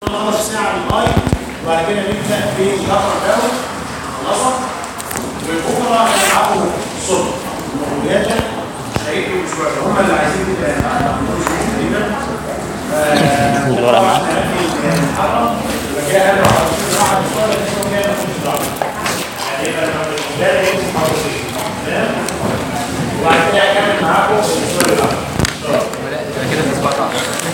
نخلص ساعه للغايه وبعد كده نبدا في الجبر داون خلصت وبكره هنلعبوا الصبح المغربيات مش هيجوا اسبوع هم اللي عايزين كده تقريبا الورق معاك؟ نتحرك يبقى كده انا واحد الصلاه اللي كده مفيش ضغط يعني يبقى ده يمكن محافظين تمام وبعد كده هكمل معاكم الاسبوع اللي بعده كده في 17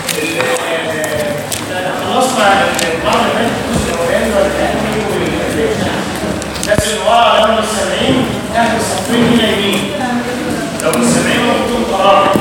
خلصنا القرن اللي فات الجزء الاولاني والثاني والريفليكشن بس اللي ورا لو مش سامعين اهل الصفين هنا يمين لو مش سامعين ممكن قرار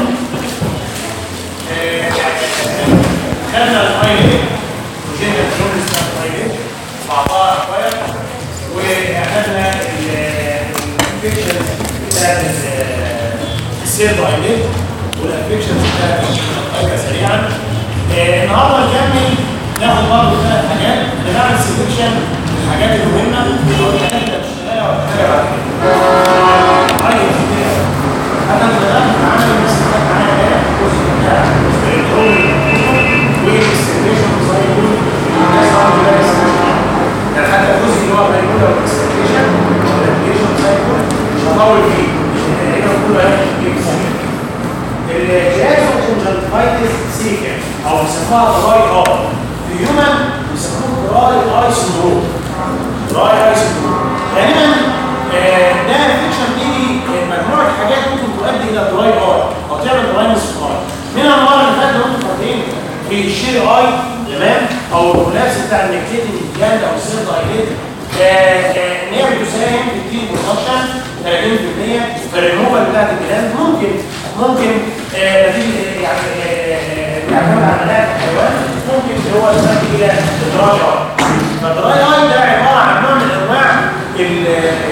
خدنا الفايل وجينا الجمله بتاعت الفايل بعضها اكوير واخدنا الانفكشن بتاعت السير بايليت والانفكشن بتاعت الفايل سريعا آه، النهارده نكمل ناخد برضه ثلاث حاجات بنعمل سيلكشن الحاجات المهمه او الحاجات اللي هتشتغلها وهتشتغل عايز انا بدات عامل مسكات معايا امبارح الجزء بتاع الكنترول والاستيميشن زي ما بيقولوا الناس عندهم بقى استيميشن يعني حتى الجزء اللي هو بيقول لو الاستيميشن والابلكيشن زي ما مش هطول فيه لان هنا كله هيبقى الجهاز الكونجنتيفايتس سيكا او بيسموها دراي اي في هيومن بيسموه دراي اي سندروم دراي اي سندروم غالبا آه، ده انفكشن بيجي آه، مجموعه حاجات ممكن تؤدي الى دراي اي او تعمل دراينس في الاي منها المره اللي فاتت لو انتم فاكرين في الشيري اي تمام او الكولاس بتاع النكتيتنج جلاند او السيل دايليت ان هي بتساهم في التين برودكشن 30% في الريموفال بتاعت الجلاند ممكن ممكن آه، نتيجه يعني آه، بيعتمد على مناعه الحيوان ممكن اللي هو يؤدي الى الدراي اي فالدراي اي ده عباره عن نوع من انواع ال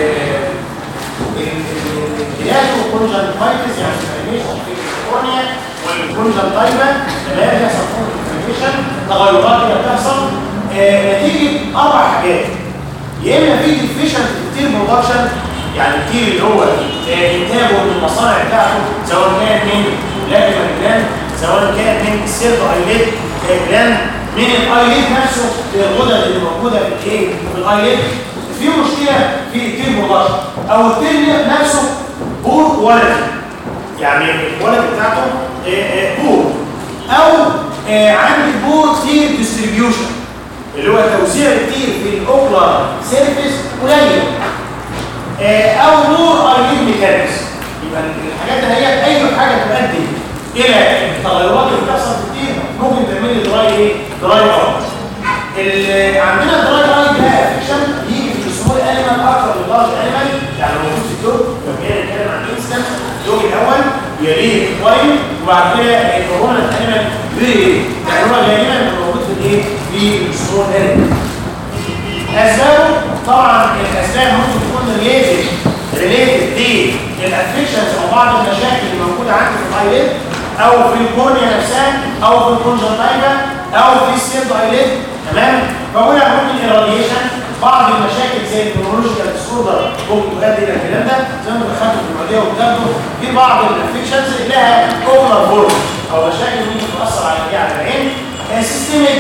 الجهاز والكونجنتايتس يعني انفلاميشن في الكورنيا والكونجنتايفا تمام يحصل انفلاميشن تغيرات كده بتحصل آه، نتيجه اربع حاجات يا اما في ديفيشنت كتير برودكشن يعني الكتير اللي هو آه، انتاجه من المصانع بتاعته سواء كان من لاكيمال جلاند سواء كان من السيرف ايليت جلاند من الايليت نفسه الغدد اللي موجوده في الايه في الايليت في مشكله في التير برودكشن او التير نفسه بور ولد يعني الولد بتاعته آه، آه، بور او آه، عندي بور تير ديستريبيوشن اللي هو توزيع التير في الاوكلر سيرفيس قليل آه، او نور ايلين ميكانكس يبقى الحاجات دي هي اي حاجه تؤدي الى التغيرات اللي بتحصل في التير ممكن تعمل لي دراي ايه دراي اي عندنا دراي اي ده افكشن يجي في السمول انيمال اكتر من لارج انيمال يعني موجود في الدوج لو جينا نتكلم عن انستنت الدوج الاول يليه الكواين وبعد كده الكورونا انيمال ليه يعني هو غالبا موجود في الايه في السمول انيمال اسبابه طبعا الاسباب ممكن تكون ريليتد ريليتد للافكشنز او بعض المشاكل اللي موجوده عندي في الايليد او في الكورنيا نفسها او في الكونجنتايفا او في السيرد ايليد تمام فهنا ممكن الراديشن بعض المشاكل زي النيورولوجيكال ديسوردر ممكن تؤدي الى الكلام ده زي ما دخلتوا في المعديه وبتاخدوا في بعض الافكشنز لها اوفر فورم او مشاكل ممكن تاثر على الجهه على العين سيستميك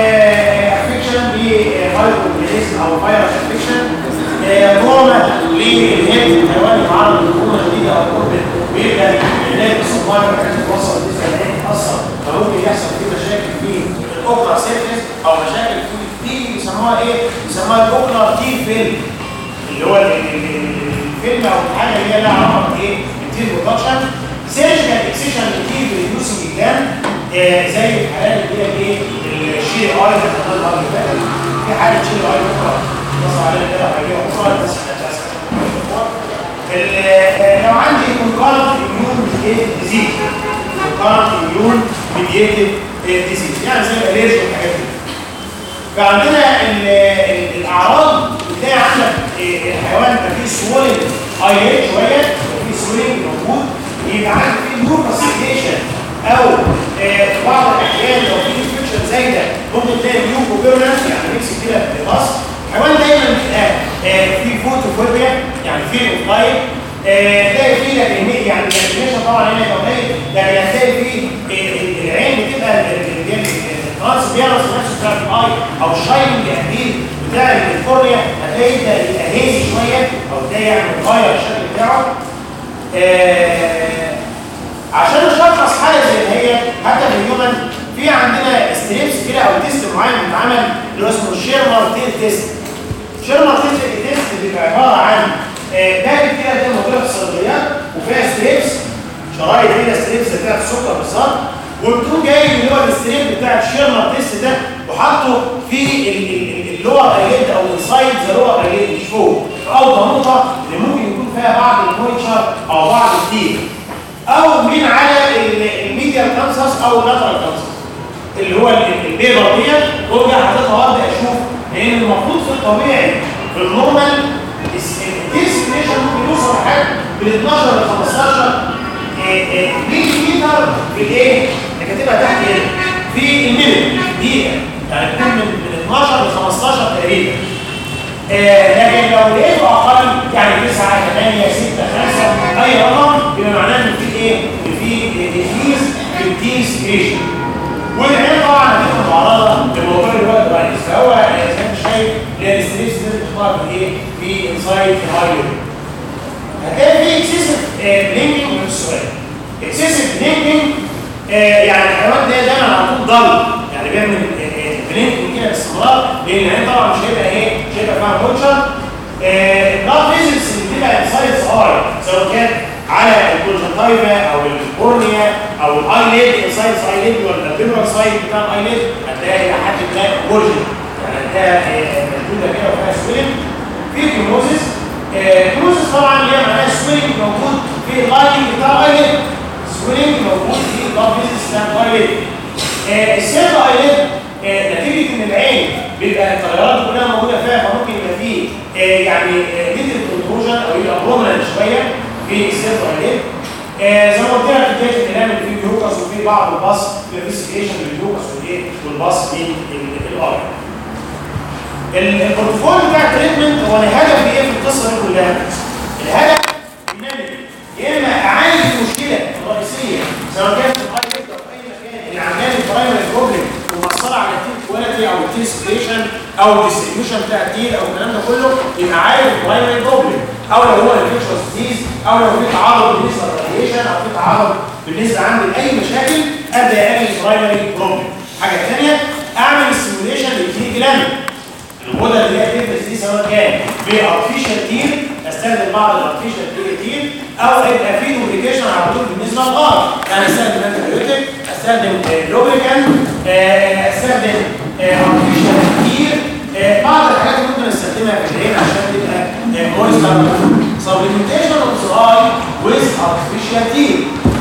افكشن بفايروبليزم او فيروس افكشن روما للهيد الحيوان يتعرض لروما جديده او كوربت ويبدا العلاج الصغير كان يتوصل بالنسبه للعين يتاثر فممكن يحصل فيه مشاكل في الاوكلر سيرفيس او مشاكل في دي بيسموها ايه؟ بيسموها الاوكلر تي فيلم اللي هو ال- ال- ال- الفيلم او الحاجه اللي هي لها علاقه بايه؟ بالتير برودكشن سيرجيكال اكسيشن للتير ريديوسنج الجام آه، زي الحالات اللي هي الايه؟ الشير اي اللي احنا قلنا قبل كده في حاله شير اي اخرى بص عليها كده هجيبها اخرى بس احنا ال- آه، لو عندي كونكارنت اميون ميديتد ديزيز كونكارنت اميون ميديتد ديزيز يعني زي الالرجي والحاجات دي فعندنا ال- ال- الاعراض بتلاقي عندك آه، الحيوان يبقى فيه سوولن ايليت شويه يبقى فيه سوولنج موجود يبقى عندك فيه نيوكاسيتيشن او آه، في بعض الاحيان لو في انفكشن زي ده ممكن تلاقي نيوكوبيرنس يعني ميكس كده في الراس الحيوان دايما بيبقى آه، في فوتوفوبيا يعني في اوف لايت تلاقي فيه لكن- يعني الانيميشن طبعا هنا يبقى قليل لكن هتلاقي فيه آه، العين بتبقى ال- ال- ال- الترانس بيرس نفسه بتاع الاي او الشايننج اكيد بتاع الكورنيا هتلاقي يبدا يبقى هيزي شويه او تلاقي يعني متغير الشكل بتاعه آه عشان نشخص حاجه زي اللي هي حتى في الهيومن في عندنا ستريبس كده او تيست معين بيتعمل اللي هو اسمه شيرمر تيل تيست شيرمر تيل تيست بيبقى عباره عن آه باكت كده زي ما موجوده في الصيدليات وفيها ستريبس شرايط كده ستريبس بتاعت السكر بالظبط وبتقوم جاي اللي هو الستريب بتاع الشيرمر تيست ده وحاطه في اللور ايليد او الانسايد ذا لور ايليد مش فوق في اوضه نقطه اللي ممكن يكون فيها بعض المويتشر او بعض التيل او من على الميديا كانسس او اللاترال كانسس اللي هو البيبر ديت وارجع حضرتك وابدا اشوف لان المفروض في الطبيعي في النورمال الديسكريشن ممكن يوصل لحد من 12 ل 15 ملي متر في الايه؟ اللي كاتبها تحت هنا في المينت دقيقه يعني بتكون من 12 ل 15 تقريبا آه لكن لو لقيته اقل يعني 9 8 6 5 اي رقم يبقى معناه ان في ايه؟ ان في ديفيز في الديسكريشن والعين طبعا هتبقى معرضه لموضوع الوقت الرئيس فهو زي ما انت شايف اللي هي الستريس لازم تحطها في ايه؟ في انسايد هاي هتلاقي في اكسسيف بلينكينج من السؤال اكسسيف بلينكينج يعني الحيوان ده دايما على طول ضل يعني بيعمل بلينكينج كده باستمرار لان العين طبعا مش هيبقى ايه؟ مش هيبقى فيها بوتشر البلاد فيزلز اللي بتبقى انسايد هاي سواء كان على الكونجنتايفا او الكورنيا او الايليد انسايد ايليد ولا البيبرال سايد بتاع الايليد هتلاقي لحد ما اورجن يعني هتلاقي موجوده كده وفيها سويلنج في كيموزيس كيموزيس طبعا اللي هي معناها سويلنج موجود في اللايننج بتاع الايليد سويلنج موجود في البلاد فيزلز بتاع الايليد السيرف ايليد نتيجه ان العين بيبقى التغيرات كلها موجوده فيها فممكن يبقى فيه يعني ليتل كونتروجن او يبقى برومننت شويه في السيرف ايليد آه زي ما قلت لك في بدايه الكلام اللي فيه جلوكوز وفي بعض الباص في الريسكيشن للجلوكوز والايه والباص من الارض. البروتوكول بتاع التريتمنت هو الهدف ايه في القصه دي كلها؟ الهدف ان انا يا اما اعالج المشكله الرئيسيه سواء كانت في الاي او في اي مكان اللي عامله لي برايمري بروبلم ومأثره على التيل كواليتي او التيل سكريشن او الديستريبيوشن بتاع التيل او الكلام ده كله يبقى عالج البرايمري بروبلم او لو هو الانفكشوس ديزيز او لو في تعارض بالنسبه للراديشن او في تعارض بالنسبه عندي لاي مشاكل ابدا اعمل برايمري بروبلم حاجه ثانيه اعمل ستيميوليشن للتي جلاند الغدد اللي هي تفرز دي سواء كان بارتفيشال تير استخدم بعض الارتفيشال تير او يبقى في دوبليكيشن على طول بالنسبه للغار يعني استخدم انتيبيوتيك استخدم لوبريكان استخدم ارتفيشال تير بعض الحاجات اللي ممكن استخدمها في العين عشان تبقى مويستر سبليمنتيشن اوف ذا اي ويز ارتفيشال تير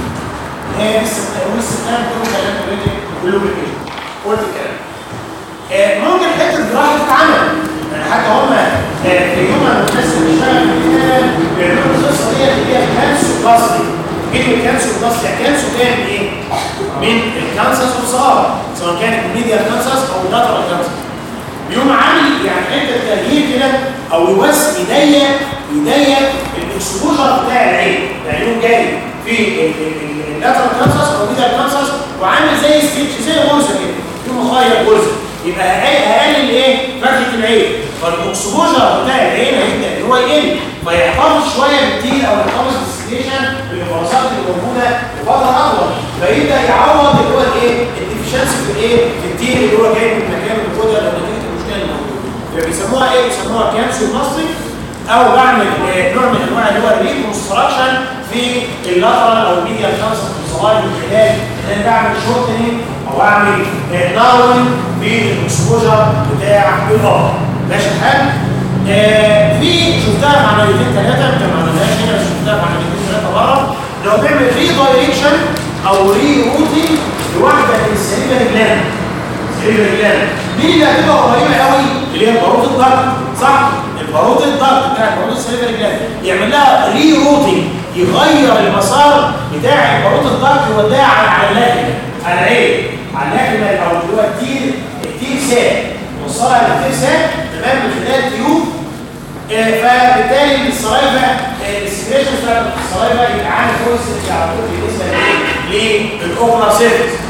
والاستخدام كله كلام انتيبيوتيك واللوبريكيشن قلت الكلام ممكن حته جراحه تتعمل يعني حتى هم في يوم الناس اللي بتشتغل في الكتاب بيعملوا القصه ديت اللي هي كانسر بلاستي كلمه كانسر بلاستي كانسر جايه من ايه؟ من الكانسرز والصغار سواء كانت الميديا كانسرز او اللاترال كانسر بيقوم عامل يعني حته تغيير كده او يوسع يضيق يضيق الاكسبوجر بتاع العين يعني يقوم جاي في اللاترال كانسرز او الميديا كانسرز وعامل زي ستيتش زي غرزه كده يقوم مخير غرزه يبقى هيقلل ايه فتحه العين فالاكسبوجر بتاع العين هيبدا ان هو يقل فيحتفظ شويه بالتيل او يحتفظ بالسكريشن بالفرصات اللي موجوده لفتره اطول فيبدا يعوض اللي هو الايه الديفشنسي في الايه في التيل اللي هو جاي من مكان الغده لو نتيجه المشكله اللي موجوده فبيسموها ايه بيسموها كانسر ماستيك او بعمل نوع من انواع اللي هو الريكونستراكشن في اللاترال او الميديا كانسر في الصلايد من خلال ان انا بعمل شورتنج او اعمل ناروين في الاكسبوجر بتاع الغار ماشي الحال؟ آه في شفتها في عمليتين ثلاثه انت ما عملناش هنا بس شفتها في عمليتين ثلاثه بره لو بيعمل ري دايركشن او ري روتنج لواحده من السليمه جلاند سليمه جلاند مين اللي هتبقى قريبه قوي اللي هي باروت الضغط صح؟ الباروت الضغط بتاع الباروت السليمه جلاند يعمل لها ري روتنج يغير المسار بتاع الباروت الضغط يوديها على على اللاكنه على العين على اللاكنه او اللي هو التير التير ساك نوصلها للتير ساك تمام من خلال تيوب آه فبالتالي السلايفا السكريشن بتاع السلايفا يبقى عامل كويس على طول بالنسبه للاوبرا سيرفيس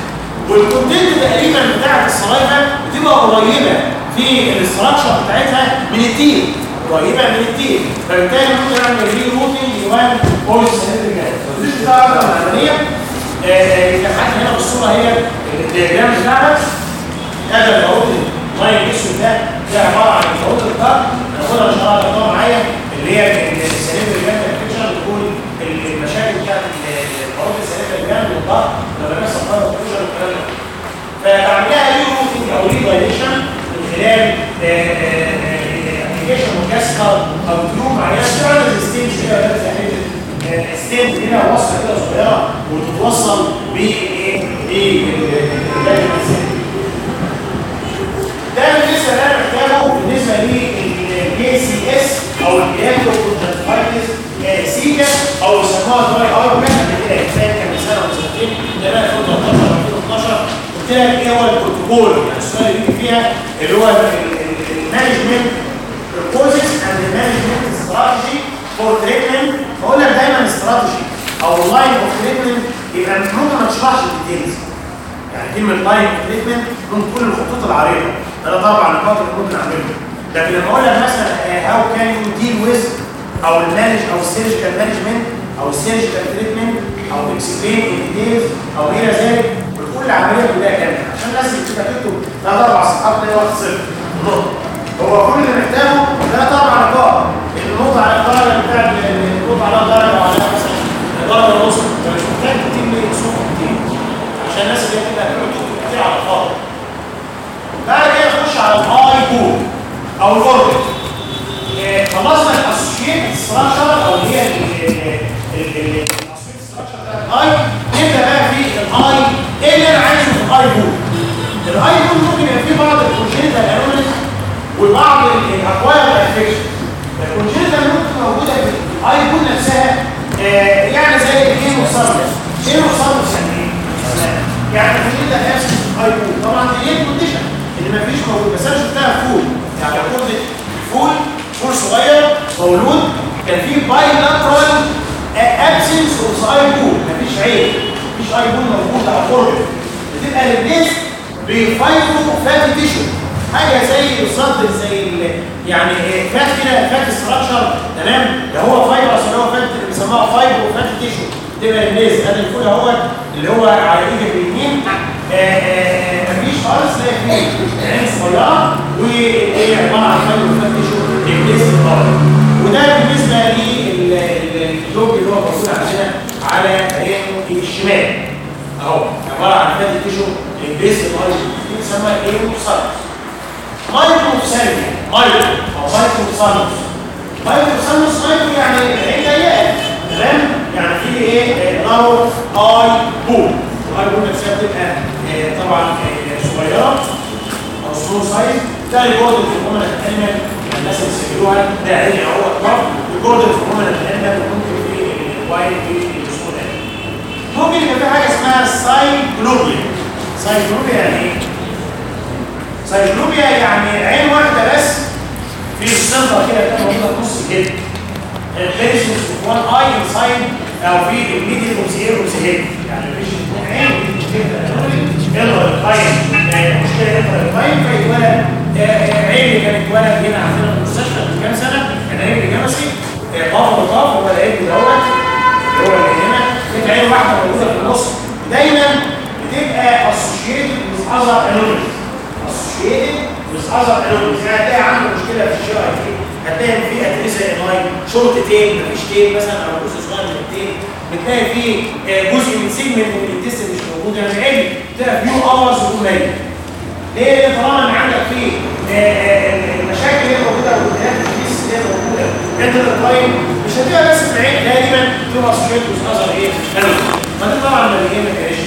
والكونتنت تقريبا بتاعت السلايفا بتبقى قريبه في الاستراكشر بتاعتها من التيل قريبه من التيل فبالتالي ممكن اعمل ري روتنج لوان بوليس دي بتاعه العمليه كان حاجه هنا بالصوره هي الدياجرام بتاعها هذا البعوض الميه الاسود ده ده عباره عن البعوض الضغط هناخدها ان شاء الله تقطع معايا اللي هي السليم الجامد الفكشن بتكون المشاكل بتاعت البعوض السليم الجامد والضغط لما بيحصل فرق الفكشن والكلام ده فبعملها ليه روتنج او ليه دايليشن من خلال ابلكيشن مكسر او تيوب معينه بتعمل ستيج كده زي حته ستيند هنا وصله كده صغيره وتتوصل بايه ده بالنسبه اللي انا محتاجه بالنسبه للجي سي اس او الجياتو كونجكتيفايتس سيجا او يسموها دراي اي وكان قبل كده كفايه كان من سنه وسنتين ده بقى 2013 2012 قلت لك ايه هو البروتوكول يعني السؤال اللي بيجي فيها اللي هو المانجمنت بروبوزز اند مانجمنت استراتيجي فور تريتمنت بقول لك دايما استراتيجي او لاين اوف تريتمنت يبقى ممكن ما تشرحش الديتيلز يعني كلمه لاين اوف تريتمنت ممكن تكون الخطوط العريضه ده طبعا النقاط اللي ممكن اعملها لكن لما اقول لك مثلا هاو كان يو ديل ويز او المانج او السيرجيكال مانجمنت او السيرجيكال تريتمنت او اكسبلين ان ديتيلز او غير ذلك بكل عمليه كلها كامله عشان الناس اللي بتكتب ثلاث اربع صفحات تلاقي واحد صفر هو كل اللي محتاجه ثلاث اربع نقاط النقطه على الدرجه بتاع النقطه على درجه وعلى مثلا درجه ونص مش محتاج كتير من صفر كتير عشان الناس اللي بتبقى بتكتب كتير على الفاضي بعد كده نخش على الاي كود او الاوربت خلصنا الاسوشيت ستراكشر او اللي هي الاسوشيت ستراكشر بتاعت الاي نبدا بقى في الاي ايه اللي انا عايزه في الاي كود الاي كود ممكن يبقى فيه بعض الكونجنتال انوماليز وبعض الاكواير افكشن الكونجنتال ممكن موجوده في الاي كود نفسها يعني زي الايه وصلنا ايه وصلنا يعني ايه يعني الكونجنتال افكشن في الاي كود طبعا دي ايه كونديشن اللي ما فيش موجود بس انا شفتها فول يعني كنت فول فول صغير مولود كان فيه باي لاترال ابسنس اوف اي بول مفيش عين مفيش اي بول موجود على القرب بتبقى البيس بفايبرو فاتي تيشو حاجه زي بالظبط زي يعني فات كده فات ستراكشر تمام ده هو فايبرس اللي هو فات اللي بيسموها فايبرو فاتي تيشو تبقى البيس ادي الفول اهو اللي هو على ايدك اليمين مفيش خالص لا فيه عين صغيره وهي عباره عن فايبرو فاتي تيشو البيس الطارئ وده بالنسبه للوج اللي هو موجود عندنا على عينه الشمال اهو عباره عن فاتي تيشو البيس الطارئ بيسمى ايه سايتس مايكرو ثانيه مايكرو او مايكرو سانوس مايكرو سانوس مايكرو يعني العين ضيقه تمام يعني في ايه نارو اي بول الاي بول نفسها بتبقى طبعا صغيره او سمول سايز ده الجهد الهرمون الانيمال الناس اللي سجلوها ده عيني اهو اطراف الجهد الهرمون الانيمال ممكن في الوايد في السكول ممكن يبقى في حاجه اسمها سايكلوبيا سايكلوبيا يعني ايه؟ سايكلوبيا يعني عين واحده بس في السنتر كده كده موجوده في نص الجلد البيشنس وان اي انسايد او في الميديال اوف ذا اير اوف ذا هيد يعني البيشنس عين يقدر القايم مشكله يقدر القايم فيتولد عين اللي كانت اتولد هنا عندنا في المستشفى من كام سنه كان عين الجمسي طاف وطاف هو العين دوت اللي هو اللي هنا كانت عين واحده موجوده في النص دايما بتبقى اسوشيتد with other anomalies associated with other anomalies يعني هتلاقي عنده مشكله في الجي اي تي هتلاقي في اتريزا لاين شورت تيل مفيش تيل مثلا او جزء صغير من التيل بتلاقي في جزء من سيجمنت من التست مش موجود يعني عيب تلاقي فيو اورز قليل ليه طالما ان عندك في المشاكل اللي موجوده والالتهابات الجنس اللي موجوده عند اللاين مش هتبقى بس في العين غالبا تبقى اسوشيتد with other ايه ما دي طبعا مليانه ما فيهاش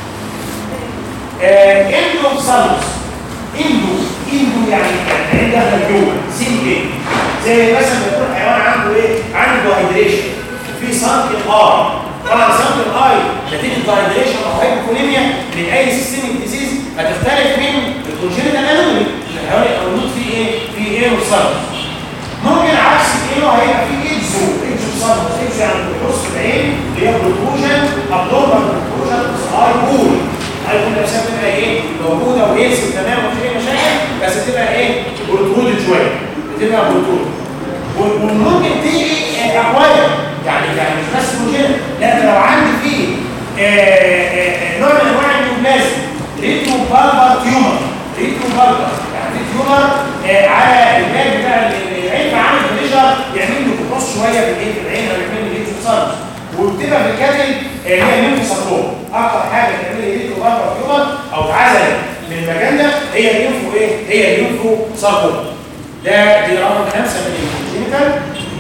اندو سالوس اندو اندو يعني يعني داخل جوه سيمبل زي مثلا يكون حيوان عنده ايه عنده هايدريشن في سانك الار طبعا سانك الاي نتيجه الهايدريشن او هايبوكوليميا من اي سيستميك ديزيز هتختلف من الكونجنتال انومي الحيوان يبقى موجود فيه ايه في ايه وسالوس ممكن عكس الايه هيبقى فيه اكزو اكزو سالوس اكزو يعني بيبص في العين اللي هي بروتروجن ابدورمال بروتروجن اي بول هيكون نفسها وتبقى بروتون و- وممكن تيجي اكواير يعني يعني مش بس بروتين لا ده لو عندي فيه آه، آه، آه، نوع من انواع النيوبلازم ريترو بالبر تيومر ريترو بالبر يعني في تيومر آه، على الباب بتاع العين فعامل بريشر يعمل له كروس شويه في الايه في العين او يعمل لي ريترو وبتبقى في الكاتل اللي هي الليمفوساركوما اكتر حاجه تعمل لي ريترو بالبر تيومر او اتعزلت من المكان ده هي الليمفو ايه؟ هي الليمفو ساركوما ده دي رقم خمسه من الكلينيكال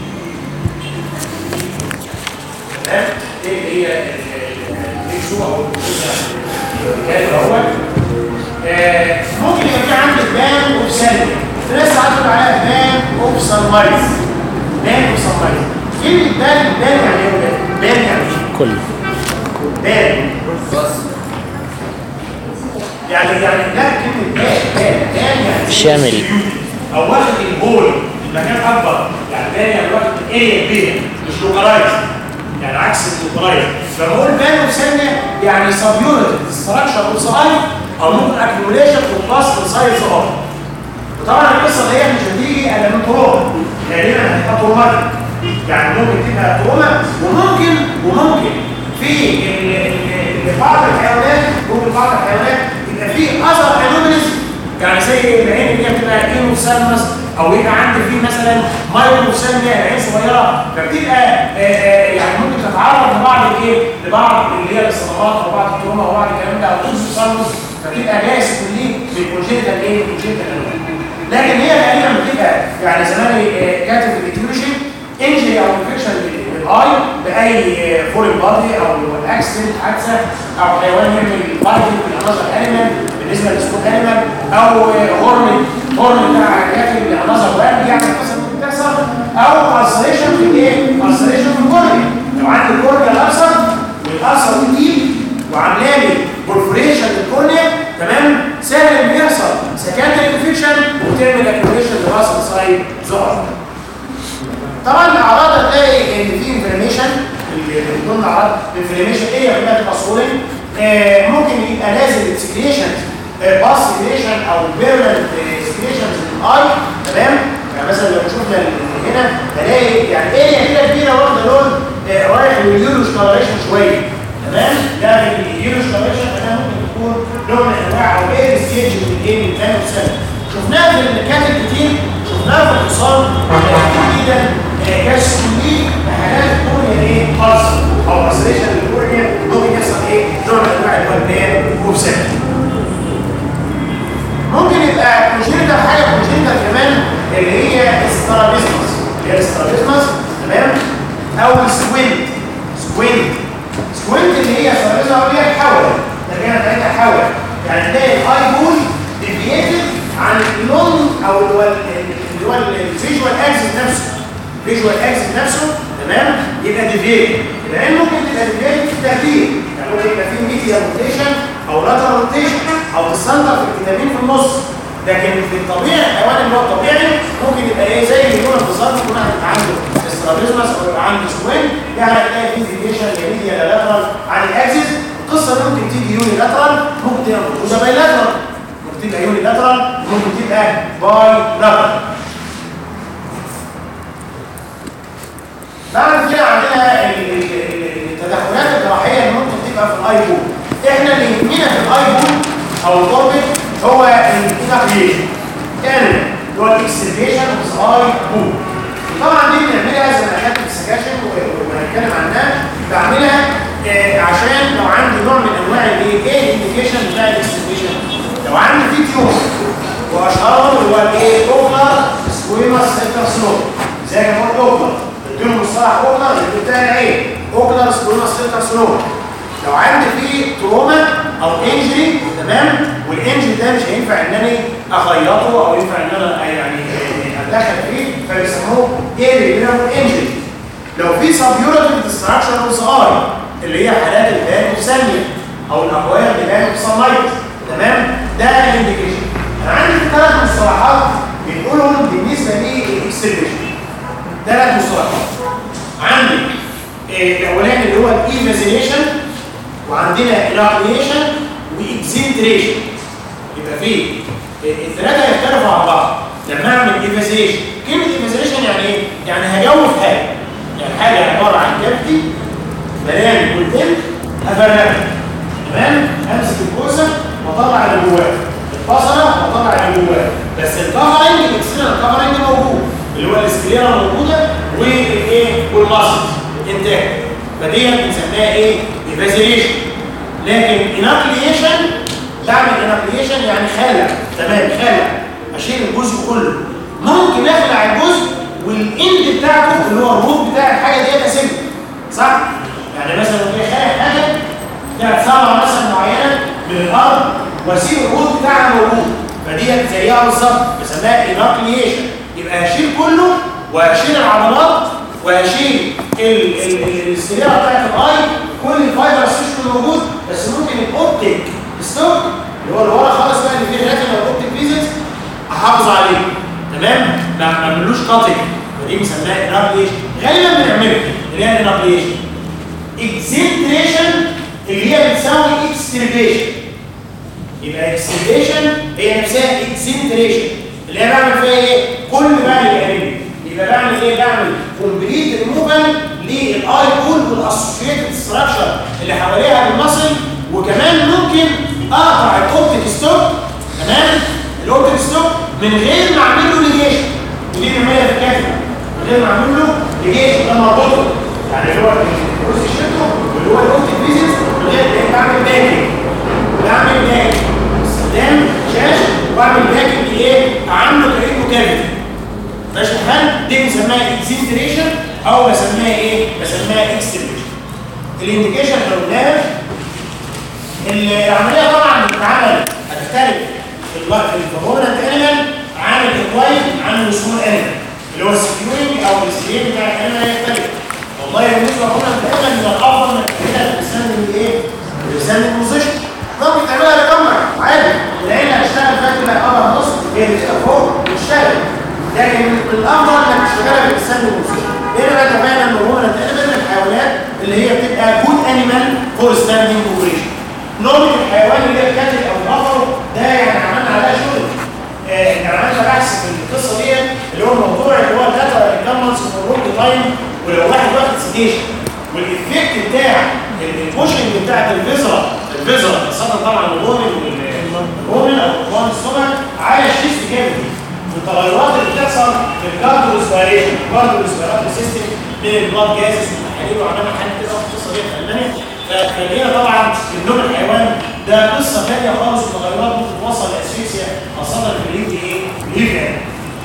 تمام ايه هي الشو او الكلام الاول آه، ممكن يبقى في عندك بان اوف سلبي في ناس ساعات بتقول عليها بان اوف سانلايز بان اوف سانلايز كلمه بان بان يعني ايه بان؟ بان يعني ايه؟ كل بان يعني يعني لا كلمه بان بان بان يعني شامل. او واخد البول المكان اكبر يعني بان يعني واخد الاريا كبيره مش لوكالايز يعني عكس اللوكالايز لما اقول بان وثانيه يعني سبيورتيف ستراكشر اوف سايد او ممكن اكيوميليشن اوف باس سايز اوف وطبعا القصه اللي هي مش هتيجي الا من تروما غالبا هتبقى تروماتيك يعني ممكن تبقى تروما وممكن وممكن في ال- ال- ال- بعض الحيوانات ممكن بعض الحيوانات يبقى في اثر انوميليز يعني زي العين اللي هي بتبقى اينوسالمس او يبقى عندي فيه مثلا مايلوسالميا العين صغيره فبتبقى آه، آه، يعني ممكن تتعرض لبعض الايه لبعض اللي هي الاصابات او بعض التروما او بعض الكلام ده او اينوسالمس فتبقى جاهز كليه بالكونجنتال ايه بالكونجنتال لكن هي غالبا بتبقى يعني زمان آه، كاتب في الاتيولوجي انجري او انفكشن بالاي باي فورين بادي او اكسيدنت حادثه او حيوان يعمل بايتنج بالانذر انيمال بالنسبه للسكوت انيمال او هورن هورن بتاع كاتب بالانذر وان يعني قصه ممكن تحصل او السريشن في الايه؟ السريشن في الكورنيا لو عندي الكورنيا الابصر والابصر دي وعامله لي برفوريشن للكورنيا تمام سهل ان يحصل سكندري انفكشن وتعمل اكيوميشن لراس السايد ظهر طبعا الاعراض هتلاقي ان في انفلاميشن من ضمن اعراض الانفلاميشن ايه هي كلها تصورين آه ممكن يبقى لازم السكريشن باس سكريشن او بيرمنت سكريشن من الاي تمام يعني مثلا لو شفنا ال- هنا هنلاقي يعني ايه كده كبيره واخده لون آه رايح لليوروش كولريشن شويه تمام ده في اليوروش كولريشن ده ممكن يكون نوع من انواع او ايه ستيج من الايه من ثاني سنه شفناها في الكاتب كتير شفناها في الحصان آه، كتير جدا آه، كاس كليه حاجات تكون ايه خالص او اسريشن للكورنيا ممكن يحصل ايه نوع من انواع الوالبان وبسات ممكن يبقى كونجنتال حاجه كونجنتال كمان اللي هي استرابيزمس اللي هي استرابيزمس تمام او سكوينت سكوينت سكوينت اللي هي استرابيزمس اللي هي الحول الترجمه بتاعتها حول يعني تلاقي الاي بول ديفييتد عن اللون او اللي هو اللي هو الفيجوال اكسس نفسه الفيجوال اكسس نفسه تمام يبقى ديفييتد العين ممكن تبقى ديفييتد في الترتيب يعني ممكن يبقى في ميديا روتيشن او لاترال روتيشن او تسنتر في الفيتامين في النص لكن في الطبيعي الحيوان اللي هو الطبيعي ممكن يبقى ايه زي الهيومن بالظبط يكون هيبقى عنده استرابيزمس او يبقى عنده سوين يعني هتلاقي في ديفيشن يا ميديا يا لاترال عن الاكسس القصه دي ممكن تيجي يوني لاترال ممكن تبقى موجوده باي لاترال ممكن تبقى يوني لاترال ممكن تبقى باي لاترال بعد كده عندنا ال- ال- ال- التدخلات الجراحيه اللي ممكن تبقى في الاي بول احنا اللي يهمنا في الاي بول او التوبيك هو الايفاكيشن كان اللي هو الاكسلريشن اوف اي بول طبعا دي بنعملها زي ما خدت في السكاشن و- وهنتكلم عنها بعملها آه، عشان لو عندي نوع من انواع الايه ايه الانديكيشن بتاع الاكسلريشن لو عندي في تيومر واشهرهم اللي هو الايه اوكلر سكويماس سيترسنوم زي ما قلت اوكلر بدون مصطلح اوكلر اللي بتاع العين اوكلر سكويماس سيترسنوم لو عندي فيه تروما او انجري تمام والانجري ده مش هينفع ان انا اخيطه او ينفع ان انا يعني اتدخل فيه فبيسموه ايه انجري لو في سبيورتيف ديستراكشن اوف اي اللي هي حالات البان والثانيه او الاقوال البان والسمايت تمام ده الانديكيشن انا عندي ثلاث مصطلحات بنقولهم بالنسبه للاكسلريشن ثلاث مصطلحات عندي آه، الاولاني اللي هو الايفازينيشن وعندنا الاكليشن واكسنتريشن يبقى في آه، الثلاثه يختلفوا عن بعض لما اعمل ايفازيشن كلمه فديت بنسميها ايه؟ ايفازيليشن لكن انابليشن بعمل انابليشن يعني خلع تمام خلع اشيل الجزء كله ممكن اخلع الجزء والاند بتاعته اللي هو الروت بتاع الحاجه ديت اسيبه صح؟ يعني مثلا لو جاي خالع حاجه بتاعت ثمره مثلا معينه من الارض واسيب الروت بتاعها موجود فديت زيها بالظبط بسميها انابليشن يبقى هشيل كله وهشيل العضلات وهشيل السريره بتاعت الاي كل الفايبر سيستم موجود بس ممكن الاوبتيك ستوك اللي هو اللي ورا خالص بقى اللي فيه ريتنا والاوبتيك فيزيتس احافظ عليه تمام ما اعملوش كاتنج ودي بنسميها انابليشن غالبا بنعملها اللي هي الانابليشن اكسنتريشن اللي هي بتساوي اكستريبيشن يبقى اكستريبيشن هي نفسها اكسنتريشن اللي هي بعمل فيها ايه كل بقى اللي قريب يبقى بعمل ايه بعمل كومبليت ريموفال للاي بول والاسوشيتد ستراكشر اللي حواليها بالمصل وكمان ممكن اقطع الاوبتيك ستوب تمام الاوبتيك ستوب من غير ما اعمل له ليجيشن ودي بنعملها في الكاتب من غير ما اعمل له ليجيشن ده مربوطه يعني اللي هو الكروس شيتو واللي هو الاوبتيك فيزيتس من غير ما بعمل باكينج بعمل باكينج استخدام شاشه واعمل باكينج لايه؟ اعمله كانه كافيتي ماشي الحال دي بنسميها اكسنتريشن او بسميها ايه؟ بسميها اكستريشن الانديكيشن لو قلناها العمليه طبعا بتتعمل هتختلف في الوقت الفورمنت انيمال عن الاكوايد عن السمول انيمال اللي هو السكيورنج او السكيورنج بتاع الانيمال هيختلف والله بالنسبه للفورمنت انيمال من الافضل انك تعملها بتستخدم الايه؟ بتستخدم بوزيشن ممكن تعملها ريكمر عادي العين هتشتغل فيها تبقى اه نص هي اللي فوق بتشتغل لكن من الافضل انك تشتغلها بتستخدم بوزيشن هنا بقى اتفقنا ان الفورمنت انيمال من الحيوانات اللي هي بتبقى جود انيمال فور ستاندنج اوبريشن نوع الحيوان اللي هي الكاتل او البقر ده يعني عملنا عليها شغل آه يعني عملنا بحث في القصه دي اللي هو الموضوع اللي هو الداتا ريكامنس في الروك تايم ولو واحد واخد سيديشن والافكت بتاع البوشنج بتاعت الفيزرا الفيزرا خاصه طبعا الرومن والرومن او الرومن السمك على الشيست كافيتي والتغيرات اللي بتحصل في الكارديو ريسبيريشن الكارديو ريسبيراتوري سيستم بين البلاد جازز والتحاليل وعملنا حاجه كده في القصه دي في المانيا فهنا طبعا النوم الحيوان ده قصه ثانيه خالص وتغيرات ممكن توصل لاسفيكسيا خاصه في الليد ايه؟ الليد يعني.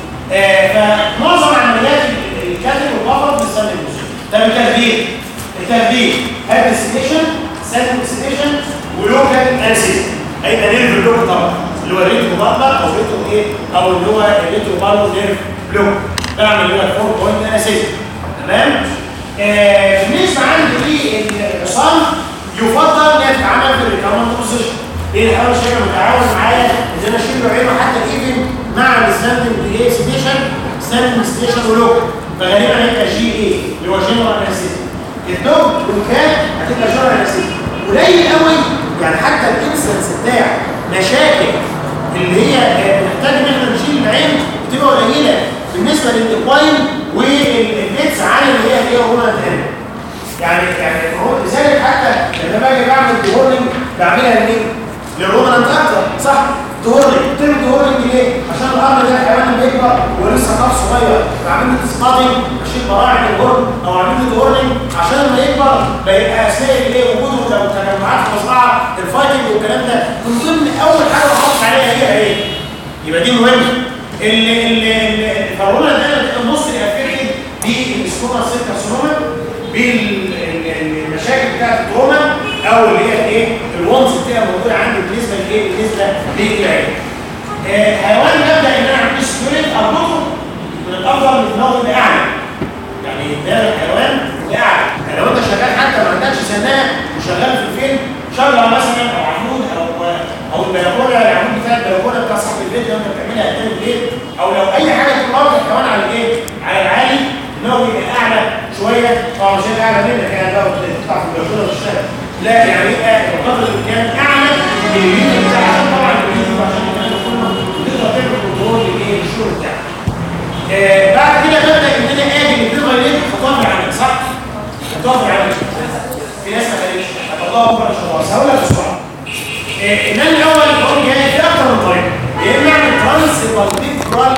آه فمعظم عمليات الكاتل والبقر بتستخدم الموسيقى. ده التخدير التخدير هاد سيديشن سالب سيديشن ولوكال انسيس هيبقى نيرف بلوك طبعا اللي هو ريتو بارلر او ريتو ايه او اللي هو ريتو بارلر نيرف بلوك بعمل اللي هو 4 بوينت انسيس تمام؟ آه بالنسبه عندي للحصان يفضل ان يتعامل في الريكامنت بوزيشن ليه الحيوان شايفه متعاون معايا ان انا اشيل له عينه حتى ايفن مع الستاندنج ايه ستيشن ستاندنج ستيشن ولوكال فغالبا هيبقى جي ايه اللي هو جنرال انستيزيا الدوج والكات هتبقى جنرال انستيزيا قليل قوي يعني حتى الانسنس بتاع مشاكل اللي هي محتاج ان احنا نشيل العين بتبقى قليله بالنسبه للاكواين والبيتس عن اللي هي اللي هي هرمونات تانية يعني يعني لذلك حتى لما باجي بعمل ديورنينج بعملها لمين؟ للرومنانت اكتر صح؟ ديورنينج بتعمل ديورنينج ليه؟ عشان الامر ده الحيوان اللي بيكبر ولسه طفل صغير بعمل له سبادنج اشيل براعم الهرم او اعمل له ديورنينج عشان لما يكبر بيبقى اثناء الايه وجوده لو تجمعات في المزرعه الفايتنج والكلام ده من ضمن اول حاجه بحط عليها هي ايه؟ يبقى دي مهمه اللي اللي الفروله ده النص الافكتد دي السكوما سيل كارسينوما بالمشاكل بتاعت التروما او اللي هي الايه الونس بتبقى موجوده عندي بالنسبه لايه بالنسبه للعين آه حيوان ببدا ان انا اعمل سكيورت اربطه من الافضل ان هو يبقى اعلى يعني ده الحيوان يبقى اعلى يعني لو انت شغال حتى ما عندكش سنان وشغال في الفيلم شغله مثلا او عمود او او البلكونه العمود بتاع البلكونه بتاع صاحب البيت لو انت بتعملها قدام البيت او لو اي حاجه تتربط كمان على الايه على العالي ان هو يبقى اعلى شويه طبعا مش هيبقى اعلى منك يعني لو تطلع في البلكونه وتشتغل لا يعني يبقى بقدر الامكان اعلى من البيت بتاع عشان طبعا البيت عشان كمان كله تقدر تعمل كنترول للايه للشغل بتاعك آه بعد كده ببدا ان انا اجي من غير ما يلف خطوات عليك صح؟ خطوات عليك في ناس ما خليش هتطلعوا بكره ان شاء الله بس هقول لك بسرعه ان انا الاول بقول جاي في اكتر من طريقه يا اما اعمل ترانس بالبيكرال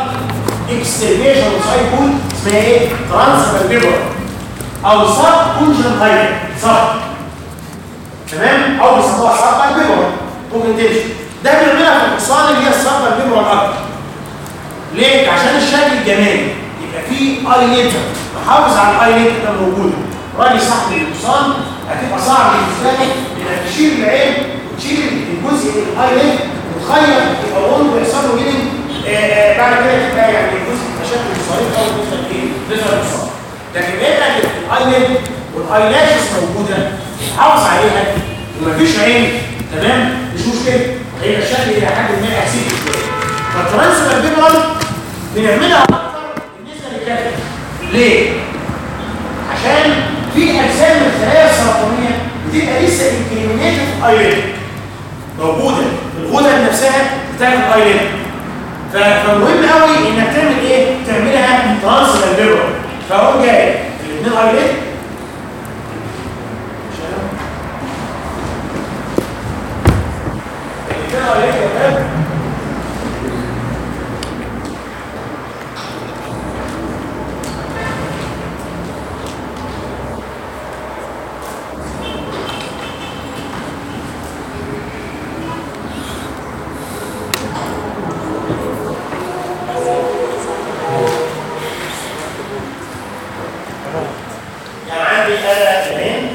اكستريشن سايكول اسمها ايه؟ ترانس بالبيكرال او سب كونجن هايبر صح تمام او بيسموها صفر البيبر ممكن تمشي ده بنعملها في الحصان اللي هي الصفر البيبر الاكتر ليه عشان الشكل الجمالي يبقى فيه ايليتر محافظ على الايليتر ده موجود راجل صاحب الحصان هتبقى صعب بالنسبه لك انك تشيل العين وتشيل الجزء الايليتر وتخيط يبقى وند ويحصل له جيلنج بعد كده تبقى يعني الجزء مشاكل مصاريف او بالنسبه لايه؟ بالنسبه للحصان لكن بيبقى الايليتر والايلاشز موجوده حافظ عليها ومفيش عين تمام مش مشكله هيبقى الشكل الى حد ما اسيد شويه فالترانسفير بيبرال بنعملها اكتر بالنسبه للكاتب ليه؟ عشان في اجزاء من الخلايا السرطانيه بتبقى لسه انكريمينيتد ايرين موجوده الغدد نفسها بتاعت الايرين فمهم قوي انك تعمل ايه؟ تعملها ترانسفير بيبرال فاقوم جاي الاثنين ايرين الاثنين ايرين كده يعني عندي انا العين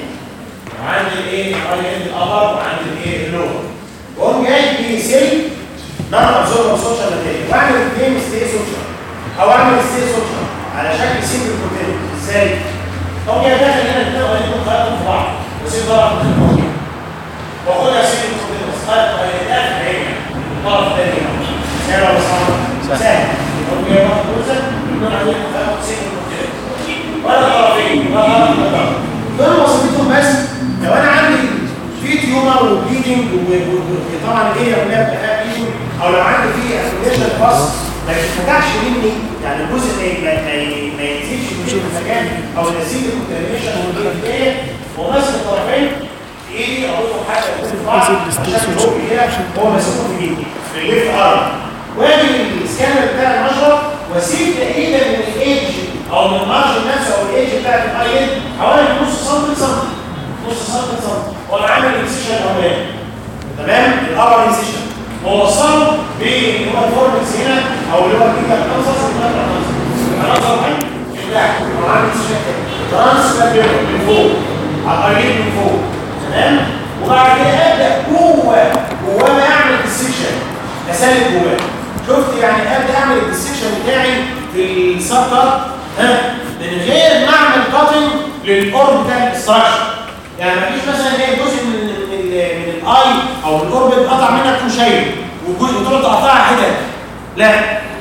وعندي الايه الاي الابر وعندي الايه اللور واقوم جاي بسيل نون ابزوربر سوشيال ماتيريال واعمل اثنين ستي سوشيال او اعمل ستي سوشيال على شكل سيمبل بروتين ازاي؟ اقوم جاي داخل هنا الاثنين اولين مخيطهم في بعض واسيب ضرب من الموجود واخدها سيمبل بروتين بس خيط اولين في العين الطرف الثاني سهل ولا صعب؟ سهل اقوم جاي واخد جزء الاثنين عليهم مخيطهم سيمبل بروتين ولا طرفين ولا طرف ولا طرف دول وظيفتهم بس لو انا عندي في تيومر وبليدنج وطبعا هي كلها بتبقى بليدنج او لو عندي في افليشن باص ما يتفتحش مني يعني الجزء ما ما ما ينزلش من المكان او ينزل الكونتاميشن والجلد وماسك الطرفين في ايدي اضيفهم حاجه في بعض عشان هو كده هو ماسكهم في ايدي في الليفت ارم واجي السكانر بتاع المشرب واسيب تقريبا من الايدج او من المارجن نفسه او الايدج بتاعت الايد حوالي نص سم سم نص سم سم وانا عامل الانسيشن الاولاني تمام الابر انسيشن ووصله باللي هو الفورمكس هنا او اللي هو الكيكا الانصص والكيكا الانصص خلاص صبحي لا هو عامل انسيشن ترانس من فوق على الايد من فوق تمام وبعد كده ابدا جوه جوه ما اعمل السيكشن اسالك جواه شفت يعني ابدا اعمل الديسكشن بتاعي في السبكت ها من غير ما اعمل كاتنج للقرب بتاع الاستراكشر يعني ما فيش مثلا ايه جزء من من من الاي او من القرب اتقطع منك تكون شايله والجزء وتقعد تقطعها حتت لا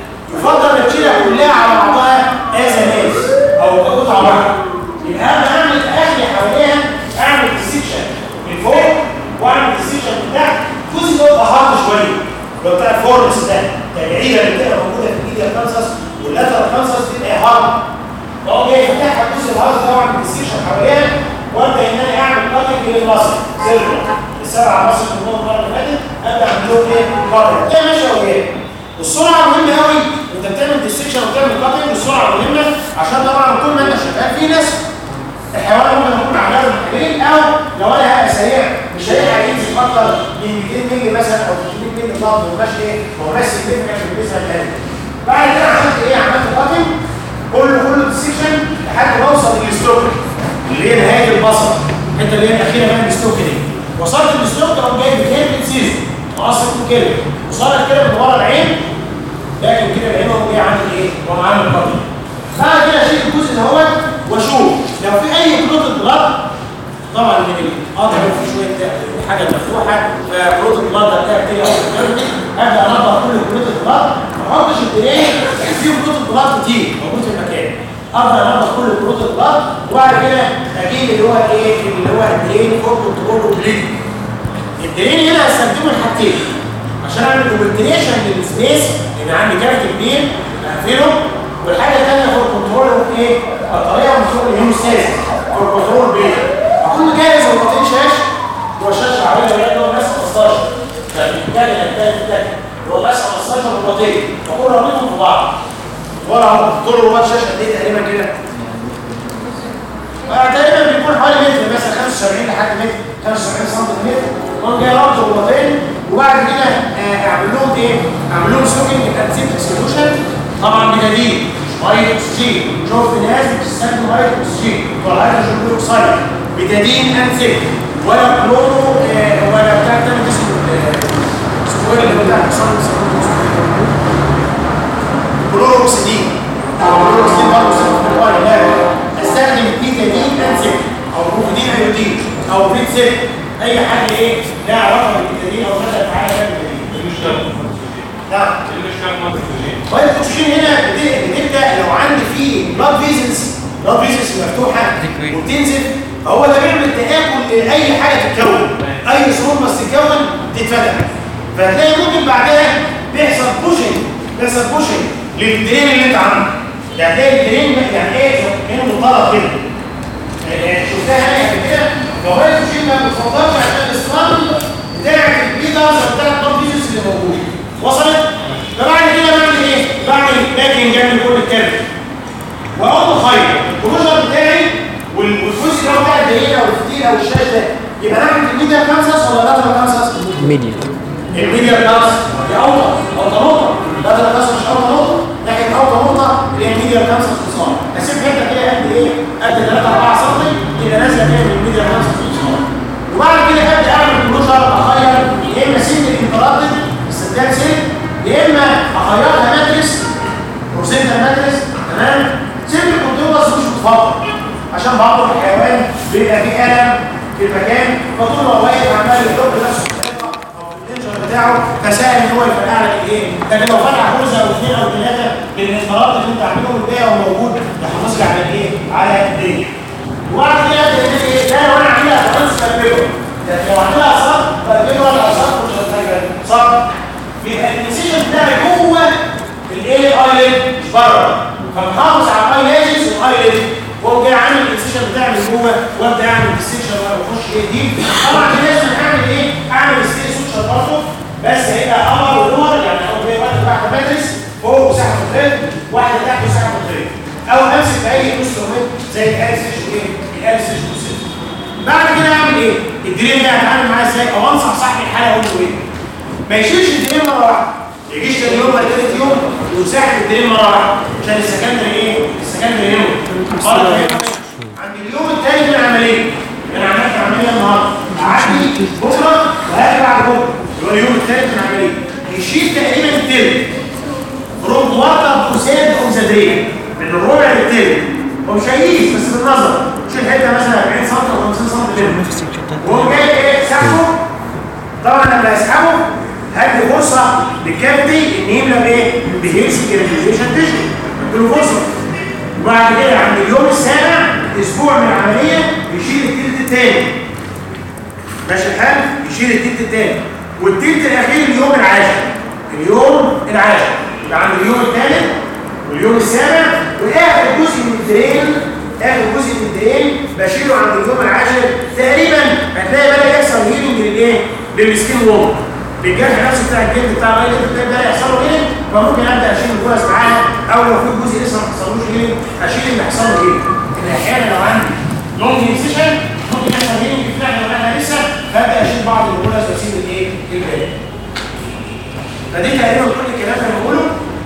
يفضل انك تشيلها كلها على بعضها از ناس او كقطعه واحده يبقى انا اعمل اخلي حواليها اعمل ديسكشن من فوق واعمل ديسكشن من تحت الجزء ده يبقى هارد شويه لو بتاع الفورمس ده تجعيده اللي بتبقى موجوده في الميديا كانسس واللاتر كانسس بتبقى هارد فهو جاي يفتحها الجزء الهارد ده واعمل ديسكشن حواليها وابدا ان انا اعمل كاتنج للمصل سيلفر السبعه مصل من المره اللي فاتت ابدا اعمل لهم ايه كاتنج ده ماشي وياه السرعه مهمه قوي وانت بتعمل ديسكشن وبتعمل كاتنج السرعه مهمه عشان طبعا طول ما انت شغال في ناس الحيوان ممكن يكون عمال محتاجين او لو انا هبقى سريع مش هيلحق ينزل اكتر من 200 مللي مثلا او 300 مللي ضغط وماشي ايه هو ماشي سيجنفكت بالنسبه للقلب بعد كده عملت ايه عملت كاتنج كله كله ديسكشن لحد ما اوصل للستوك اللي هي نهايه البصر الحته اللي هي الاخيره من الستوك دي وصلت للستوك اقوم جايب كيرف سيزون مقص كيرف وصلت كده من ورا العين لكن كده العين هو جاي عامل ايه؟ هو عامل كاتنج بعد كده اشيل الجزء دوت واشوف لو في اي كروت بلاد طبعا من القاطع في شويه حاجه مفتوحه فكروت البلاد هتلاقي كتير قوي ابدا انضف كل كروت البلاد ما احطش الدرين فيه كروت البلاد كتير موجود في المكان ابدا انضف كل كروت البلاد وبعد كده اجيب اللي هو ايه اللي هو الدرين فور كنترول وبليد الدرين هنا هستخدمه لحاجتين عشان اعمل اوبرتريشن للسبيس لان عندي كارت كبير اقفله والحاجه الثانيه فور كنترول ايه الطريقه من الهيموستاز فور كنترول بيه اكون جاهز وبطين شاشه هو الشاشه عامله لغايه هو بس 15 فبالتالي هتلاقي الثاني هو بس 15 وبطين فاكون رابطهم في بعض ورا اهو طول رباط شاشه قد ايه تقريبا كده آه، تقريبا بيكون حوالي متر مثلا 75 لحد متر 75 سنتيمتر قوم جاي رابط الغطين وبعد كده آه، اعمل لهم ايه؟ اعمل لهم سوكينج انتيبتك سوليوشن طبعا بجديد ميه اكسجين شفت ناس بتستخدم ميه اكسجين والهيدروجين بيروكسيد بتدين انسيب ولا كلورو آه، ولا بتاع ده اسمه آه، اسمه ايه اللي بتاع كلوروكسيدين كلوروكسيدين برضه استخدم في الميه لا استخدم بيتادين انسيب او بروفيدين ايودين او بريتسيب اي حاجه ايه لها علاقه بالبيتادين او مدى تعالى نعم طيب الاكسجين هنا بت- بتبدا لو عندي فيه بلاد فيزلز بلاد فيزلز مفتوحه وبتنزل فهو ده بيعمل تاكل لاي حاجه تتكون اي ثرومبس تتكون تتفتح فهتلاقي ممكن بعدها بيحصل بوشنج بيحصل بوشنج للدرين اللي انت عامله يعني هتلاقي الدرين يعني ايه كانه منطلق كده يعني شفتها انا قبل كده فهو الاكسجين ما بيفضلش عشان الاسطوانه بتاعت البيترز بتاعت البلاد فيزلز اللي موجوده وصلت فبعد كده بعمل ايه بعمل باكينج جنب كل الكلام واقوم خير البروجر بتاعي وال- والجزء اللي هو بتاع الدقيقه او الفتيل او الشاش ده يبقى ناحيه الميديا كانسس ولا لاترال كانسس ميديا الميديا كانسس دي اوطى اوطى نقطه لاترال كانسس مش اوطى نقطه لكن اوطى نقطه اللي هي الميديا كانسس اتصال هسيب حته كده قد ايه قد 3 4 سم تبقى نازله كده من الميديا كانسس اتصال وبعد كده ابدا اعمل بروجر اخير يا اما سن الانترادد استبدال سن يا اما اخيرها ماتريس بروسنتا ماتريس تمام سن الكونتينوس مش متفضل عشان بعض الحيوان بيبقى فيه الم في المكان فطول ما هو واقف عمال يحط نفسه في الحيطة أو في الانجر بتاعه فسهل ان هو يفرقع لك الايه لكن لو فرقع جزء او اثنين او ثلاثه من الانفراد اللي انت عامله الباقي هو موجود يحافظ لك على الايه على الدنيا وبعد كده ابدا ان ايه ده لو انا عاملها ترانسفير بيبر لو عاملها صح فالبيبر ولا صح مش هتلاقي صح بيبقى الانسيشن بتاعي جوه الايه ايلid مش بره فمحافظ على الايلاجز والايلid واقوم جاي عامل الانسيشن بتاعي من جوه وابدا اعمل السيكشن واخش ايه دي طبعا لازم اعمل ايه اعمل ستيل سوشيال برضه بس هيبقى ابر ولور يعني اول جاي واحده تحت ماتريس فوق وساحه الخيط واحده تحت وساحه الخيط او امسك اي انسترومنت زي الالسيش وايه الالسيش وسيش بعد كده اعمل ايه الدرين ده هتعامل معاه ازاي او انصح صاحب الحاله اقول له ايه ما يشيلش الدرين مره واحده يجيش تاني يوم ولا تالت يوم ويساحب الدرين مره واحده عشان السكندري ايه السكندري يوم غلط يا جماعة. عند اليوم الثاني من العمليه انا عملت عمليه النهارده اعدي بكره وهاجي بعد بكره اللي هو اليوم الثالث من العمليه يشيل تقريبا التلت فروم واتر تو سيد اوف ذا درين من الربع للتلت هو مش هيقيس بس بالنظر شيل حته مثلا 40 سم او 50 سم كده وهو جاي ايه سحبه طبعا لما اسحبه هدي فرصه للكافيتي ان يملى بايه؟ بهيلث كريتيزيشن تيشو اديله فرصه وبعد كده عند اليوم السابع اسبوع من العمليه يشيل التلت الثاني ماشي الحال يشيل التلت الثاني والتلت الاخير اليوم العاشر اليوم العاشر يبقى عند اليوم الثالث واليوم السابع واخر جزء من الدرين اخر جزء من الدرين بشيله عند اليوم العاشر تقريبا هتلاقي بدا يحصل هيلينج للايه؟ للسكين وول للجرح نفسه بتاع الجلد بتاع الراجل بتاع بدا يحصل له هيلينج فممكن ابدا اشيل الجوز معاها او لو في جزء لسه ما حصلوش هيلينج اشيل اللي حصل له هيلينج لكن احيانا لو عندي لونج انسيشن ممكن يحصل هيلينج في فعلا لو انا لسه فابدا اشيل بعض الجوز واسيب الايه؟ الباقي فدي تقريبا كل الكلام اللي بقوله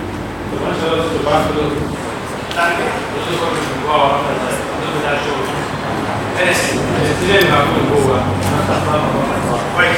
بعد كده انا سيب كويس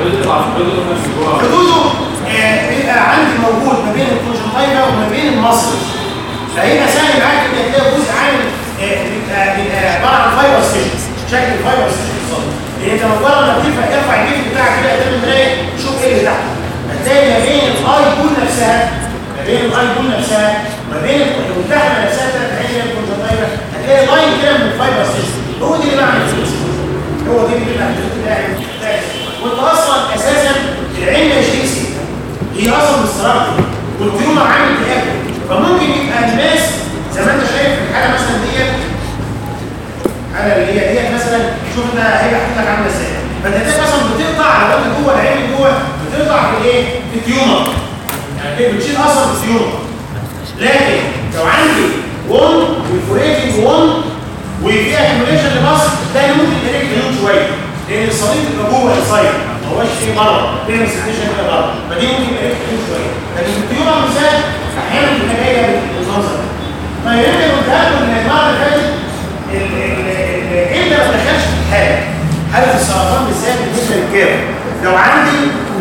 حدوده آه، بيبقى عندي موجود ما بين الكونجنتايفا وما بين المصل فهيبقى سهل معاك انك تلاقي جزء عامل آه، بيبقى بيبقى عباره عن فايبر ستيشن شكل الفايبر ستيشن بالظبط لان انت مجرد ما بترفع ارفع الجلد بتاعك كده قدام المرايه شوف ايه اللي تحت هتلاقي ما بين الاي بول نفسها ما بين الاي بول نفسها ما بين الملتحمه نفسها بتاعت العين الكونجنتايفا هتلاقي لاين كده من الفايبر ستيشن هو دي اللي بعمل هو دي اللي بعمل وانت اصلا اساسا العين مش هيكسي هي اصلا استراحه والتيومر عامل تاكل فممكن يبقى الناس زي ما انت شايف في الحاله مثلا ديت الحاله اللي هي ديت مثلا شوف انت هيبقى حالتك عامله ازاي فانت هتلاقي مثلا بتقطع لو انت جوه العين من جوه بتقطع في الايه؟ في التيومر يعني بتشيل اصلا في التيومر لكن لو عندي 1 والفوريتنج 1 وفي اكيوميليشن لبص ده اللي ممكن يديك ديون شويه لان الصليب بيبقى جوه الصيد ما هوش فيه بره بين السكشن كده بره فدي ممكن يديك ديون شويه لكن الطيوره مثال احيانا بتبقى جايه بالمنظر ده طيب انت قلت لكم ان المره اللي فاتت انت ما دخلش في الحاله حاله السرطان بالذات بالنسبه للكبد لو عندي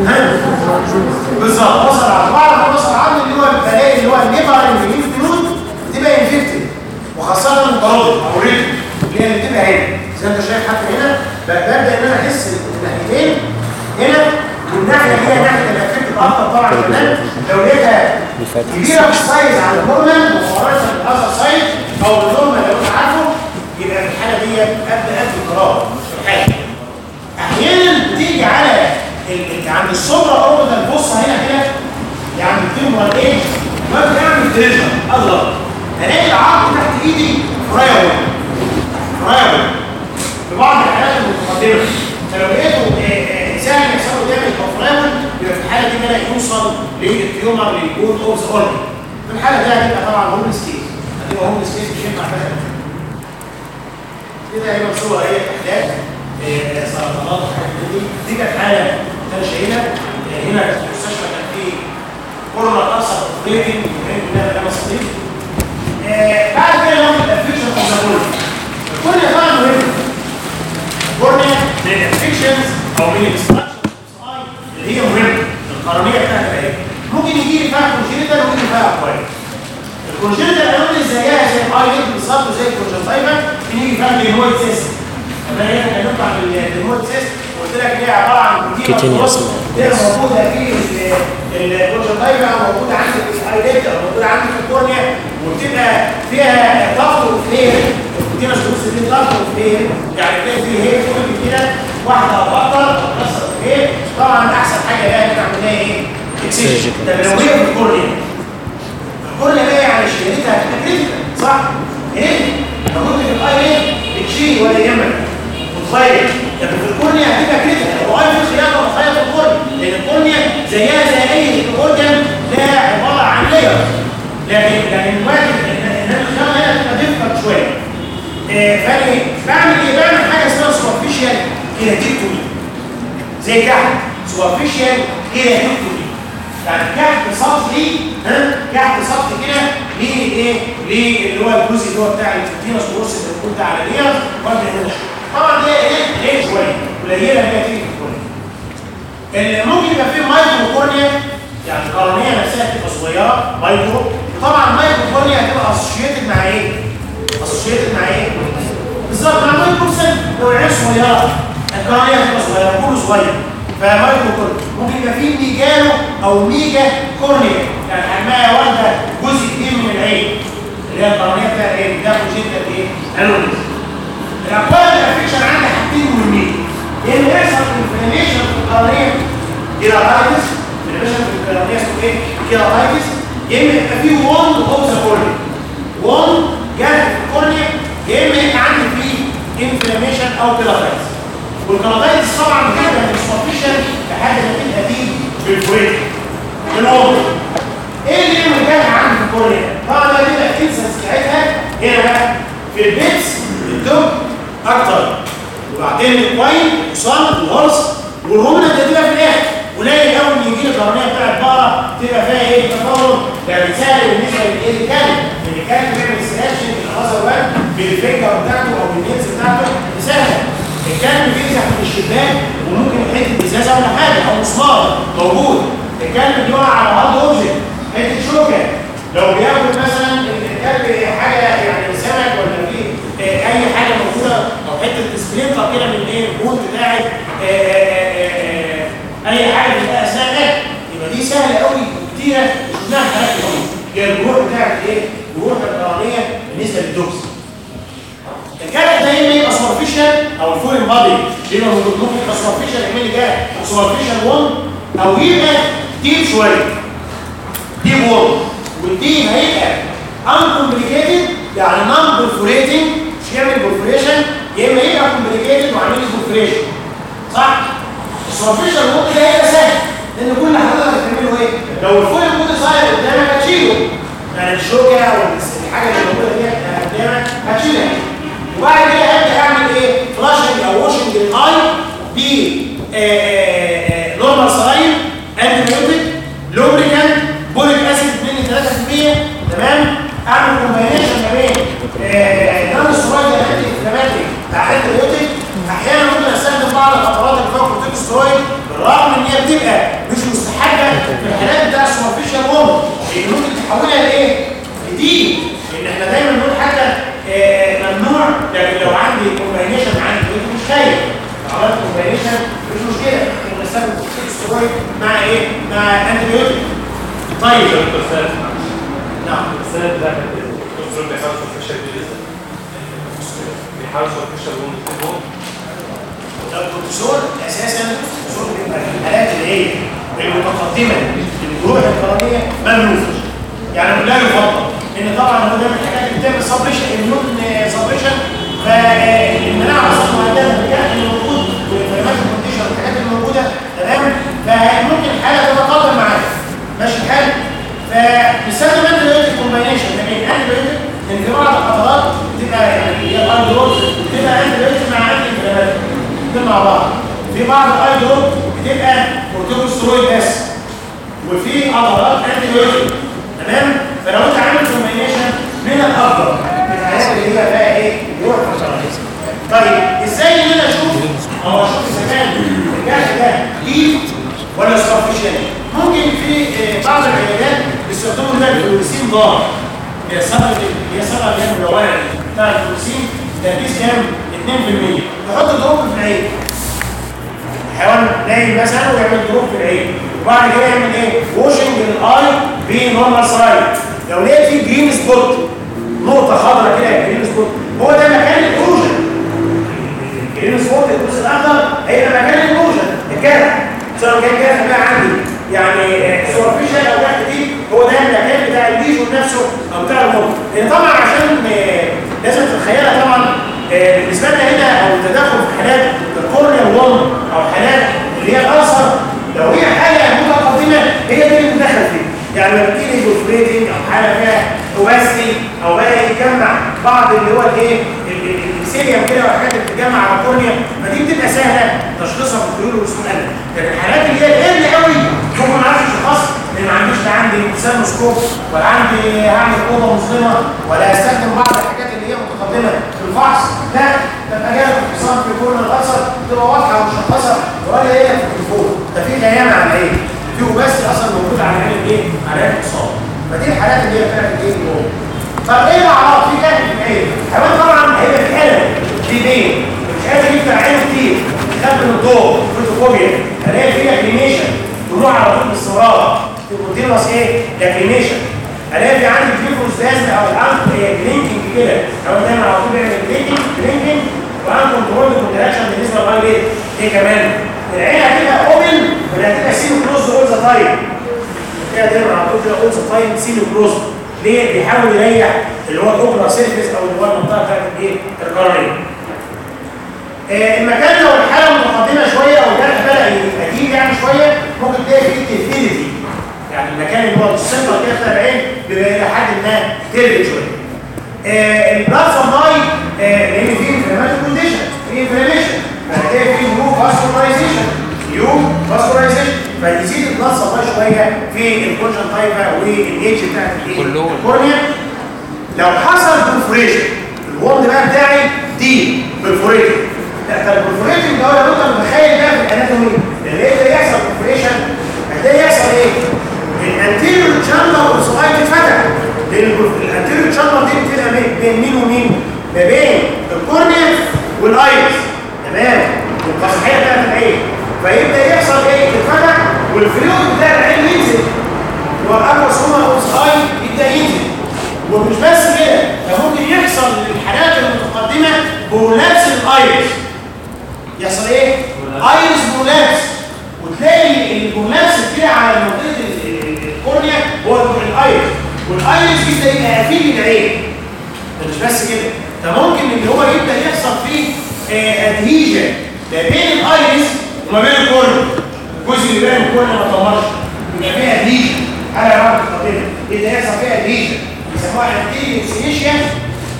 بالظبط وصل على بعض ما وصل عندي اللي هو البلاقي اللي هو النيفر اللي فلويد بتبقى انفكتد وخاصه البارود او الريتم اللي هي اللي بتبقى هنا زي ما انت شايف حتى هنا ببدا ان انا احس الناحيتين هنا والناحيه اللي هي ناحيه الافكت اكتر طبعا كمان لو لقيتها كبيره في السايز على الهرمون مقارنه بالاذر سايز او الهرمون لو انت عارفه يبقى في الحاله دي قد قد القرار في الحاله احيانا بتيجي على عند الصبرة اوربيتال بص هنا كده يعني التيمورال ايه ما بتعمل تريجر الله الاقي العظم تحت ايدي فرايبل فرايبل في بعض الحالات المتقدمه فلو لقيته سهل يحصل له دامج او فرايبل يبقى في الحاله دي بدا يوصل للتيومر للجود اوف ذا اوربت في الحاله دي هتبقى طبعا هوم ستيز هتبقى هوم ستيز مش هينفع كده هيبقى صور اي احداث سرطانات وحاجات دي دي كانت حاله انا شايلها هنا في المستشفى كان في كورونا اثر اوبريتنج هنا ده مصري بعد كده ناخد الافكشن اوف ذا كورنيا الكورنيا طبعا مهم الكورنيا من الافكشنز او من الاستراكشر اللي هي مهمه القرنيه بتاعتها ايه ممكن يجي لي فيها كونجينيتال ويجي فيها اكواير الكونجينيتال الاول زيها زي الاي بالظبط زي الكونجنتايفا بنيجي فيها الهيمويد سيستم انا هنا هنطلع بالهيمويد سيستم قلت لك هي عباره عن بروتين موجوده في الكونجنتايفا موجوده عندك في الايليتا موجوده عندك في الكورنيا وبتبقى فيها ضغط وفلير البروتين الشخص دي ضغط وفلير يعني تلاقي فيه هي كل كده واحده او اكتر تكسر فلير طبعا احسن حاجه بقى نعمل لها ايه؟ اكسجن طب لو هي في الكورنيا الكورنيا بقى يعني شيلتها هتبقى كريتيكال صح؟ ايه؟ لو كنت في الايليت بتشيل ولا يهمك وتغير لكن في الكورنيا هتبقى كريتيكال لو اي في خياطه وتغير في الكورنيا لان الكورنيا زيها زي اي اورجن لها عباره عن لير لكن لكن الواجب ان الخياطه هنا تبقى ديفكت شويه فانا بعمل ايه؟ بعمل حاجه اسمها سوبرفيشال كيراتيكتومي زي كحت سوبرفيشال كيراتيكتومي يعني كحت سطحي ها كحت سطحي كده ليه ايه؟ اللي هو الجزء اللي هو بتاع الفينوس كورس اللي بنقول ده على لير وابدا هنا طبعا دي ايه؟ ايه شويه قليله ان هي تيجي في الكورنيا اللي ممكن يبقى فيه مايكرو كورنيا يعني القرنيه نفسها تبقى صغيره مايكرو طبعا مايكرو كورنيا هتبقى اسوشيتد مع ايه؟ اسوشيتد مع ايه؟ بالظبط مع مايكرو سيل لو العين صغيره القرنيه هتبقى صغيره كله صغير فمايكرو كورنيا ممكن يبقى فيه ميجانو او ميجا كورنيا يعني حجمها واخده جزء كبير من العين اللي هي القرنيه بتاعت ايه؟ بتاخد جدا ايه؟ الونس الاقوال الافكشن عندي حاجتين مهمين يا اما يحصل انفلاميشن في القرنيه كيراتايتس انفلاميشن في القرنيه اسمه ايه؟ كيراتايتس يا اما يبقى فيه وان اوف ذا كورنيا وان جرح في الكورنيا يا اما يبقى عندي فيه انفلاميشن او كيراتايتس والكيراتايتس طبعا بتبقى من السوبرفيشن لحد ما تبقى دي بالفويت الوان ايه اللي يعمل جرح عندي في الكورنيا؟ طبعا ده بيبقى الانسنس بتاعتها هنا بقى في البيتس الدب اكتر وبعدين الكوين وصل والهرس والهرمون الجديده في الاخر قليل قوي ان يجي لي القرنيه بتاعت بقره تبقى فيها ايه تفاضل يعني سهل بالنسبه لايه الكلب لان الكلب بيعمل سيلكشن الحصى وان بالفكره بتاعته او بالنيلز بتاعته سهله الكلب بيفتح من الشباك وممكن حته ازازه ولا حاجه او مسمار موجود الكلب بيقع على هارد اوبجكت حته شوكه لو بياكل مثلا الكلب حاجه يعني سمك ولا فيه اي حاجه موجوده او حته سبلينتر كده من ايه البول بتاعت اي حاجه في اثناء الاكل يبقى دي سهله قوي وكتيره شفناها في حالات كتير هي الجروح بتاعت ايه؟ جروح القرنيه بالنسبه للدوكس الجرح ده اما يبقى سوبرفيشال او الفورين بادي يبقى ممكن يبقى سوبرفيشال يعمل لي جرح سوبرفيشال 1 او يبقى ديب شويه ديب 1 والديب هيبقى uncomplicated يعني نون برفوريتنج مش يعمل برفوريشن يا اما يبقى كومبليكيتد وعامل لي برفوريشن صح؟ السوبرفيشال ممكن ده هيبقى سهل لان كل حضرتك هتعمله ايه؟ لو الفول مود صغير قدامك هتشيله يعني الشوكه او الحاجه اللي موجوده دي قدامك هتشيلها وبعد كده هبدا اعمل ايه فلاشنج او واشنج للاي ب نورمال سلاين انتي بايوتيك لوبريكانت بوليك اسيد 2 3% تمام اعمل كومباينيشن ما بين نون سترويد انتي انفلاماتري بتاع انتي بايوتيك احيانا ممكن استخدم بعض القطرات اللي فيها كورتيكوسترويد بالرغم ان هي بتبقى مش مستحبه في الحالات بتاع السوبرفيشال ووم لان ممكن تحولها لايه؟ لدي لان احنا دايما بنقول حتى آه، ممنوع لكن لو عندي كومباينيشن عندي بيوتيك مش خايف لو عملت كومباينيشن مش مشكله ممكن استخدم كورتيكوسترويد مع ايه؟ مع انتي بيوتيك طيب دكتور سالم نعم السنة اللي فاتت الدكتور بيحاول يفشل دي لسه بيحاول يفشل وهم البروفيسور اساسا البروفيسور بيبقى في الحالات اللي هي المتقدمه الجروح القرنيه ممنوع يعني لا يفضل ان طبعا هو ده من الحاجات اللي بتعمل سبريشن اميون سبريشن فالمناعه اصلا مهدده بالكائن اللي موجود والانفلامات كونديشن والحاجات اللي موجوده تمام فممكن الحاله تتقدم معاك ماشي الحال فبنستخدم انتي بايوتيك كومباينيشن ما بين انتي بايوتيك لان في بعض القطرات بتبقى يعني هي الاندروز بتبقى انتي بايوتيك مع انتي انفلاماتوري الاثنين مع بعض في بعض الاي دروب بتبقى كورتيكوسترويد بس وفي عضلات انتي بايوتيك تمام فلو انت عامل كومبينيشن من الافضل في الحالات اللي هي بقى ايه يروح في الشرايين طيب ازاي ان انا اشوف او اشوف اذا كان الجرح ده ليف ولا سبارفيشن ممكن في آه، بعض العيادات بيستخدموا ده الفلوريسين ضار هي صدر هي صدر اللي هي الملونه بتاع الفلوريسين تركيز كام 2% يحط دروب في العين حيوان نايم مثلا ويعمل دروب في العين وبعد كده يعمل ايه ووشنج الاي بنورمال سايد لو لقيت فيه جرين سبوت نقطه خضراء كده جرين سبوت هو ده مكان الاوجن الجرين سبوت الجزء الاخضر هيبقى مكان الاوجن الجرح سواء كان جرح بقى عندي يعني سوبرفيشال او جرح دي هو ده المكان بتاع الليجون نفسه او بتاع الموت لان طبعا عشان آه، لازم تتخيلها طبعا آه، بالنسبه لنا هنا او التدخل في حالات الكورنيا وون او حالات اللي هي الاثر لو هي حاله متقدمه هي دي اللي بتدخل فيها يعني لما بتيجي بروفريتنج او حاله فيها اوباسيتي او بقى يتجمع بعض اللي هو الايه ال- ال- السيليوم كده والحاجات اللي بتتجمع على الكورنيا فدي بتبقى سهله تشخيصها في الطيور والسؤال لكن الحالات اللي هي الاقل قوي ممكن ما اعرفش اشخصها لان ما عنديش لا عندي سيرموسكوب ولا عندي هعمل اوضه مظلمه ولا استخدم بعض الحاجات اللي هي متقدمه في الفحص لا تبقى جايه في اتصال في كل الاثر تبقى واضحه ومشخصه ولا هي في التليفون ده في خيال على العين في بس اصلا موجود على العين الايه؟ على العين الاتصال فدي الحالات اللي هي بتاعت الايه؟ النوم طب ايه الاعراض في كام في العين؟ حيوان طبعا هيبقى في الم في بين مش قادر يفتح عينه كتير يخاف من الضوء فوتوفوبيا الاقي فيه لاكريميشن طلوع على طول باستمرار في كونتينوس ايه؟ لاكريميشن الاقي في عندي فيفروس لازم او الانف بلينكينج كده لو دايما على طول بيعمل بلينكينج بلينكينج وان كنترول كونتراكشن بالنسبه للرايت ايه كمان؟ العين هتبقى اوبن ولا هتبقى سيلو كلوز اول ذا تايم كده دايما على طول كده اول ذا تايم سيلو كلوز ليه؟ بيحاول يريح اللي هو الاوبرا سيرفيس او اللي هو المنطقه بتاعت الايه؟ القرنيه آه، المكان لو الحاله متقدمه شويه او الجرح بدا يبقى تقيل يعني شويه ممكن تلاقي فيه تيفيليتي يعني المكان اللي هو السنتر كده بتاع العين بيبقى الى حد ما تيرد شويه آه، البلاد سبلاي آه، لان فيه انفلاماتوري كونديشن فيه انفلاميشن هتلاقي فيه نيو فاسكولايزيشن نيو فاسكولايزيشن فيزيد البلاد سبلاي شويه في الكونجنتايفا والايدج بتاعت الايه؟ كلهم. الكورنيا لو حصل برفوريشن الوند بقى بتاعي دي برفوريتنج لا طب البرفوريتنج ده لو انت متخيل بقى في الاناتومي اللي يقدر يحصل برفوريشن هتلاقي يحصل ايه؟ الانتيريور تشامبر والسلايد اتفتح لان الانتيريور تشامبر دي بتبقى بين- بين مين ومين؟ ما بين الكورنيا والايرس تمام والقصحيه بتاعت العين فيبدا يحصل ايه؟ تتفتح والفلويد بتاع العين ينزل والأمر سوما أوساي يبدأ ينزل ومش بس كده ده ممكن يحصل للحالات المتقدمة بولابس الأيرس يحصل ايه؟ ايرس بولابس وتلاقي البولابس كده على منطقة ال- ال- الكورنيا هو الايرس والايرس يبدأ يبقى قافل العين ده مش بس كده ده ممكن ان هو يبدأ يحصل فيه ادهيجن ما بين الايرس وما بين الكورنيا الجزء اللي بين الكورنيا ما طمرش يبقى فيها ادهيجن حاجه رابطه خطيره يبدا يحصل فيها ادهيجن بيسموها انتيريو سينيشيا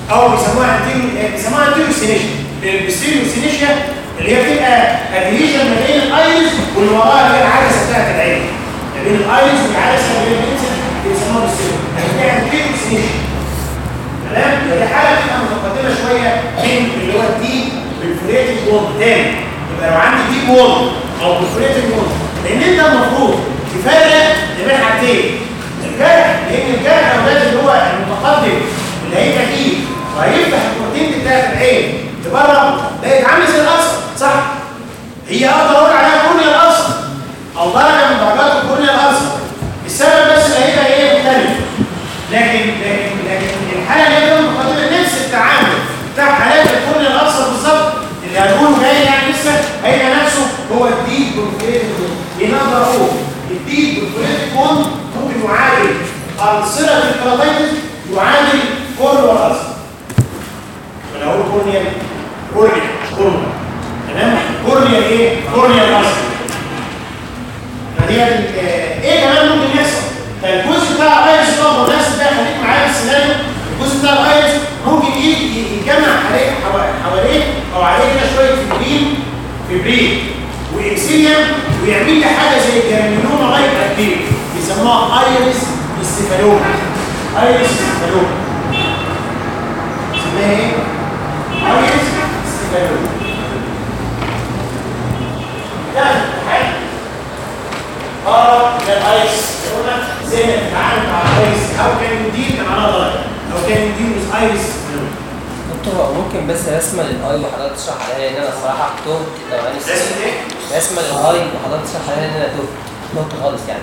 او بيسموها انتيريو بيسموها انتيريو سينيشيا البستيريو سينيشيا اللي هي بتبقى ادهيشن ما بين الايرس واللي وراها اللي هي العدسه بتاعت العين ما بين الايرس والعدسه اللي هي البنسل بيسموها بستيريو هتلاقيها انتيريو سينيشيا تمام دي حاله بتبقى متقدمه شويه من اللي هو الديب بالفريتد وولد تاني يبقى لو عندي ديب وولد او بالفريتد وولد لان انت المفروض تفرق بين حاجتين الجرح لان الجرح ده اللي هو المتقدم اللي هيبقى فيه وهيفتح البروتين بتاعت العين لبره ده يتعامل زي الاصل صح هي اقدر اقول عليها كورنيا الاصل او درجه من درجات الكورنيا الاصل السبب بس اللي هيبقى ايه مختلف لكن لكن لكن الحاله اللي هي مقدمه نفس التعامل بتاع حالات الكورنيا الاصل بالظبط اللي هنقوله جاي يعني لسه هيبقى نفسه هو الديب بالفريتد كون نقدر اقول الديب بالفريتد كون ممكن يعادل الصله الكراتيتس يعادل كورنيا الاصل انا اقول كورنيا كورنيا مش كورنيا تمام كورنيا ايه كورنيا الاصل فدي ايه كمان ممكن يحصل فالجزء بتاع الايرس ده مناسب ده خليك معايا في السيناريو الجزء بتاع الايرس ممكن يجي يتجمع حواليه حواليه او عليه كده شويه فيبرين فيبرين واكسيليوم ويعمل لي حاجه زي الجرانيولوما لايك اكتيف بيسموها ايرس استيفالوما ايرس استيفالوما اسمها ايه؟ ايرس استيفالوما ده حاجه اه ده الايس قلنا زي ما بنتعامل مع الايس او كان يدير كان على درجه او كان يدير with ايس دكتور هو ممكن بس رسمه للاي وحضرتك تشرح عليها لان انا الصراحه تهت لو انا رسمه ايه؟ رسمه للاي وحضرتك تشرح عليها لان انا تهت تهت خالص يعني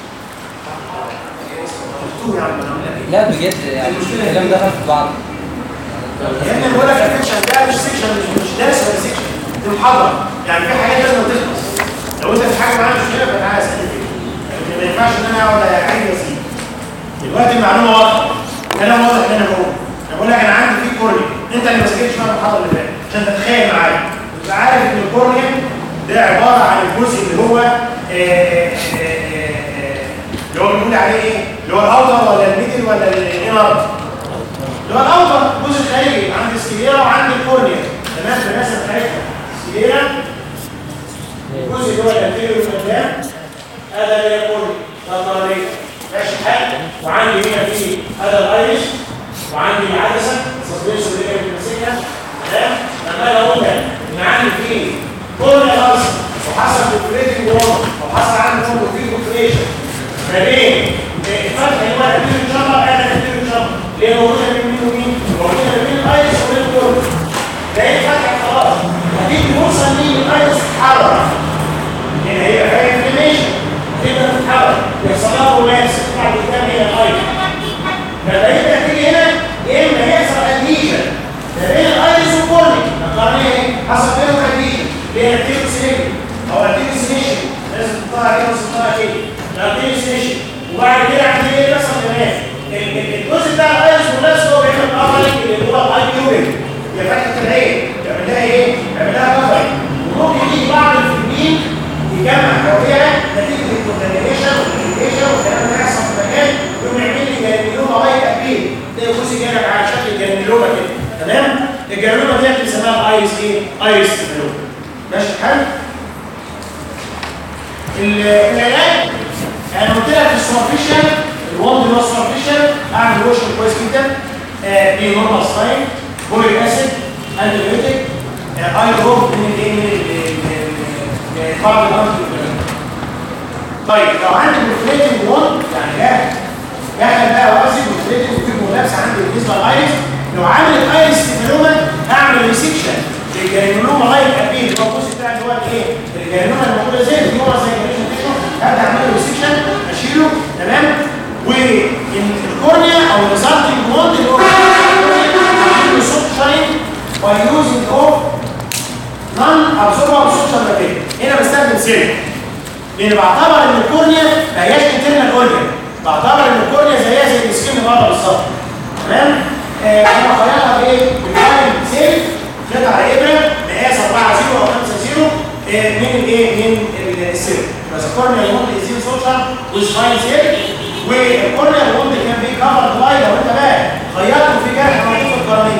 دكتور يا عم انا اقول لك ايه؟ لا بجد يعني الكلام دخل في بعض يا ابني بقول لك السكشن ده مش سكشن مش مش درس ولا سكشن دي محاضره يعني في حاجات لازم تخلص لو انت في حاجه معايا مشكله فتعالى اسالني فيها لكن ما ينفعش ان انا اقعد اعيد واسيب دلوقتي المعلومه واضحه كلام واضح اللي انا بقوله انا بقول لك انا عندي في كورنيا انت اللي ما سكتش معايا المحاضره اللي فاتت عشان تتخيل معايا تبقى عارف ان الكورنيا ده عباره عن الجزء اللي هو آه، آه، آه، آه، اللي هو بنقول عليه ايه؟ اللي هو الاوتر ولا الميدل ولا الانر؟ اللي هو الاوتر الجزء الخارجي عند السكليرا وعند الكورنيا تمام في الناس بتاعتها السكليرا الجزء اللي هو الانتيريور قدام هذا اللي هي الكورنيا ده الطرابيق ماشي الحال وعندي هنا في هذا الايرس وعندي العدسه السسبنس اللي هي بتمسكها تمام لما انا اقول لك ان عندي في كورنيا خالص وحصل كوبريتنج وول او حصل عندي كورنيا في كوبريشن ما بين الفتح اللي هو الانتيريور جامبر هذا الانتيريور جامبر اللي هي موجوده بين مين ومين؟ موجوده ما بين الايرس وبين الكورنيا ده فتح خلاص هتيجي فرصه ان الايرس تتحرك هنا هي فيها انفليشن تقدر تتحرك يحصل لها رومانس بعد قدام هنا الايرس فبقيت تيجي هنا يا اما يحصل اديشن ما بين الايرس والكورنيا القرنيه ايه؟ حصل بينهم اديشن اللي هي التيروسينيشن او التيروسينيشن لازم تحطها كده وتحطها كده التيروسينيشن وبعد كده عندي ايه بيحصل كمان ال- ال- الجزء بتاع الايرس والنفس هو بيعمل افرينج اللي هو الاي كيوبنج هي فتحه العين يعمل لها ايه؟ يعمل لها كفرنج وممكن يجي بعض الفيلمين يجمع حواليها نتيجه الكونتامينيشن والكلينيشن والكلام ده يحصل في المكان يقوم يعمل لي جرانيلوما لايك اكيد تلاقي جزء جالك على شكل جرانيلوما كده تمام؟ الجرانيلوما دي بنسميها ايرس ايه؟ ايرس جرانيلوما ماشي الحال؟ ال- العلاج انا قلت لك في السوبرفيشال الوند اللي هو السوبرفيشال اعمل وشن كويس جدا آه، دي نورمال ساين بوليك اسيد انتي بيوتيك اي دروب من الايه من بعض الانتي طيب لو عندي بروفليتنج وند يعني ده دخل بقى وازي بروفليتنج وفي ملابسه عندي بالنسبه للايرس لو عامل الايرس ستيفيلوما اعمل ريسكشن للجرانيولوما لايك ابيل اللي هو الجزء بتاع اللي هو الايه الجرانيولوما الموجوده زي الجوه زي الجرانيولوما تيشو هبدا اعمل له ريسكشن اشيله تمام والكورنيا او الريزلتنج وند اللي هو عامل سوفت شاين باي يوزنج اوف نون ابسوربر سوشيال ماتيريال هنا بستخدم سيلك لان بعتبر ان الكورنيا ما هياش انترنال اورجن بعتبر ان الكورنيا زيها زي السكين بره بالظبط تمام آه انا بخيطها بايه بالفاين سيلك قطع ابره مقاس 4 0 او 5 0 آه من الايه من السيلك بس الكورنيا يمونت ازيل سوشيال ويز فاين سيلك والكورنيا يمونت كان بي كفر باي لو انت بقى خيطته في جرح موجود في القرنيه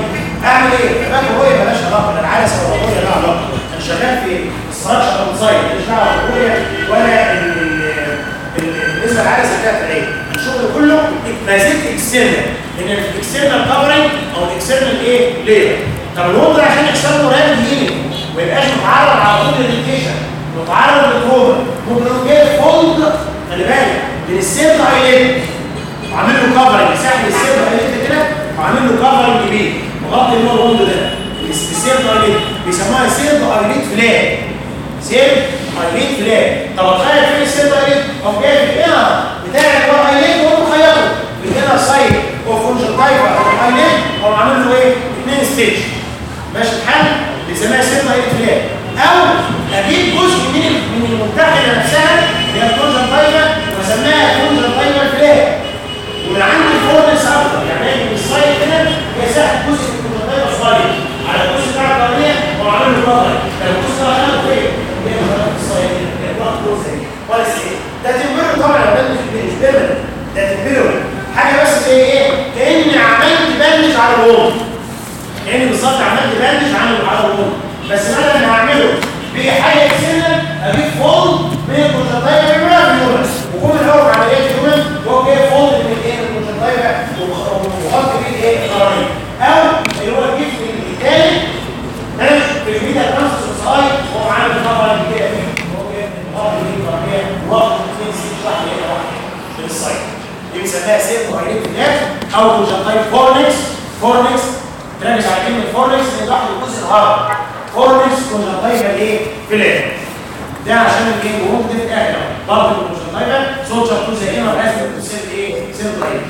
من الاكسترنال كفرنج او الاكسترنال ايه لير طب الوند عشان يحصل له راب هيلينج ما يبقاش متعرض على طول للريتيشن متعرض للتروما ممكن يكون جاي فولد خلي بالك من السيرد ايليد وعامل له كفرنج ساحب السيرد ايليد كده وعامل له كفرنج كبير مغطي اللي هو الوند ده السيرد ايليد بيسموها سيرد ايليد فلات سيرد ايليد فلات طب تخيل فين السيرد ايليد هو جاي في الانر بتاع اللي هو ايليد وهو مخيطه بالانر سايد اوف كونجكتيفا او ايليد هو عامل له ايه؟ اثنين ستيج ماشي الحل بيسميها سيرد ايليد فلات او اجيب جزء من من المنتخبه نفسها اللي هي الكونجكتيفا واسميها كونجكتيفا فلات ومن عند الفورنس اكتر يعني اجي من السايد كده يسحب جزء من الكونجكتيفا صغير على الجزء بتاع القرنيه وعامل له كفر لو الجزء ده خده فين؟ هي خدت السايد الضغط جزء ولا سي ده تمبرر طبعا ده مش بيرمنت ده تمبرر حاجه بس زي ايه؟ كاني عملت بندج على الوول كاني بالظبط عملت بندج على على الوول بس انا اللي هعمله بحاجه اكسنال اجيب فولد من الكونجكتيفا بيعملها في اليومن وكل الاول عمليه اليومن وهو جاي فولد من الايه الكونجكتيفا وحط فيه ايه القرنيه او اللي هو الجسم الثالث في الميتا ترانسفير سوسايد هو عامل طبعا كده هو جاي من الارض دي القرنيه واخد اثنين سي شرح هنا واحده من السايد دي بنسميها سيرفو هايليت فلاش او كونجكتيف فورنكس فورنكس تركز على كلمه فورنكس لان واحد الجزء الهرم فورنكس كونجكتيفا ايه فلاش ده عشان الايه وهو ده في الاخر برضه الكونجكتيفا صوت شرطوه زي هنا لازم تصير ايه سيرفو هايليت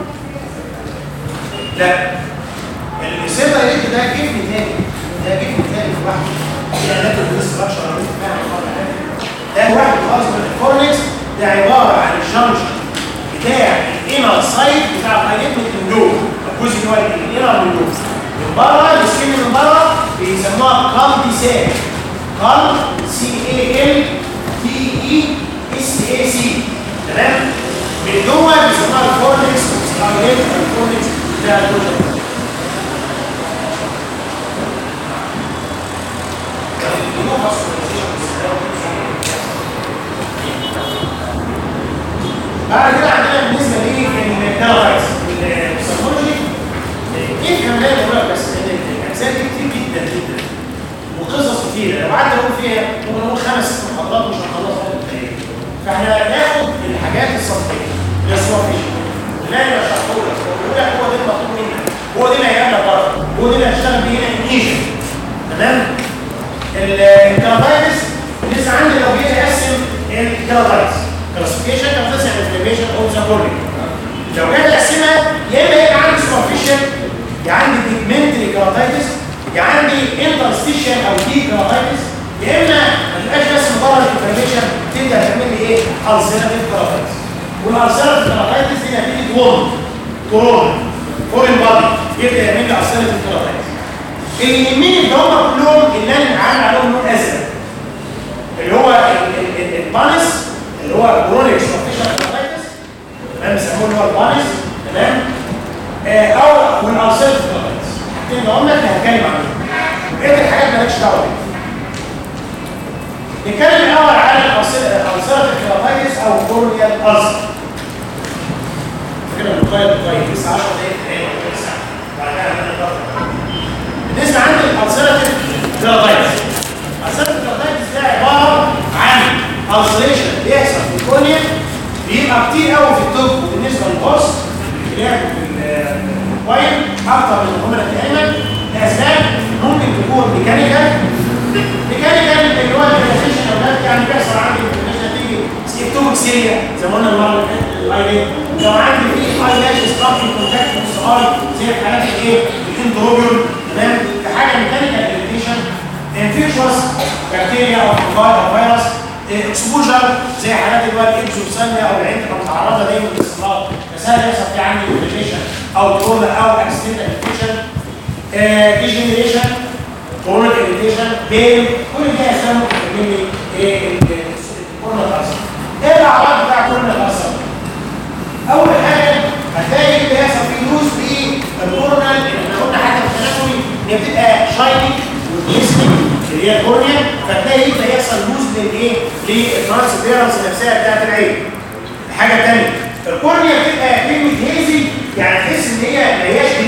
لا السيرفو هايليت ده جفن تاني ده جفن تاني لوحده دي علاقه بالاستراكشر ده واحد خالص من الفورنكس ده عباره عن الجنكشن بتاع الانر سايد بتاع الهايليت من جوه الجزء اللي هو الانر من جوه من بره السكين من بره بيسموها كالديسات كال سي اي ال تي اي اس اي سي تمام من جوه بيسموها الفورنكس الهايليت الفورنكس بتاع الجزء بعد كده عندنا بالنسبه للتيرابايتس البسيكولوجي ايه كمان بقول بس ان الاجزاء دي كتير جدا جدا وقصص كتيره لو قعدت اقول فيها ممكن اقول خمس ست محاضرات مش هنخلصها فاحنا ناخد الحاجات السطحيه الاسوافيه لا يبقى شرحه لك ويقول لك هو ده المطلوب منك هو ده اللي هيعمل بره هو ده اللي هشتغل بيه هنا انيشن تمام الكراتايتس لسه عندي لو جيت اقسم الكراتايتس كلاسيفيكيشن كان بتسمع انفلاميشن او زابوري لو جيت اقسمها يا اما يبقى عندي سوبرفيشال يا عندي بيجمنتري كراتايتس يا عندي انترستيشن او دي كراتايتس يا اما ما تبقاش بس مجرد انفلاميشن تبدا تعمل لي ايه السيراتيف كراتايتس والالسيراتيف كراتايتس دي نتيجه وند كورونا فورين بادي يبدا يعمل لي السيراتيف كراتايتس اللي يهمني ان هم كلهم اللي انا عامل عليهم لون ازرق اللي هو البانس اللي هو كرونيك سبورتيشن كراتايتس تمام بيسموه اللي هو البانس تمام آه او والالسيراتيف كراتايتس حاجتين اللي هم اللي هتكلم عنهم بقيه الحاجات مالكش دعوه بيها نتكلم الاول عن الالسيراتيف كراتايتس او كورنيال السر كده بنقيد طيب لسه 10 دقايق ساعه بعد كده هنعمل بالنسبه عند الالسيراتيف كراتايتس الالسيراتيف كراتايتس ده عباره عن السريشن بيحصل في الكورنيا بيبقى كتير قوي في الطب وبالنسبه للبوس اللي لعب في الموبايل اكتر من الهمله دائما لاسباب ممكن تكون ميكانيكال ميكانيكال اللي هو الريلاكسيشن اولاد يعني بيحصل عندي نتيجه سيكتومك سيريا زي ما قلنا المره اللي فاتت الايلين لو عندي في هاي لاش ستراكشر كونتاكت بالصغار زي الحالات الايه الاندروبيول تمام كحاجه ميكانيكال اريتيشن انفكشوس بكتيريا او فيروس او فيروس اكسبوجر زي حالات اللي هو الاكزوساليا او العين تبقى متعرضه دايما للاستمرار فسهل يحصل في عندي انفكشن او تروما او اكسيدنت انفكشن ديجنريشن كورونيك اريتيشن بين كل ده اسمه بيسميه ايه الكورونيك ارسل ايه الاعراض بتاع كورونيك ارسل اول حاجه هتلاقي اللي بيحصل فيه لوز بالكورونال احنا قلنا حاجه في التناسلي ان هي بتبقى شايني وجليسني اللي هي الكورنيا فتلاقي يبدا يحصل لوز للايه للترانسبيرنس نفسها بتاعت العين الحاجه الثانيه الكورنيا بتبقى كلمه هيزي يعني تحس ان هي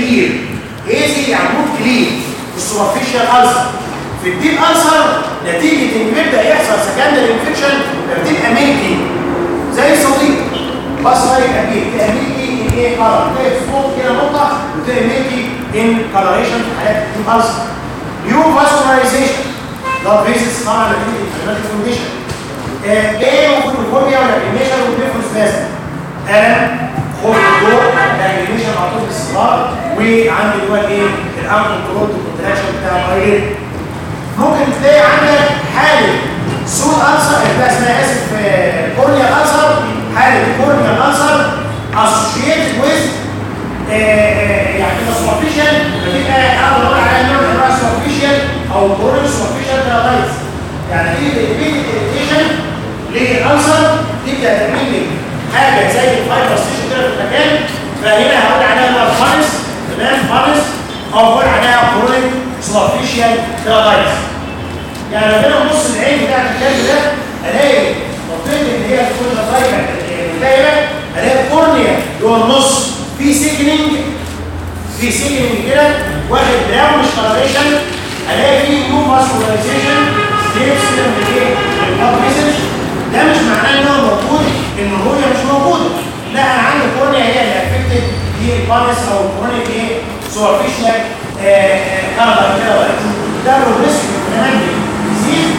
كلير ايزي يعني موت كلير السوبرفيشال ألسر في الديب ألسر نتيجة ان بيبدأ يحصل سكندري انفكشن بتبقى ميلكي زي الصديق بس ما يبقى بيه تبقى ميلكي ان ايه قرار تلاقي فوق كده نقطة وتلاقي ميلكي ان كلاريشن في حالات الديب ألسر نيو فاسكولايزيشن ده بيزنس طبعا نتيجة الانفلاماتيك كونديشن ايه ممكن الفوبيا ولا الانيشن والبيفروس باسم الم خوف الضوء الاجريشن على طول باستمرار وعندي اللي هو الايه الامر كنترول كونتراكشن بتاع الفايرين ممكن تلاقي عندك حاله سود انسر ده اسمها اسف كورنيا انسر حاله كورنيا انسر اسوشيتد ويز يعني سوبرفيشال بتبقى اقدر اقول عليها نوع من انواع سوبرفيشال او كورنيا سوبرفيشال ترايتس يعني دي البيت اريتيشن للانسر تبدا تعمل لي حاجه زي الفايبر ستيشن كده في المكان فهنا هقول عليها بقى فانس تمام فانس او هقول عليها كرونيك سوبرفيشال ترايتس يعني لو جينا نبص العين بتاعت الكلب ده الاقي منطقه اللي هي الكورنيا دايما الدايره الاقي الكورنيا جوه النص في سيكنينج في سيكنينج كده واخد براونش كلاريشن الاقي في نيو فاسكولايزيشن ستيبس كده من ايه؟ البلاد ميسج ده مش معناه ان هو موجود ان الرؤيه مش موجوده لا انا عندي كورنيا هي اللي افكتد دي البانس او الكورنيك ايه؟ سوبرفيشال كاربر كده ده الريسك كمان بيزيد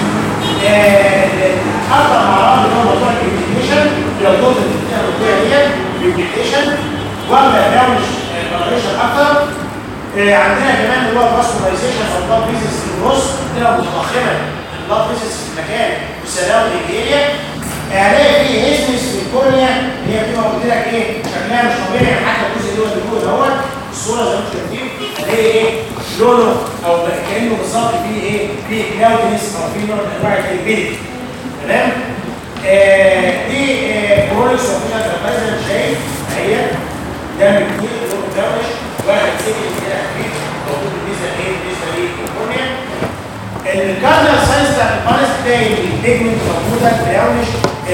اكتر اعراض اللي هو موضوع الكوميونيكيشن لو دوت الرؤيه ديت الكوميونيكيشن واخده براونش كلاريشن اكتر آه، عندنا كمان اللي هو الفاسكولايزيشن او البلاد فيزيس في النص تبقى متضخمه البلاد فيزيس في المكان والسراوندنج اريا هلاقي فيه هيزنس في الكورنيا اللي هي بتبقى قلت لك ايه شكلها مش طبيعي يعني حتى الجزء اللي هو اللي جوه دوت الصوره زي ما انتم شايفين هلاقي ايه لونه او كانه بالظبط فيه ايه فيه كلاودنس او فيه نوع من انواع الكريبيليتي تمام آه دي كرونيك سوفيشال زي ما انت شايف اهي دم كتير لونه مدوش واحد سكن كده خفيف موجود بالنسبه لايه بالنسبه للكورنيا الكارنال ساينس بتاع البانس تلاقي البيجمنت موجوده البراونش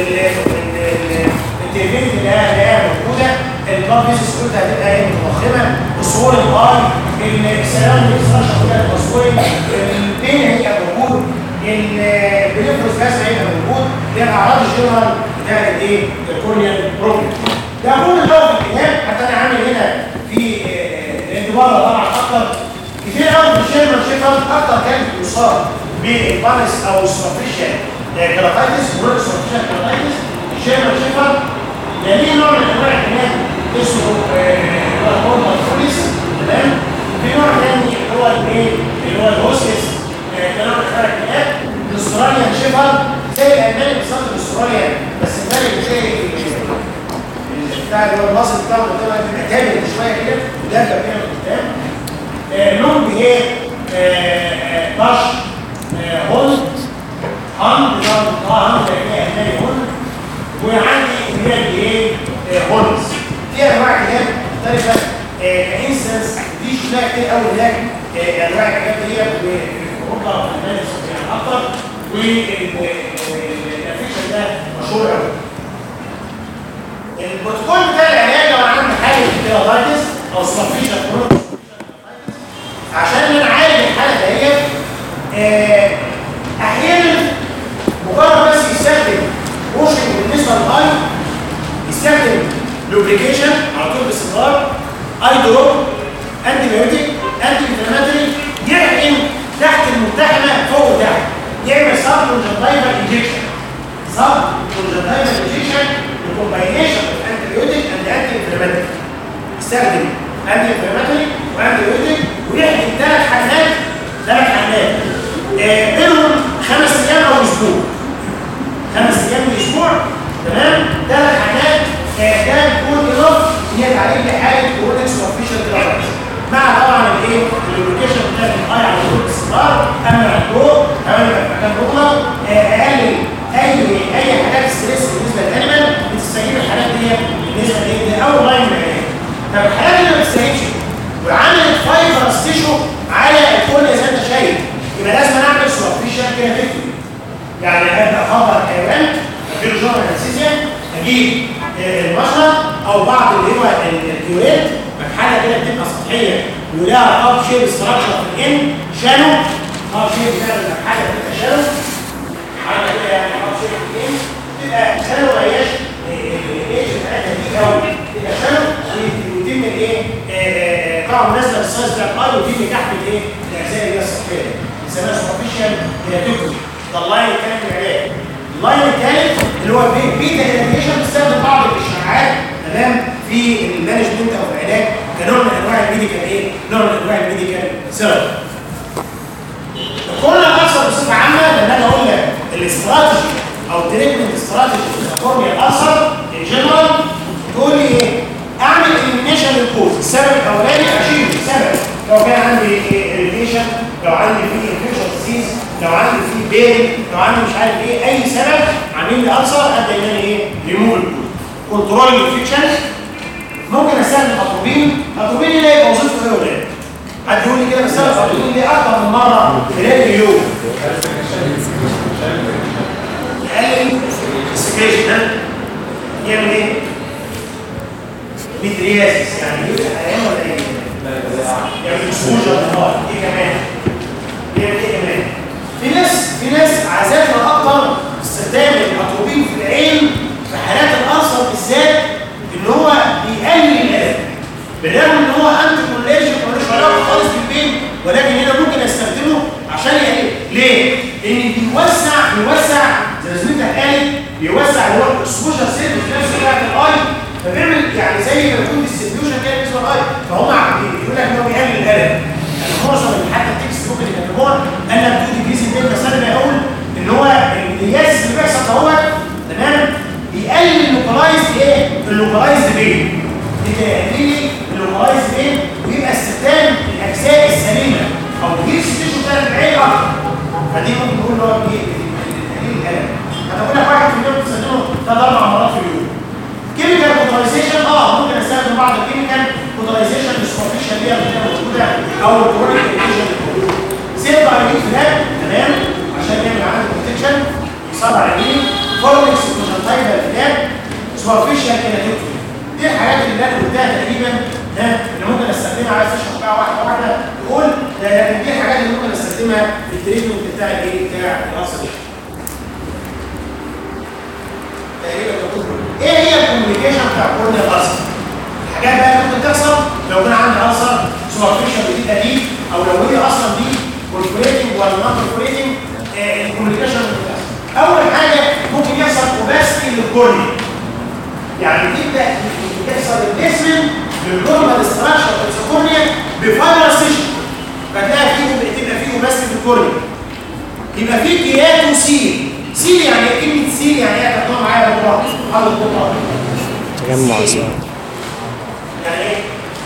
التيفينت اللي هي موجوده البلاد فيسس كلها هتبقى ايه متضخمه الصور الاي السلام الاكستراكشن بتاع التصوير البين هيبقى موجود البليفروس جاس هيبقى موجود ده الاعراض الجنرال بتاعت ايه الكورنيال بروبلم ده كل اللي هو في الكتاب حتى انا عامل هنا في الانتباه طبعا اكتر كتير قوي في الشيرمان شيفر اكتر كان بيصاب بالبانس او السوبرفيشال كراتايتس وريك سوبرفيشال كراتايتس الشيرمان شيفر ليه نوع من انواع العناد اسمه اللي هو الهورمون فوليس تمام وفي نوع ثاني اللي هو الايه اللي هو الهوسكس ده نوع من انواع العناد الاستراليان شيفر زي الالماني بالظبط الاستراليان بس الماني زي بتاع اللي هو النص بتاعه بتبقى معتمد شويه كده وده كده من قدام لون ايه باش هون هان بتاع هان زي هنا هون وعندي كلاب ايه هونز في انواع كلاب مختلفه كانسنس دي شفناها كتير قوي هناك انواع الكلاب دي في اوروبا وفي المانيا يعني اكتر والافيشن ده مشهور قوي البروتوكول بتاع العلاج لو انا عندي حاله كيراتايتس او سبافيشن كرونيك عشان انا عالج الحاله ديت احيانا مجرد بس يستخدم ووشنج بالنسبه للاي يستخدم لوبريكيشن على طول باستمرار اي دروب انتي بايوتيك انتي انفلاماتوري يحقن تحت الملتحمه فوق وتحت يعمل سب كونجنتايفال انجكشن سب كونجنتايفال انجكشن كومباينيشن انتي بايوتيك اند انتي انفلاماتوري يستخدم انتي انفلاماتوري وانتي بايوتيك ويحقن ثلاث حملات ثلاث حملات آه بينهم خمس ايام او اسبوع خمس ايام من الاسبوع تمام ثلاث حاجات ده بيكون انف ان هي تعالج لي حاله كورنكس اوفيشال دراجز مع طبعا الايه اللوبريكيشن بتاع الاي على طول باستمرار امنع الضوء كمان في مكان رطبه اقلل اي اي حاجات ستريس بالنسبه للانيمال بتستجيب الحالات دي بالنسبه لايه ده اول لاين من العلاج طب الحالات اللي ما بتستجيبش وعملت فايبر ستيشو على الكورنيا زي ما انت شايف يبقى لازم اعمل سوبرفيشال كده فيكتوري يعني ابدا اخبر حيوان اديله جرعه انستيزيا اجيب المشرط او بعض اللي هو الكيوريت حاجه كده بتبقى سطحيه ولها قاب شيب ستراكشر في الان شانو قاب شيب بتعمل لك حاجه بتبقى شانو حاجه كده يعني قاب شيب في الان تبقى شانو ما هياش الايدج بتاعتها دي قوي تبقى شانو ويتم الايه آه، آه، آه، طبعا مناسبه للسايز بتاع الاي ويتم تحت الايه الاجزاء اللي هي السطحيه بنسميها سوبرفيشال هياتوكسي ده اللاين الثاني في العلاج اللاين الثالث اللي هو بي- بيتا اريتيشن بتستخدم بعض الاشعاعات تمام في المانجمنت او في العلاج كنوع من انواع الميديكال ايه؟ نوع من انواع الميديكال ثيرابي. قلنا الاثر بصفه عامه لما انا اقول لك الاستراتيجي او التريتمنت استراتيجي في الكورنيا الاثر ان جنرال تقول لي ايه؟ اعمل اليمينيشن للكوز السبب الاولاني اشيل السبب لو كان عندي اريتيشن لو عندي في انفكشن ديزيز لو عندي في بيرنج لو عندي مش عارف ايه اي سبب عامل لي اثر ابدا ان انا ايه؟ ريموف الكوز كنترول الانفكشن ممكن استخدم اتروبين اتروبين اللي هي وظيفته ايه يا ولاد؟ حد يقول لي كده بستخدم اتروبين ليه اكتر من مره خلال اليوم يقلل السكريشن ده يعمل ايه؟ ميتريازيس يعني يبقى حيوان ولا ايه؟ يعمل اكسبوجر للنار ايه كمان؟ يعمل ايه كمان؟ في ناس في ناس عايزانا اكتر استخدام الاتروبين في العين في حالات الالسر بالذات ان هو بيقلل الالم بالرغم ان هو انتي كولاجين ملوش علاقه خالص بالبين ولكن هنا ممكن استخدمه عشان يقلل ليه؟ لان بيوسع بيوسع زي ما زميلتك قالت بيوسع اللي هو الاكسبوجر سيرفيس نفسه بتاعت الاي فبيعمل يعني زي ما يكون ديستريبيوشن كده بالنسبه للاي فهم بيقول لك ان هو بيقلل الالم يعني معظم اللي حتى التكست ممكن يكتبوها قال لك تو ديجريز البين بس انا بقول ان هو القياس اللي بيحصل دوت تمام بيقلل اللوكلايز ايه؟ اللوكلايز بين بتقليل اللوكلايز بين ويبقى استخدام الاجزاء السليمه او تجيب ستيشن بتاع العين اكتر فدي ممكن نقول ان هو بيقلل الالم هتقول لك واحد في اليوم بتستخدمه ثلاث اربع مرات في اليوم كيميكال كوترايزيشن اه ممكن استخدم بعض الكيميكال كوترايزيشن السوبرفيشال اللي هي موجوده او الكورونيك كوترايزيشن سيب على اليمين فلات تمام عشان يعمل عندي بروتكشن يصاب على اليمين فورمكس كونجنتايفال فلات سوبرفيشال كيناتوكي دي الحاجات اللي انا قلتها تقريبا ها اللي ممكن استخدمها عايز تشرح بقى واحده واحده تقول ده دي الحاجات اللي ممكن استخدمها في التريتمنت بتاع الايه بتاع العصر تقريبا بقول ايه هي الكوميونيكيشن بتاع كورنيا الالسر الحاجات بقى اللي ممكن تحصل لو كان عندي السر سوبرفيشال جديده دي او لو هي اصلا دي كوربوريتنج ولا نون كوربوريتنج الكوميونيكيشن اللي بتحصل اول حاجه ممكن يحصل اوباستي للكورنيا يعني تبدا يحصل البيسمنت للنورمال ستراكشر بتاع الكورنيا بفايبرس تيشو فتلاقي فيه تبقى فيه اوباستي في الكورنيا يبقى فيه كياتو سيل سيل يعني ايه كلمه سيل يعني ايه هتاخدوها معايا بكره حاضر بكره تجمع اسماء يعني ايه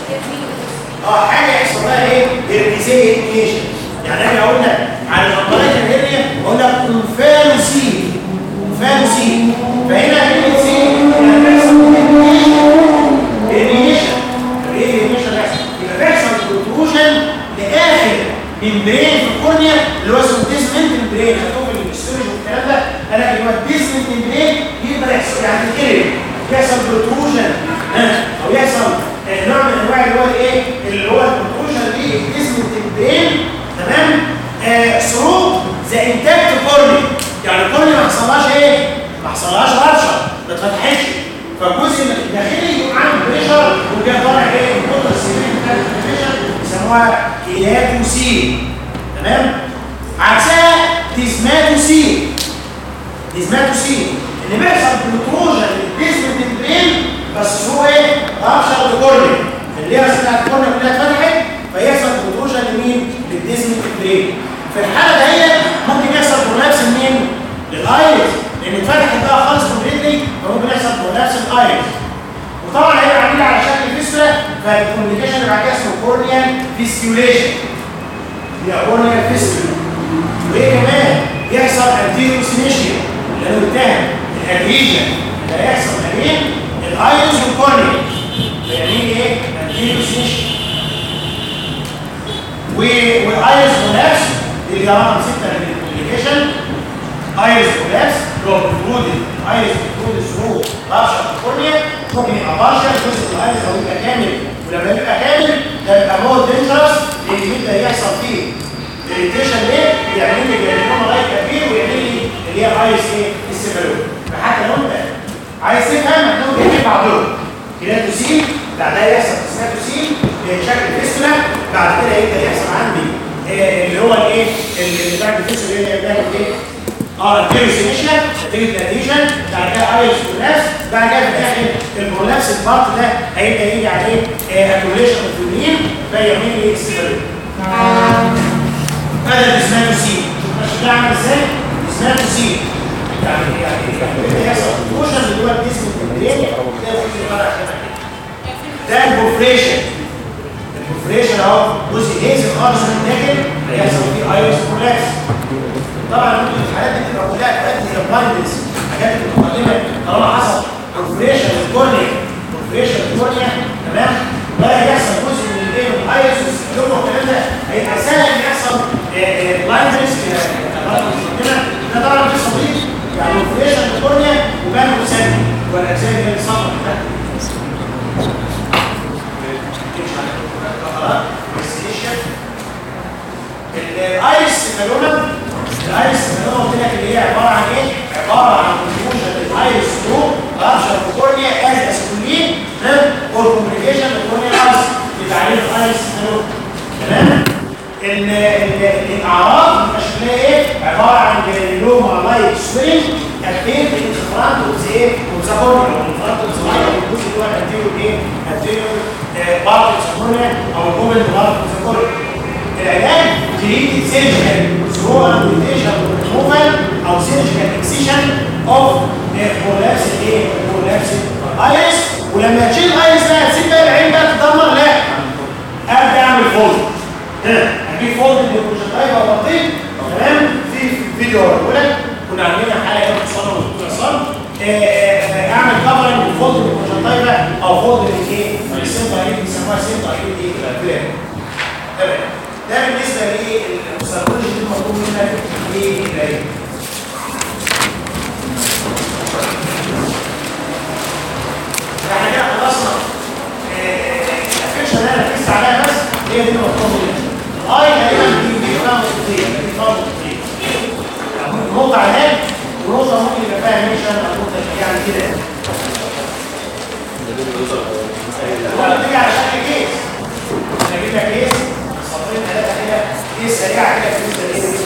اه حاجه يحصل لها ايه هيرميزيه انيشن يعني احنا قلنا على الامبرايت الهيريا قلنا انفالوسيل انفالوسيل فهنا كلمه سيل يعني بيحصل هيرميشن ايه هيرميشن بيحصل يبقى بيحصل بروتروجن لاخر ممبرين في الكورنيا اللي هو اسمه ديزمنت ممبرين هتشوف الاستورج والكلام ده قال لك اللي هو الديزمنت ممبرين يقدر يحصل يعني يتقلب يحصل بروتروجن او يحصل آه، نوع من انواع اللي هو الايه اللي هو البروتروجن دي الديزمنت ممبرين تمام ثرو ذا انتاكت كورنيا يعني الكورنيا ما حصلهاش ايه ما حصلهاش ربشه ما اتفتحتش فالجزء الداخلي يبقى عنده بريشر وجاي طالع ايه القطر السيرين بتاعت البريشر يسموها كيلاتوسيل تمام عكسها ديزماتوسيل ديزماتوسيل اللي بيحصل بروتروجن للديزمنت البرين بس هو ايه رابشر الكورنيا اللي هي بتاعت الكورنيا كلها اتفتحت فيحصل بروتروجن لمين للديزمنت البرين في الحاله دهيت ممكن يحصل برولابس منين للايرس لان اتفتحت بقى خالص كومبليتلي فممكن يحصل برولابس الايرس وطبعا هيبقى عاملين على شكل فيستولا فالكوميونيكيشن اللي بعد كده اسمه كورنيال فيستيوليشن هي كورنيال فيستولا وايه كمان يحصل انتيريو سينيشيا اللي انا قلتها الادهيجن اللي هيحصل ما بين الايرس والكورنيا فيعني ايه انتيريو سينيشيا والايرس كولابس اللي هي رقم 6 للكوميونيكيشن ايرس كولابس اللي هو بترود ايرس بترود ثرو رابشر الكورنيا ممكن يبقى بارشل جزء من الايرس او يبقى كامل ولما يبقى كامل ده يبقى مور دينجرس لان يبدا يحصل فيه اريتيشن ليه؟ يعمل لي جرانيوما لايك كبير ويعمل لي اللي هي الايس ايه؟ السيفالون فحتى لو انت عايز تفهم هتلاقوا جايبين بعضهم كيراتوسين بعدها يحصل سيناتوسين شكل فيستولا بعد كده يبدا يحصل عندي آه، اللي هو الايه اللي بعد الفيستولا اللي هي بتعمل ايه اه البيروسينيشيا نتيجه الاديشن بعد كده ايرس كولابس بعد كده في الاخر الكولابس البارت ده هيبدا يجي عليه اكيوليشن اوف يورين فيعمل لي استيفالون هذا الاسماتوسين مش بعمل ازاي اسماتوسين يعني يعني يعني يحصل موشن اللي هو الجسم التمريني ده في فرع شبه كده ده البوفريشن البوفريشن اهو جزء هيزي خالص من الداخل هيحصل فيه ايرس كولابس طبعا ممكن الحالات دي تبقى كلها تؤدي الى بلايندنس حاجات متقدمه طالما حصل بروفريشن الكورنيا بروفريشن الكورنيا تمام بقى يحصل جزء من الايه من الايرس والسكلوما والكلام ده هيبقى سهل ان يحصل بلايندنس ده طبعا مش صديق يعني بروفريشن الكورنيا وبان مسدي والاجزاء اللي هي الصفرا خلاص الايرس سيفالونا الايرس سيفالونا قلت لك اللي هي عباره عن ايه؟ عباره عن كونفيوجن الايرس ثرو رابشر الكورنيا از اسكولين اور كومبليكيشن الكورنيا الايرس بتعريف الايرس سيفالونا تمام؟ ال- ال- الاعراض بتبقى شكلها ايه؟ عباره عن جرانيلوما لايك سوينج كابتين في الفرونت اوف ايه؟ اوف ذا كورنيا او الفرونت اوف ذا الجزء اللي هو الانتيريور ايه؟ انتيريور بارت اوف ذا كورنيا او الجوبل بارت اوف ذا كورنيا العلاج تريد سيرجيكال ثرو امبيوتيشن ريموفال او سيرجيكال اكسيشن اوف كولابس ايه؟ كولابس ايرس ولما تشيل ايرس ده هتسيب بقى العين بقى تتدمر لا ابدا اعمل فولد هنا اجيب فولد للبروجكتايل او بطيء تمام في فيديو اولى كنا عاملين حلقه كده اتصال والدكتور عصام اعمل كفرنج للفولد للبروجكتايل او فولد للايه؟ للسنتر ايه بيسموها سنتر ايه بلان تمام ده بالنسبه للسيرولوجي اللي مطلوب منك للعين احنا كده خلصنا الفكره اللي انا ركزت عليها بس هي دي اللي مطلوب منك الاي غالبا دي دي فيها نقطتين دي فيها نقطتين نقطه علاج ونقطه ممكن يبقى فيها ميشن او نقطه يعني كده ولا تيجي على شكل كيس انا اجيب لك كيس سطرين ثلاثه كده كيس سريعه كده في بالنسبه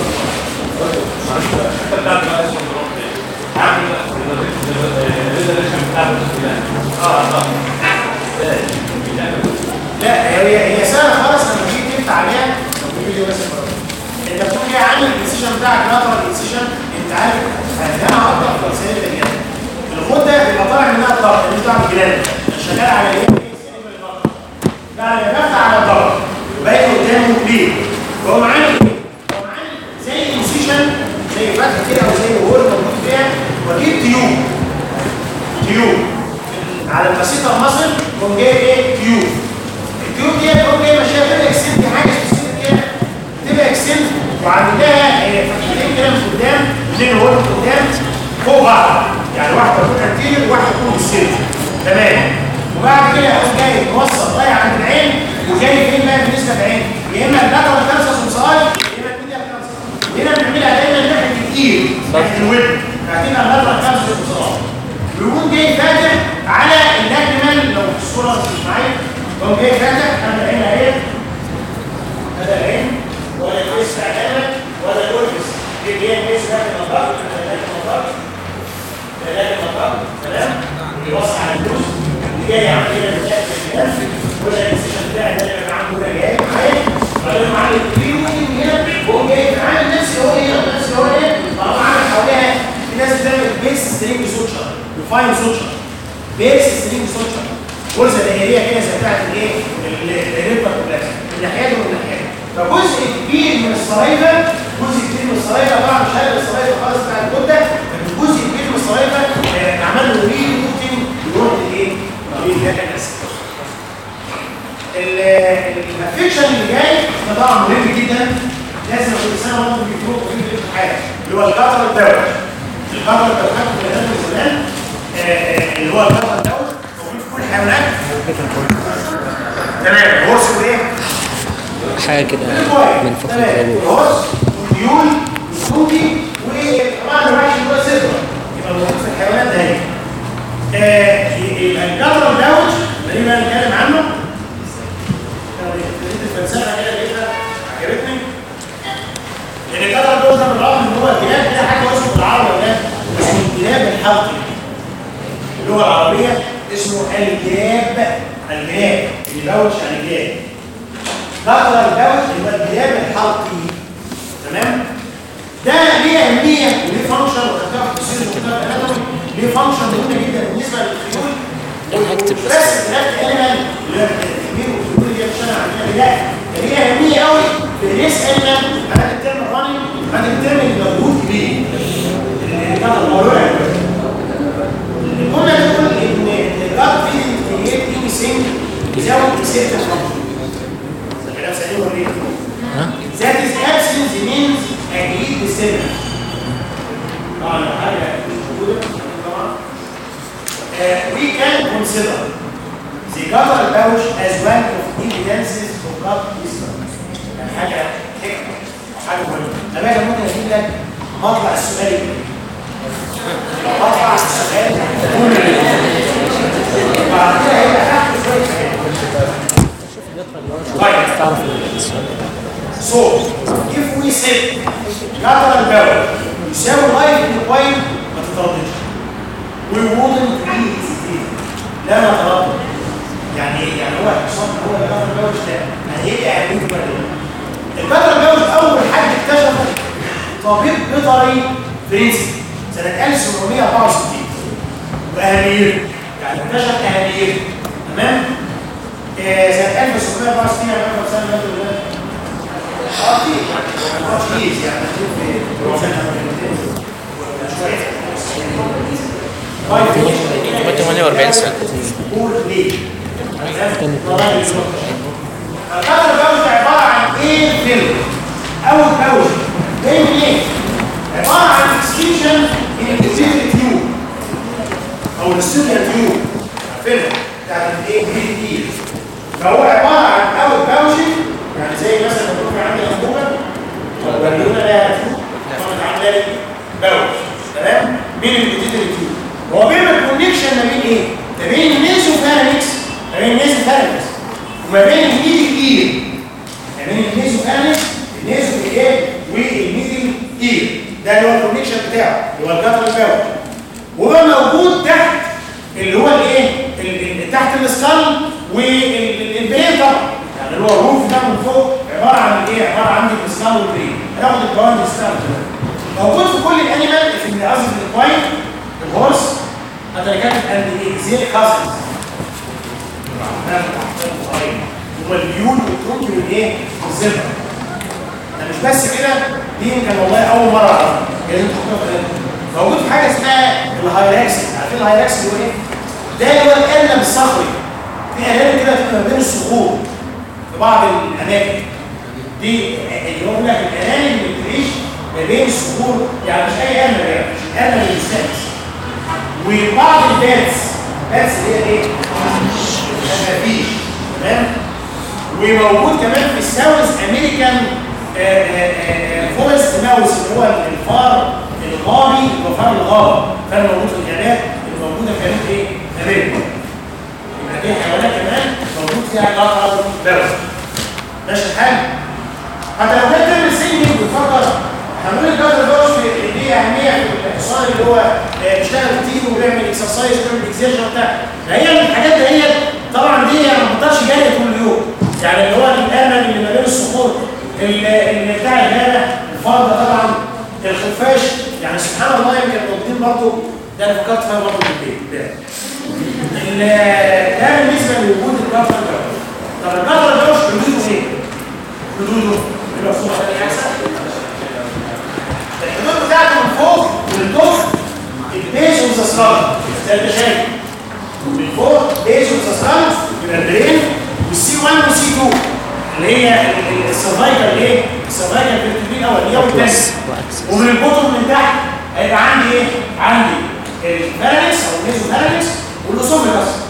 لا هي هي سهله خالص لما تيجي تفتح عليها لو في فيديو بس مرة. انت بتكون جاي عامل الانسيشن بتاعك لاترال انسيشن انت عارف انا هقطع في السنه اللي جايه الغده بيبقى طالع منها الضغط اللي انت عامل جلاند شغال على ايه؟ لا انا بفتح على الضغط باقي قدامه كبير فهو معانا ايه؟ هو معانا زي انسيشن زي فتحه كده او زي هول موجود فيها واجيب تيوب تيوب على البسيطه المصل تقوم جايب ايه؟ تيوب التيوب دي تقوم جايب ماشيه كده اكسنت حاجه سبيسيفيك كده تبقى اكسنت وعندها فتحتين كده من قدام اثنين هول من قدام فوق بعض يعني واحده تكون انتيريور وواحده تكون بالسنت تمام وبعد كده اقوم جاي موصل ضايع عند العين وجاي فين بقى بالنسبه للعين يا اما اللاترال كانسر سمساي يا اما الميديال كانسر هنا بنعملها دايما ناحيه الايد ناحيه الودن بعدين اللاترال كانسر سمساي ويقوم جاي فاتح على اللاكريمال لو الصوره مش معايا يقوم جاي فاتح على العين اهي هذا العين ولا الفيس تعالى ولا الورفس دي اللي هي الفيس داخل النظر داخل النظر داخل النظر تمام بيوسع على الفلوس جاي عامل كده بتاعت الناس ولا السيشن بتاعي ده اللي معاه كده جاي معايا بعدين معاه الكبير هنا وهو جاي عامل نفسي هو هنا نفسي هو هنا طالما عامل حواليها في ناس بتعمل بيس سترينج سوتشر وفاين سوتشر بيس سترينج سوتشر غرزه دائريه كده زي بتاعت الايه الريبر كولاكس من ناحيته ومن ناحيته فجزء كبير من الصلايفه جزء كبير من الصلايفه طبعا مش هذا الصلايفه خالص بتاع الكبده لكن جزء كبير من الصلايفه عمل له ري ممكن يروح لايه؟ للجاكنس الافكشن اللي جاي ده طبعا مهم جدا لازم كل سنه ممكن يفوق في الامتحان اللي هو القطر الدولي القطر الدولي من زمان اللي هو القطر الدولي موجود الحيوانات تمام الهورس وايه؟ حاجة كده من فوق تمام الجو الهورس والديول والسوكي وطبعا الوحش اللي هو السيبرا يبقى موجود في الحيوانات ده هي آه، الجدر الدوج اللي بقى نتكلم عنه ابتديت الفلسفه كده لقيتها عجبتني لان الجدر الدوج ده بالرغم ان هو الجلاب كده حاجه اسمه بالعربي ولا اسمه الجلاب الحلقي اللغه العربيه اسمه الجلاب الجلاب الدوج يعني الجلاب جدر الدوج اللي هو الجلاب الحلقي تمام ده ليه اهميه وليه فانكشن وخدتها في التفسير وخدتها في الاناتومي ليه فانكشن مهمه جدا بالنسبه للخيول أنا هكتب بس. بس الثلاث انيمال اللي هو الكبير والكبير اللي هي بتشتغل عندنا لا ده ليه اهميه قوي في الريس انيمال عندك الترم الراني عندك الترم اللي مجهود كبير اللي كان الموضوع الجمله دي بتقول ان الجاد فيدنج كرييت اني سينج يساوي اكسبتنس فانكشن كلام سليم ولا ايه؟ That is absence means agreed descendant. طبعا لو حاجة مش موجودة طبعا. Uh, we can consider the guttural pouch as one of evidences of gut wisdom. يعني حاجة حكمة أو حاجة مهمة. أنا بقى ممكن أجيب لك مطلع السؤال ده. مطلع السؤال بعد كده هيبقى تحت شوية حاجات. طيب تعرف السؤال So, if we say lateral barrel يساوي لايف للبوينت ما تترددش. We wouldn't be hesitating. لا نتردد. يعني ايه؟ يعني هو حصان هو اللاترال barrel ده يعني ايه اهميته بقى دلوقتي؟ اللاترال barrel اول حد اكتشفه طبيب بيطري فرنسي سنة 1764 واهميته يعني اكتشف اهميته تمام؟ آه، سنة 1764 يعني أكبر سنة ماتوا دلوقتي اه كتير اه كتير يعني مكتوب في سنة كنت 48 سنة. قول ليه؟ القدر الجوز عبارة عن ايه فيلم؟ أول جوز جاي من ايه؟ عبارة عن اكسكيوشن من الكتير تيوب أو السيريال تيوب عارفينها بتاعت الايه؟ كتير فهو عبارة عن أول جوزي يعني زي مثلا لما يكون عندي أنبوبة والبالونة لها تيوب طبعا عاملة لي جوز تمام؟ مين الكتير تيوب؟ هو بيعمل كونكشن ما بين ايه؟ ما بين النيزوفارنكس ما بين النيزوفارنكس وما بين الميدل اير ما بين النيزوفارنكس النيزو ايه والميدل اير ده اللي هو الكونكشن بتاعه اللي هو الجدر الباول وهو موجود تحت اللي هو الايه؟ ال- ال- تحت السكال والبرين طبعا يعني اللي هو الروف ده من فوق عباره عن ايه؟ عباره عن السكال والبرين هناخد الجوانب السكال موجود في كل الانيمال في قصدي في الكواين الهورس حتى كانت اند اكزيل كازنز هو البيول والترونك والايه؟ والزبر ده مش بس كده دي يمكن والله اول مره اعرفها لازم تحطها في بالك. موجود في حاجه اسمها الهايراكس عارفين الهايراكس اللي هو ايه؟ ده اللي هو القلم الصخري في قلم كده بتبقى ما بين الصخور في بعض الاماكن دي اللي هو بيقول لك القلم اللي بتعيش ما بين الصخور يعني مش اي قلم يعني مش القلم اللي بيستانس وبعض الباتس باتس اللي هي ايه؟ الخفافيش تمام؟ وموجود كمان في الساوث امريكان فورست ماوس اللي هو الفار الغابي اللي هو فار الغابه كان موجود في الغابات اللي موجوده في جنوب ايه؟ امريكا يبقى دي حيوانات كمان موجود فيها قطر بارز ماشي الحال؟ حتى لو كان تعمل سينجل بتفكر هنقول الجدر دوت في ليه اهميه في الاحصان اللي هو آه، بيشتغل كتير وبيعمل اكسرسايز وبيعمل اكزيرشن وبتاع فهي الحاجات دي طبعا دي يعني ما بتقدرش جري طول اليوم يعني اللي هو الامن اللي ما بين الصخور اللي اللي بتاع الغابه الفرد طبعا الخفاش يعني سبحان الله يمكن موجودين برضه ده انا فكرت فيها برضه في البيت ده ال- ده بالنسبه لوجود الجدر دوت طب الجدر دوت حدوده ايه؟ حدوده يبقى صوره ثانيه احسن الحدود بتاعته من فوق للتحت البيز اوف ذا سكال زي ما انت شايف من فوق بيز اوف ذا سكال يبقى البرين والسي 1 والسي 2 اللي هي ال- ال- السرفايكال ايه؟ السرفايكال في الاول هي والثاني وأكسس. ومن البطن من تحت هيبقى عندي ايه؟ عندي الفارنكس او النيزو فارنكس والاسوفيجاس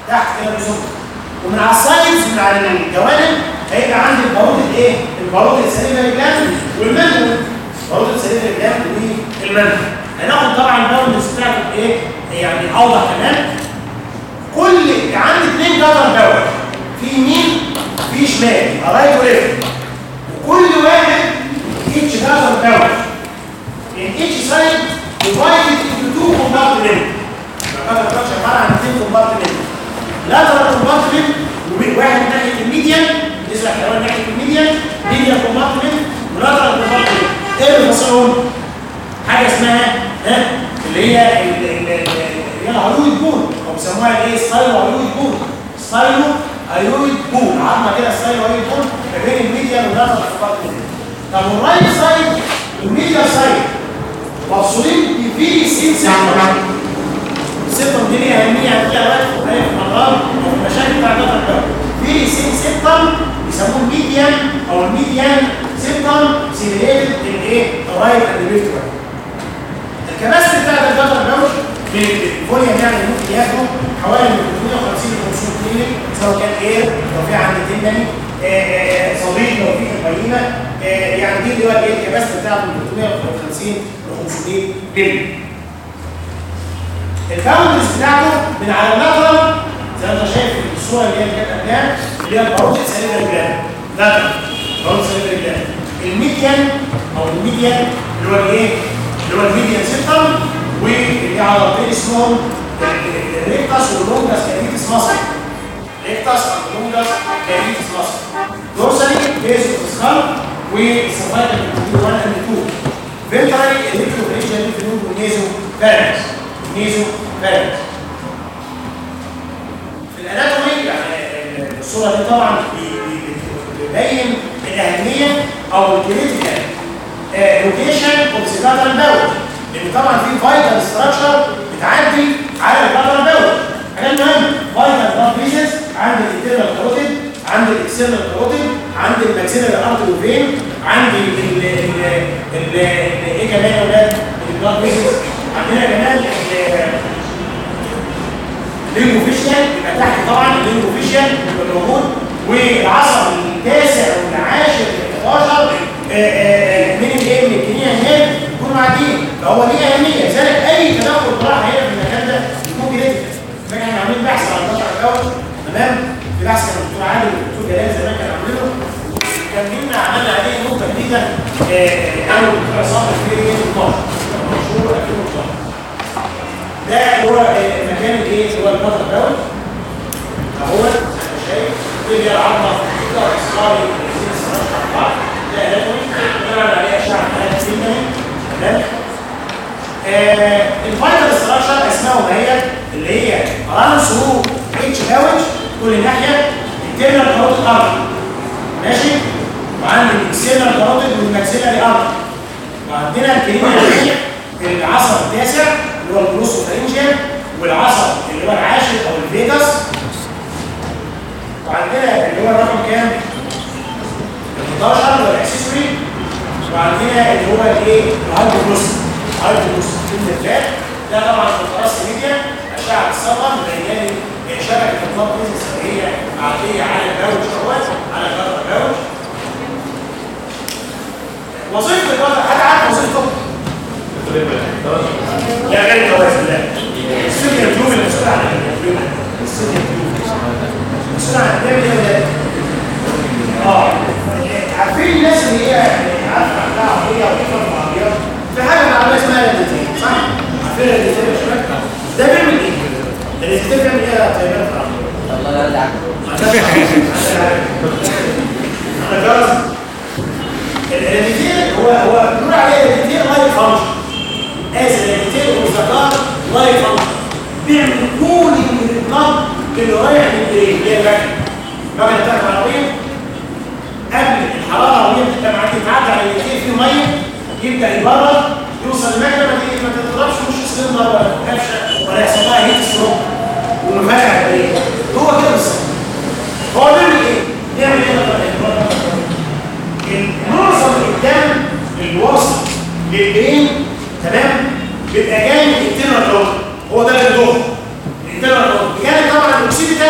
تحت كده بيزق ومن على السايدز من على الجوانب هيبقى عندي البارود الايه؟ البارود السليفري جلاند والمنهول البارود السليفري جلاند والمنهول هناخد طبعا الباوندز بتاعته ايه؟ يعني اوضح كمان كل عندي اثنين جدر باور في يمين في شمال رايت وليفت وكل واحد each جدر باور in each side divided into two compartments الجدر باور عباره عن اثنين compartments lateral compartment واحد ناحيه الميديان يسرح كمان ناحيه الميديان ميديان compartment ولاترال compartment ايه اللي فاصلهم؟ حاجه اسمها ها اللي هي ال- ال- ال- اللي هي الهيرويد بون او بيسموها الايه ستايلو هيرويد بون ستايلو هيرويد بون عظمه كده ستايلو هيرويد بون ما بين الميديان واللاترال compartment طب والرايت سايد والميديا سايد مفصولين بفيري سين سيستم السيستم دي ليها اهميه هتلاقيها دلوقتي في الحقيقة في الامراض او في المشاكل بتاعت الجدر الدوري فيري سين سيستم بيسموه الميديان او الميديان سيستم سيميليتد الايه الرايت اند ليفت الكباسيتي بتاعت الجدر الدوري بالفوليوم يعني ممكن ياخدوا حوالي من 350 ل 500 مللي سواء كان اير لو في عند تندني صديق لو في البينه يعني دي اللي هو الايه الكباسيتي بتاعته من 350 ل 500 مللي الباوندرز بتاعته من على اللاترال زي ما انت شايف في الصوره اللي هي اللي كانت قدام اللي هي الباروتيد سيليفر جلاند لاترال باروتيد سيليفر جلاند الميديان او الميديان اللي هو الايه؟ اللي هو الميديان سيستم واللي على الطريق اسمهم الريكتاس واللونجاس كاريتس مصر ريكتاس واللونجاس كاريتس مصر دورسالي بيز اوف سكال والسفايتال 1 اند 2 فينترالي الريكتوفريشن في النوم والنيزو فارنس نيزو فارنس في الاناتومي يعني الصوره دي طبعا بي- بي- بتبين الاهميه او الكريتيكال لوكيشن اوف ذا لاترال باول لان طبعا في فايتال ستراكشر بتعدي على اللاترال باول حاجات مهمه فايتال بلاد فيزز عند الانترنال كاروتيد عند الاكسترنال كاروتيد عند الماكسيلاري ارتري فين عند ال ال ال ايه كمان يا اولاد البلاد فيزز عندنا كمان ال- اللينجوفيشيال يبقى تحت طبعا اللينجوفيشيال يبقى موجود والعصب التاسع والعاشر وال11 من الايه من الكنيه هناك يكونوا معديين فهو ليه اهميه لذلك اي تدخل جراحي هنا في المكان ده يكون كريتيكال فاحنا احنا عاملين بحث على البشر الاول تمام في بحث كان الدكتور عادل والدكتور جلال زمان كانوا عاملينه كان جبنا عملنا عليه نقطه جديده انا والدكتور عصام في 2012 مشهور 2012 ده اللي هو المكان الايه اللي هو البطل الاول اهو زي ما شايف دي العظمه كده اصحابي الاثنين الصراحه مع بعض ده اناتومي بنعمل عليه اشعه حالات سيمني تمام الفايتال ستراكشر اسمها وهي اللي هي ران ثرو اتش باوج كل ناحيه التيرنال كاروتيد ارتري ماشي وعندي الاكسيلر كاروتيد والماكسيلاري ارتري وعندنا الكريميا العصب التاسع اللي هو البروسوفرنجيال والعصب اللي هو العاشر او الفيجاس وعندنا اللي هو الرقم كام؟ ال 11 اللي هو الاكسسوري وعندنا اللي هو الايه؟ الهايبوبروس الهايبوبروس الفات ده طبعا في الخلاص ميديا اشعه الصدر مبينه لي شبكه البلاد بيزنس اللي هي عاديه على الباوج اهوت على جدر الباوج وظيفه الوضع حد عارف وظيفته؟ لا غير توازن لا السوريا الجوف المسؤول عن الجوف السوريا الجوف المسؤول عن بيعمل ايه ولا اه عارفين الناس اللي هي عارفه عندها عربيه وبتفهم عربيات في حاجه معموله اسمها ليزيتين صح؟ عارفين الليزيتين يا شباب؟ ده بيعمل ايه؟ الليزيتين بيعمل ايه يا طيبان في العربيه؟ الله يرجعك انا جرس الريديتير هو هو بنقول عليه الريديتير لايف فانكشن از الريديتير والذكر لايف فانكشن بيعمل كولينج للبلد اللي رايح للبرين اللي هي المكنه المكنه بتاعت العربيه قبل الحراره وهي بتبقى تعدي على الريديتير فيه ميه يبدا يبرد يوصل المكنه ما تيجي- ما تضربش مش سلندر ولا كبشه ولا يحصل لها هيت ستروك ومفاجاه البرين هو كده بالظبط هو بيعمل ايه؟ بيعمل ايه بقى؟ معظم الدم اللي واصل للبرين تمام بيبقى جاي من الانترنال كاروتيد هو ده اللي بيدور الانترنال كاروتيد بجانب طبعا الاكسيد ده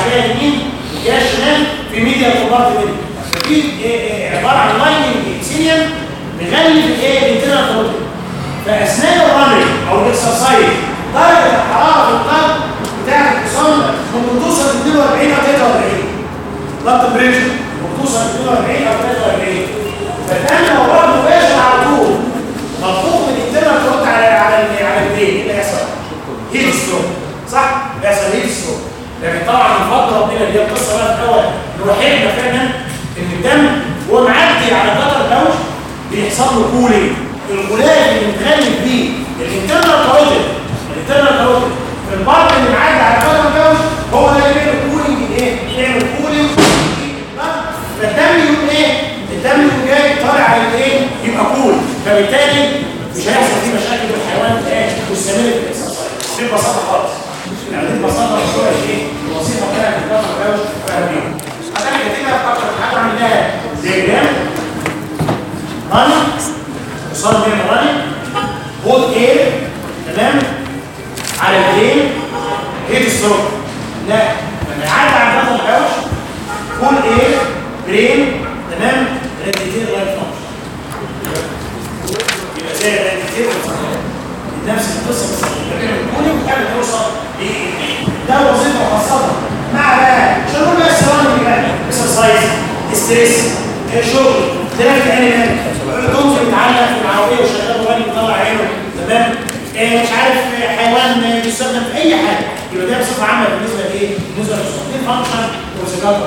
جايه يمين جايه شمال في ميديا كومبارتمنت ففي آه، آه، عباره عن لايننج اكسيليوم مغلف الايه الانترنال كاروتيد فاثناء الرننج او الاكسرسايز درجه الحراره في القلب بتاعت الحصان ممكن توصل ل 42 او 43 ضغط بريشر وبتوصل ل 42 او 43 فالان لو ضغط مباشر على طول مطلوب من الانترنال كاروتيد على على ال- على البرين ايه اللي هيحصل؟ هيت ستروك صح؟ بيحصل هيت ستروك لكن طبعا بفضل ربنا اللي هي القصه بقى في الاول ان وحدنا فعلا ان الدم وهو معدي على قطر الكوش بيحصل له كولينج الغلاف اللي متغلف بيه الانترنال كاروتيد الانترنال كاروتيد في البطن اللي معدي على قطر الكوش هو ده اللي بيعمل كولينج ايه؟ بيعمل كولينج فالدم يقوم ايه؟ الدم يقوم جاي طالع على الايه؟ يبقى كول فبالتالي مش هيحصل فيه مشاكل بالحيوان ايه؟ مستمره في الاكسرسايز ببساطه خالص يعني دي ببساطه شويه ايه؟ الوظيفه بتاعت القطر الكوش فاهمين انا كاتبها اكتر من حاجه عملناها زي جرام راني وصار بين راني هولد اير تمام على البرين هيد ستروك لا لما يعدي على البطن الحوش فول اير برين تمام ريديتير لايف فانكشن يبقى زي الريديتير نفس القصه بس كل مكان توصل ده وظيفه خاصه مع بقى شغل بقى السيراميك بقى اكسرسايز ستريس شغل دراك انيمال كنت بيتعلق في العربيه وشغال وغني بيطلع عينه تمام آه، مش عارف آه، حيوان بيستخدم في اي حاجه يبقى ده بصفه عامه بالنسبه لايه؟ بالنسبه للصوتين فانكشن وسيجاره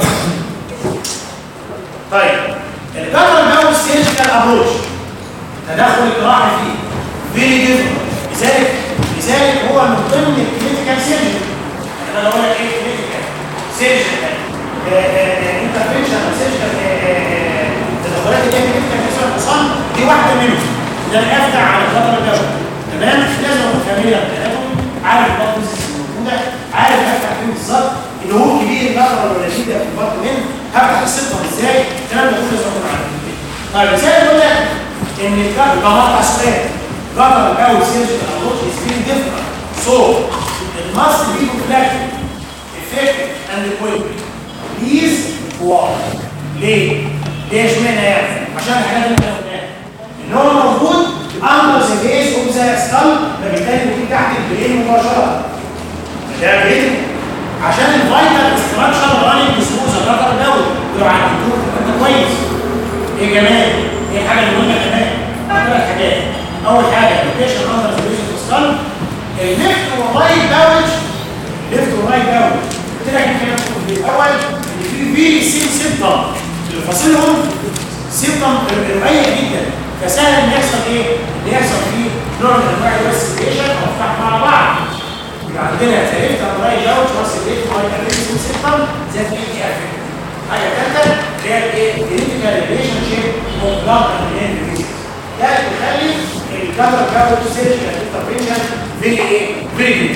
طيب الكاتر ده السيرجيكال ابروتش تدخل الجراحي فيه فيري ديفرنت لذلك لذلك هو من ضمن الكلينيكال سيرجري انا بقول لك ايه كلينيكال سيرجري انترفنشن سيرجري التدخلات اللي هي كلينيكال في الحصان دي واحده منهم ده انا افتح على الخطر الجوي تمام لازم اكون فاميليا بتاعتهم عارف البطن الموجوده عارف هفتح فين بالظبط اللي هو كبير النظره ولا شديد في البطن من هفتح السيطه ازاي الكلام ده كله لازم اكون عارفه طيب ازاي اقول لك ان الكارب ده مقطع سؤال قطر الجو سيرجيكال ابروتش از فيري ديفرنت سو it must be reflected effective and equivalent please why ليه؟ ليه اشمعنى يعني؟ عشان الحاجات اللي احنا قلناها ان هو موجود under the base of the skull فبالتالي موجود تحت البرين مباشره ده برين عشان الفايتال ستراكشر رانينج سموث القطر الجوي ولو عديتوه انت كويس ايه كمان؟ ايه حاجه مهمه كمان؟ ثلاث حاجات اول حاجه لوكيشن اندر سبيشن سكال الليفت والرايت باوج ليفت ورايت باوج قلت لك الكلام في الاول ان في فيري سيم سيمتوم اللي فاصلهم سيمتوم رقيق جدا فسهل ان يحصل ايه؟ ان يحصل فيه نوع من انواع الريسبيشن او فتح مع بعض يبقى عندنا ليفت ورايت باوج راس الليفت ورايت سيم سيمتوم زي ما في افكت حاجه ثالثه اللي هي الايه؟ الكلينيكال ريليشن شيب اوف بلاد اند ده اللي بيخلي الكاميرا كاميرا سيرجيكال انترفينشن فيري ايه؟ فيري جود.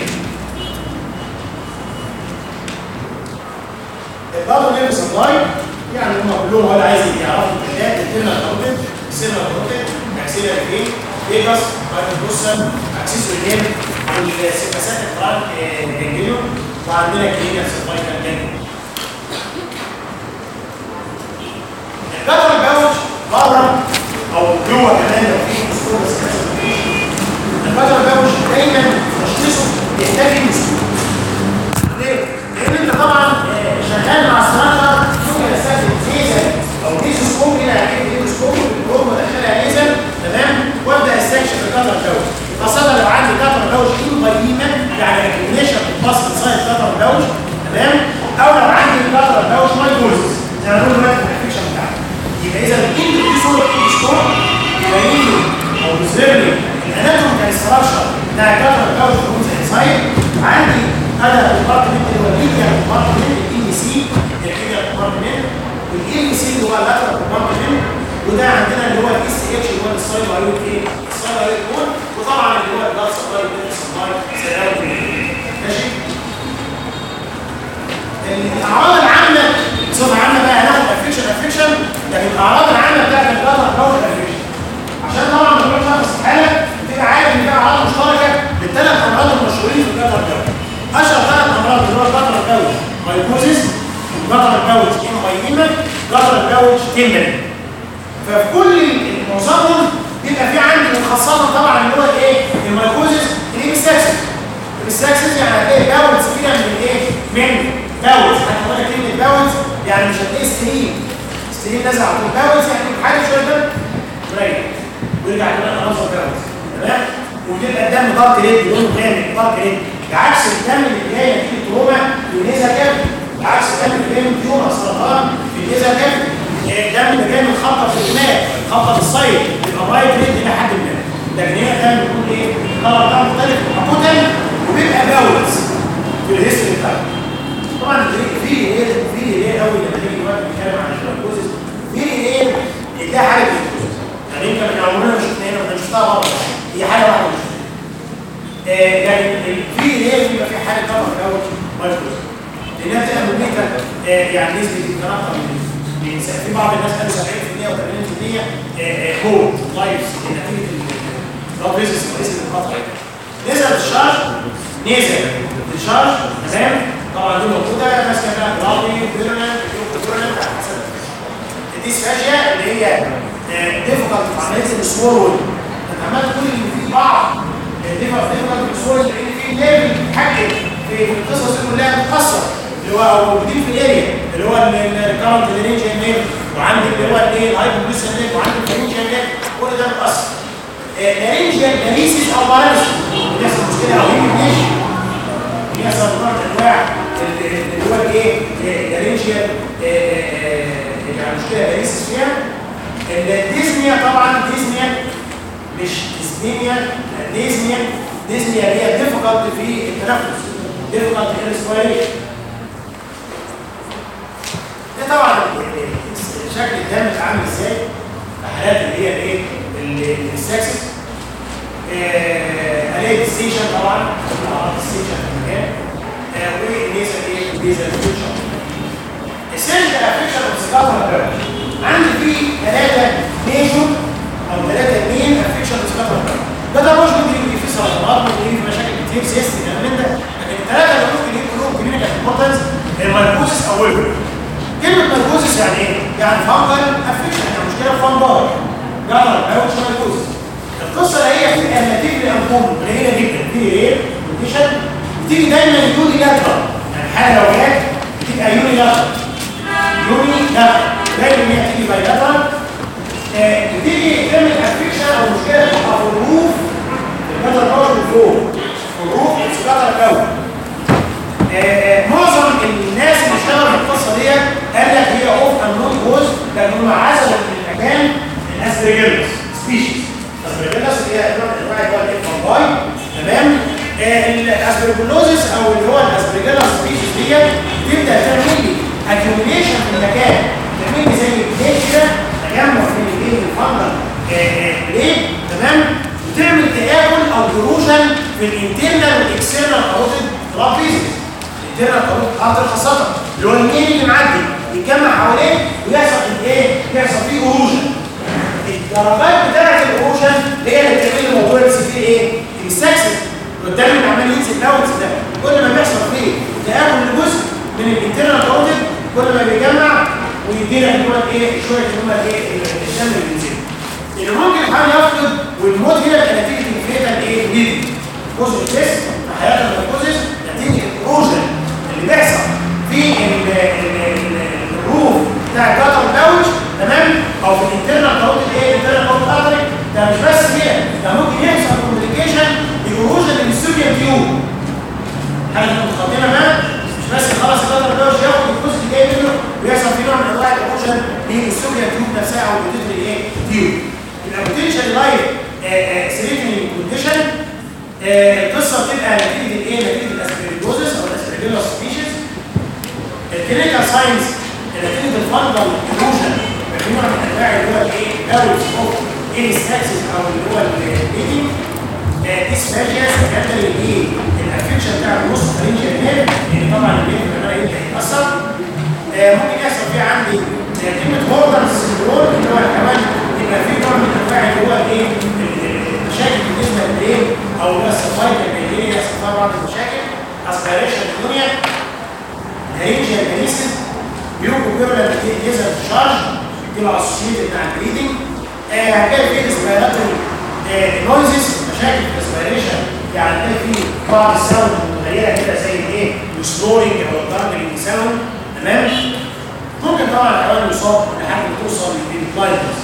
البابل ليف سبلاي يعني هم كلهم ولا عايز يعرفوا الحاجات الترنال كونتنت السيرنال كونتنت اكسيلر فين فيجاس بايبوسن اكسسوري نيم والسيباسات التران جانجليون وعندنا كلينيكال سبلاي جانجليون الكاتر باوج بره او جوه كمان لو في اسطوره بس الكاتر باوج دايما تشخيصه يحتاج مسكين ليه؟ لان انت طبعا آه، شغال مع السناتر ممكن استخدم ليزر او ديسوسكوب هنا هجيب ديسوسكوب بالكروم وادخلها ليزر تمام وابدا استكشف الكاتر باوج خاصه لو عندي كاتر باوج قديما يعني ريكوجنيشن بالباص سايد كاتر باوج تمام او لو عندي كاتر باوج مايكروزس زي ما بنقول دلوقتي في الافكشن بتاعتي يبقى اذا الكيد دي صوره الديسكور يبقى لي او بيظهر لي الاناتوم كاستراكشر بتاع الكاتر باوج في انسايد عندي انا الديبارتمنت اللي هو الميديا ديبارتمنت الاي سي الميديا ديبارتمنت والاي سي اللي هو اللاترال ديبارتمنت وده عندنا اللي هو الاس اتش اللي هو السايد ايوت ايه؟ السايد ايوت كون وطبعا اللي هو البلاد سبلاي والبلاد سبلاي سيراوند ماشي؟ الاعراض العامه بصفه عامه بقى هناخد افكشن افكشن لكن الاعراض العامه بتاعت الجلطه باور افكشن عشان طبعا ما تقولش انا استحاله تبقى عارف ان في اعراض مشتركه للثلاث امراض المشهورين في الجلطه الجوي اشهر ثلاث امراض اللي هو الجلطه الجوي مايكوزيس جدر الباوج امايما جدر الباوج تمبري ففي كل معظمهم بيبقى في عندي خاصة طبعا اللي هو الايه المايكوزيس الابستاكسس الابستاكسس يعني هتلاقي باولز كده من الايه من باولز احنا قلنا كلمة باولز يعني مش هتلاقي ستريم ستريم نازل على طول باولز يعني حاجة شوية دم قليل ويرجع كمان انظر باولز تمام وبتبقى الدم دارك ريد لونه غامق دارك ريد بعكس الدم اللي جاي نتيجة تروما في النيزا كامل بعكس الدم اللي جاي من تيومر سرطان في النيزا كامل الدم اللي جاي من خطه في الدماغ خطه في الصيد يبقى رايت ريد الى حد ما لكن هنا الدم بيكون ايه كلر بتاعه مختلف كتل وبيبقى باولز في الهيستوري بتاعته طبعا في ايه في ايه قوي لما تيجي دلوقتي نتكلم عن الجلوكوز في ايه ده حاجه في الجلوكوز يعني يمكن من عمرنا ما شفنا هنا ما شفتها بره هي حاجه واحده مش آه يعني في ايه بيبقى في حاجه كلر باول مايكروز لانها بتبقى مميته آه يعني نسبه الكلام من في بعض الناس قالوا 70% و80% هو لايف نتيجه البلاد فيزيس كويس القطع نزل الشارج نزل الشارج تمام طبعا دي موجوده ماسكه بقى جرافي بيرنال بيرنال على حسب الديسفاجيا اللي هي ديفيكالت في عمليه السمول وول انت عمال تقول ان في بعض ديفيكالت في السمول لان في ليفل حاجه في القصص دي كلها بتاثر اللي هو موجودين في الاريا اللي هو الكارنت لارنجيال نير وعندي اللي هو الايه الهايبوجليسيا نير وعندي الفارنجيال نير كل ده متاثر لارنجيال لاريسيس او باراليسيس بيحصل مشكله او هيميش بيحصل نوع من انواع اللي هو الايه لارنجيال يعني مشكله لاريسيس فيها الديزنيا طبعا ديزنيا مش ديزنيا ديزنيا ديزنيا هي ديفيكالت في التنفس ديفيكالت في الريسبيريشن ده طبعا شكل الدم عامل ازاي الحالات اللي هي الايه السكسس الاقي الستيشن طبعا الستيشن في المكان والنيزل ايه النيزل فيوتشر السيرج افكشن اوف عندي فيه ثلاثه ميجور او ثلاثه مين افكشن اوف ده ده مش ممكن يجي فيه سرطانات ممكن يجي فيه مشاكل كتير سيست كلام من ده لكن الثلاثه اللي ممكن يجوا لهم كلينيكال امبورتنس المايكوسيس اولهم كلمة مايكوزيس يعني ايه؟ يعني فانجل افكشن يعني مشكلة في فانجل جرى مايكوز مايكوزيس القصة اللي هي بتبقى نتيجة لأنفوم قليلة جدا في ايه؟ كونديشن بتيجي دايما يوني لاترال يعني حاجة لو جت بتبقى يوني لاترال يوني لاترال دايما هي تيجي باي لاترال بتيجي تعمل افكشن او مشكلة تبقى في الروف الكتر باور من فوق الروف الكتر باور معظم الناس اللي اشتغلوا في القصه ديت قال لك هي اوف انون جوز لان هم عزلوا من المكان الاسبرجيلس سبيشيز الاسبرجيلس اللي هي نوع من انواع اللي هو الفانجاي تمام الاسبرجلوزيس او اللي هو الاسبرجيلس سبيشيز ديت تبدا تعمل لي اكيوميليشن في المكان تعمل لي زي بليد كده تجمع في الايه الفانجل بليد تمام وتعمل تآكل او دروشن في الانترنال والاكسترنال كاروتيد رابيزيس الانترنال كاروتيد ارتر خاصه اللي هو المين اللي معدي يتجمع حواليه ويحصل ايه؟ يحصل فيه اروجن الدرجات بتاعه الاروجن هي اللي بتعمل موضوع السفير ايه؟ السكسس والدم اللي عمال ينزل داونز ده كل ما بيحصل فيه تآكل لجزء من الانترنال كاروتيد كل ما بيجمع ويدينا اللي هو ايه شويه اللي هم الايه الدم اللي بينزل اللي ممكن يحاول يفقد والموت هنا يبقى نتيجه الفيتال ايه؟ ليدنج جزء الجسم في حياه الجزء نتيجه الاروجن اللي بيحصل في الروف بتاع الجاتر باوش تمام او في الانترنال كاروت ايه الانترنال كاروت ارتري ده مش بس كده ده ممكن يحصل كوميونيكيشن بالاروجن للسوريا تيوب حاجه متقدمه بقى مش بس خلاص الجاتر باوش ياخد الجزء اللي جاي منه ويحصل فيه نوع من انواع الاروجن للسوريا تيوب نفسها او البيتيتري ايه تيوب يبقى بوتنشال لايف سريتنج كونديشن القصه بتبقى نتيجه الايه نتيجه الاسبرجلوزس او الاسبرجلوس سبيشيز الكلينيكال ساينس نتيجه الفانجل ايروجن في نوع من انواع اللي هو الايه باولز اوف انستاكسس او اللي هو الايدنج ديسفاجيا سكندري ايه الافكشن بتاع النص فرنجيال نير لان طبعا النير كمان يبدا يتاثر ممكن يحصل فيه عندي كلمه هوردرز سندروم اللي هو كمان يبقى فيه نوع من انواع اللي هو الايه المشاكل بالنسبه للايه او السفايد اللي يحصل فيها بعض المشاكل اسبيريشن الدنيا هيمشي بيعمل نيزل شارج بتبقى اسوشيتد مع البريدنج هتلاقي فيه ريسبيراتوري نويزز مشاكل في الريسبيريشن يعني هتلاقي فيه بعض الساوند متغيره كده زي الايه السلورنج او الجارجلينج ساوند تمام ممكن طبعا الحيوان يصاب لحد ما توصل للبلايندنس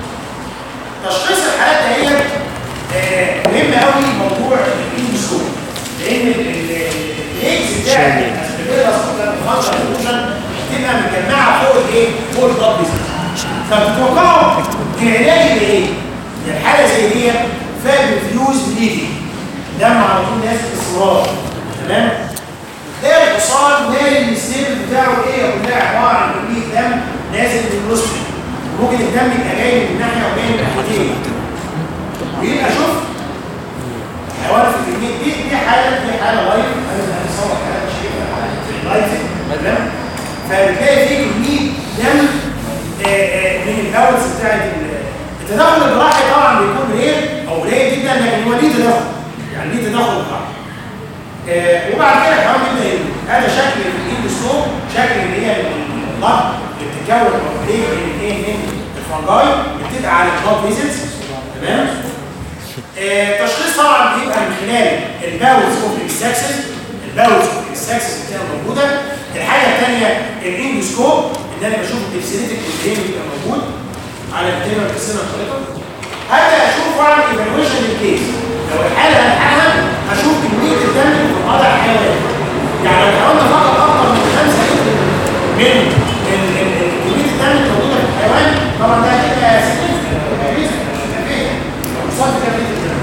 تشخيص الحالات دهيت آه، مهم قوي موضوع الاندوسكوب لان الاكس بتاع الاسبيرس الخاصه بالوشن بتبقى متجمعه فوق الايه؟ فوق الضب فبتتوقعوا العلاج يبقى ايه؟ يعني حاله زي دي فيها بفيوز بليدنج دم على طول نازل باستمرار تمام؟ تلاقي الحصان نازل السيل بتاعه ايه؟ كلها عباره عن كميه دم نازل من الوسط ممكن الدم يبقى جاي من ناحيه وجاي من ناحيتين ويبقى شوف حيوان في الكميه دي دي حاله دي حاله لايف انا هنصور حاله شيء لايف تمام فبتلاقي فيه كميه دم آه، آه، من الباولز بتاعت ال- التدخل الجراحي طبعا بيكون رير او قليل جدا لكن هو ليه تدخل يعني ليه تدخل جراحي آه، وبعد كده الحيوان بيبدا ينمو. هذا شكل الاندوسكوب شكل اللي هي اللق اللي بتتكون او ليه من ايه من الفنجاي بتبقى على البلاد فيزلز تمام آه، تشخيص طبعا بيبقى من خلال الباولز اوف اكسكسس الباولز اوف اكسكسس بتبقى موجوده الحاجه الثانيه الاندوسكوب ان انا بشوف الديفسيليتك اللي بيبقى موجود على التيبر السنه الخريطه هبدا اشوف واعمل ايفالويشن للكيس لو الحاله هنحلها هشوف كميه الدم اللي في وضع الحيوان يعني لو الحيوان ده فقط اكتر من 5 لتر من ال- ال- ال- كميه الدم اللي موجوده في الحيوان طبعا ده هتبقى significant، هتبقى ريسك، هتبقى فيه. وصلت كام لتر دم؟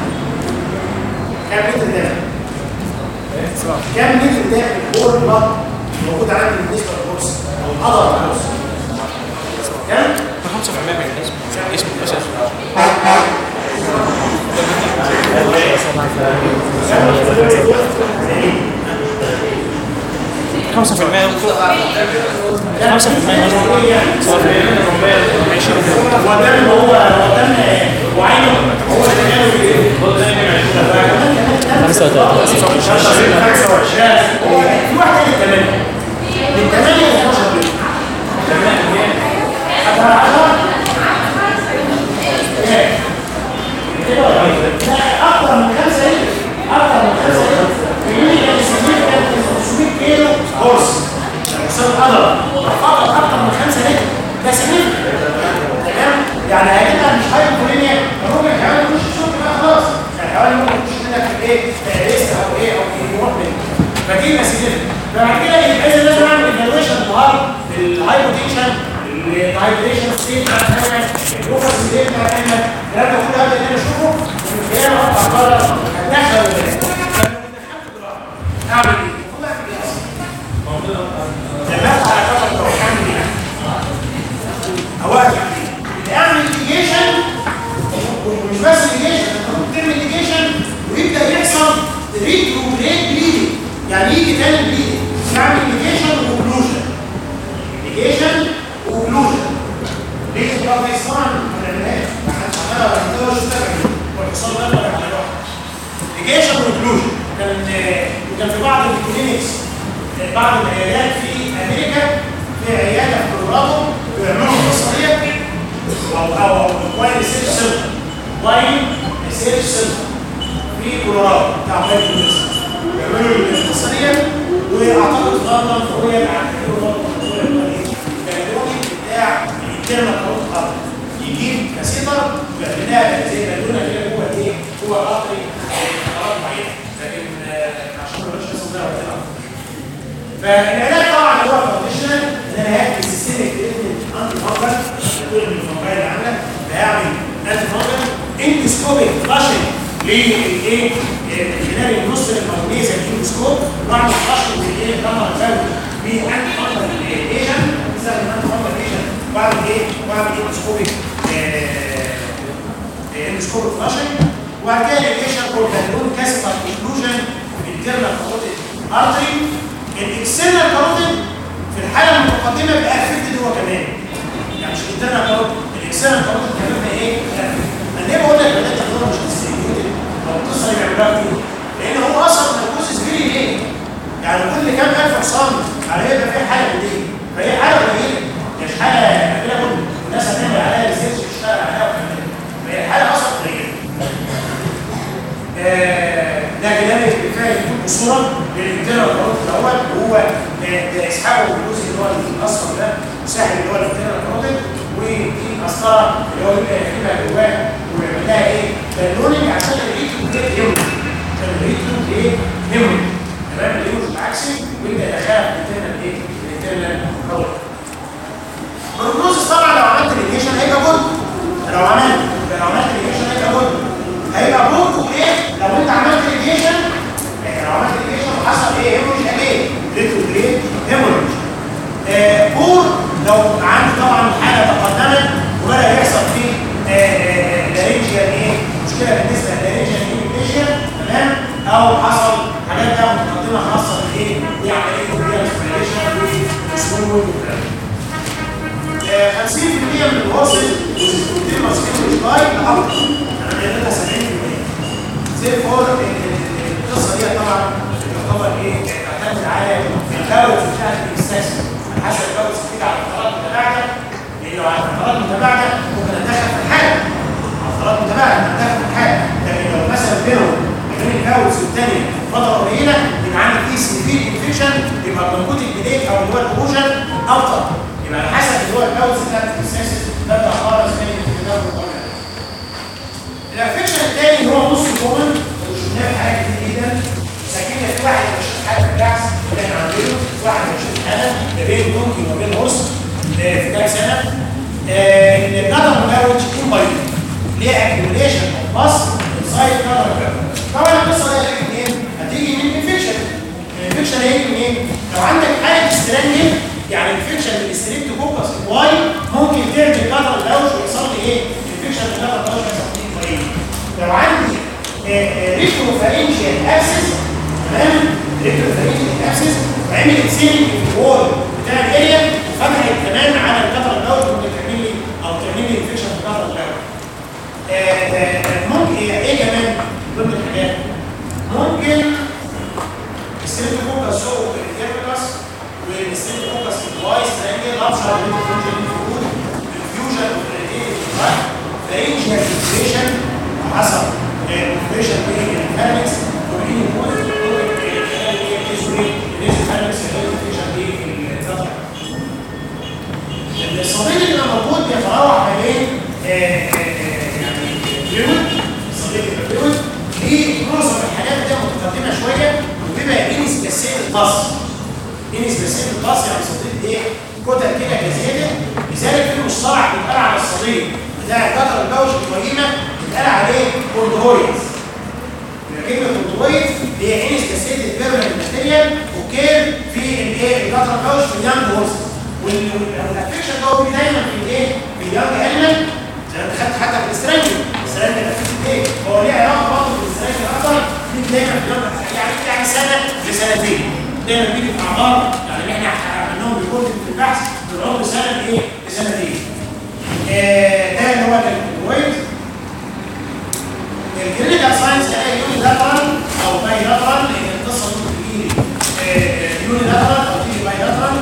كام لتر دم؟ كام لتر دم البول بلاد موجود عندي بالنسبه للبورس او العضله البورس كام؟ 5% من الجسم الجسم اساسا خمسة في المية خمسة في المية سواء في هو الدم هو هو دم وعينه هو خمسة وثلاثين هو في واحد تاني ثمانية من ثمانية ل 12 لتر حتى عشرة لا أكثر من خمسة لتر أكثر من خمسة لتر بيقول لي كان 600 كان 500 كيلو هورس حساب قدر فقط أكثر من خمسة لتر ده سنين تمام يعني هيبقى مش هايبوكوليميا ممكن الحيوان يخش الشرب بقى خلاص يعني الحيوان ممكن يخش منك في ايه ريست او ايه او يروح منك فدي مسيرة فبعد كده يبقى اذا لازم اعمل ايفالويشن ظهر الهايبوتنشن الهايبريشن ستيت بتاع الحيوان الجوفر ستيت بتاع الحيوان الكلام ده كله هبدا ان انا اشوفه ومن خلاله اطلع بره اتدخل ولا لا اعمل ايه؟ المفروض اعمل ايه اصلا؟ لما افتح على كفر الروح اعمل ايه؟ اوقف اعمل ليجيشن ومش بس ليجيشن انت ممكن تعمل ليجيشن ويبدا يحصل ريترو بريد بليدنج يعني يجي تاني بليدنج نعمل ليجيشن وكلوجن ليجيشن وكلوجن ليه البلاد فيس طبعا ما بنعملهاش ما حدش عملها ولا عملها ولا اشتغل والحصان ده ولا عملها ليجيشن وكلوجن كان كان في بعض الكلينكس بعض العيادات في امريكا في عياده في كولورادو بيعملوا القصه ديت او او او واين ريسيرش سنتر واين ريسيرش سنتر في كولورادو بتاع واين يونيفرسيتي بيعملوا القصه ديت واعتقد في لندن فهو عن بتاع الانترنال كروت الارض يجيب كاسيتر ويعملها زي بالونه كده جوه ايه جوه قطري قطرات معينه لكن آه، عشان ما نبقاش اسمه ده ولا فالعلاج طبعا هو الكونديشنال ان انا هاخد السيستمك تريتمنت انتي فانجل الدكتور من الفنجاي اللي عامله فهعمل انتي فانجل اندسكوبيك فلاشنج للايه؟ الجناري النص المغنيزيا الاندسكوب واعمل فلاشنج للايه؟ لما ازود بانتي فانجل ايجنت استخدم انتي فانجل ايجنت واعمل ايه؟ واعمل اندسكوبيك اندسكوبيك فلاشنج وبعد كده الايجنت كورتالون كاسيتال انكلوجن انترنال كاروتيد ارتري الاكسترنال كاروتيد في الحاله المتقدمه بقى افكتد هو كمان يعني مش الانترنال كاروتيد الاكسترنال كاروتيد كمان بقى ايه؟ انا ليه بقول لك بدات تاخدها مش ديستريبيوتد او القصه اللي بيعملوها كتير لان هو اصلا الكوزز فيري ليه؟ يعني كل كام الف حصان على يبقى في حاله دي فهي حاله قليله الكروت البروجنوزس طبعا لو عملت ريليشن هيبقى جود لو عملت لو عملت ريليشن هيبقى جود هيبقى جود ايه لو انت عملت ريليشن لو عملت ريليشن وحصل ايه هيموريج ايه ريتروجريد هيموريج آه بور لو عندي طبعا الحاله تقدمت وبدا يحصل فيه لارنجيال ايه مشكله بالنسبه للارنجيال انفكشن تمام او حصل حاجات بقى متقدمه خاصه بالايه بعمليه الريسبيريشن وسمول 50% من الواصل والكونتينوس انجلش لاين لاكتر انا بيعملها 70% زي فور القصه دي طبعا تعتبر ايه تعتمد على الكاوز بتاعت الاكسس على حسب الكاوز بتيجي على فترات متباعده لان لو على فترات متباعده ممكن اتدخل في الحاله على فترات متباعده اتدخل في الحاله لكن لو مثلا بينهم بين الكاوز والثانيه فتره قليله يبقى عندي في سيفير انفكشن يبقى موجود البدايه او اللي هو الاوجن افضل يبقى على حسب اللي هو الكاوز بتاعت الاكسس ببدا خالص من الكتاب والقران الانفكشن الثاني هو نص كومن وشفناه في حاجات كتير جدا ساكنه في واحد مش حاجه بالعكس اللي احنا عاملينه واحد مش حاجه ما بين دونكي وما بين هورس في كام سنه ان القدم ماروج ان باي ليه اكيوميليشن اوف باس انسايد قدم طبعا القصه دي هتيجي منين؟ هتيجي من انفكشن الانفكشن هيجي منين؟ لو عندك حاله سترانجل يعني انفكشن من الستريبتوكوكس واي ممكن تعمل قدر الاوش ويحصل لي ايه؟ انفكشن من قدر الاوش يحصل لي مريض لو عندي ريتروفارينجيال ابسس تمام ريتروفارينجيال ابسس وعملت سيلينج في الوول بتاع الاريا وفتحت كمان على القطر الاوت ممكن تعمل لي او تعمل لي انفكشن في القطر الاوت ممكن ايه كمان ضمن الحاجات ممكن السيليكوكس سو الكيرميكس والسيليكوكس الوايس تاني الابشر الفيوجن الفيوجن فرينجيال انفكشن حصل انفكشن بين الفارنكس وبين الموت الصديق اللي موجود بيتراوح ما بين يعني فلويد الصديق الفلويد في معظم الحاجات دي متقدمه شويه وبيبقى انس بسيط الباص انس بسيط الباص يعني صديق ايه كتل كده كزياده لذلك في مصطلح بيتقال على الصديق بتاع القطر البوش القيمه بيتقال عليه كوندرويدز كلمه كوندرويد هي انس بسيط البيرمنت ماتيريال وكير في الايه القطر البوش في اليانج هورس والافكشن ده هو دايما في الايه في اليانج المنت زي ما خدت حتى في الاسترانجل الاسترانجل افكشن ايه هو ليه علاقه برضه بالاسترانجل اكتر دي دايما في اليانج يعني يعني سنه لسنتين دايما بيجي في اعمار يعني اللي احنا عملناهم ريبورت في البحث بنقعد سنه لايه لسنتين آه ده اللي هو الكويت الكلينيكال ساينس هي يوني لاترال او باي لاترال لان القصه ممكن تجي يوني لاترال او تيجي باي لاترال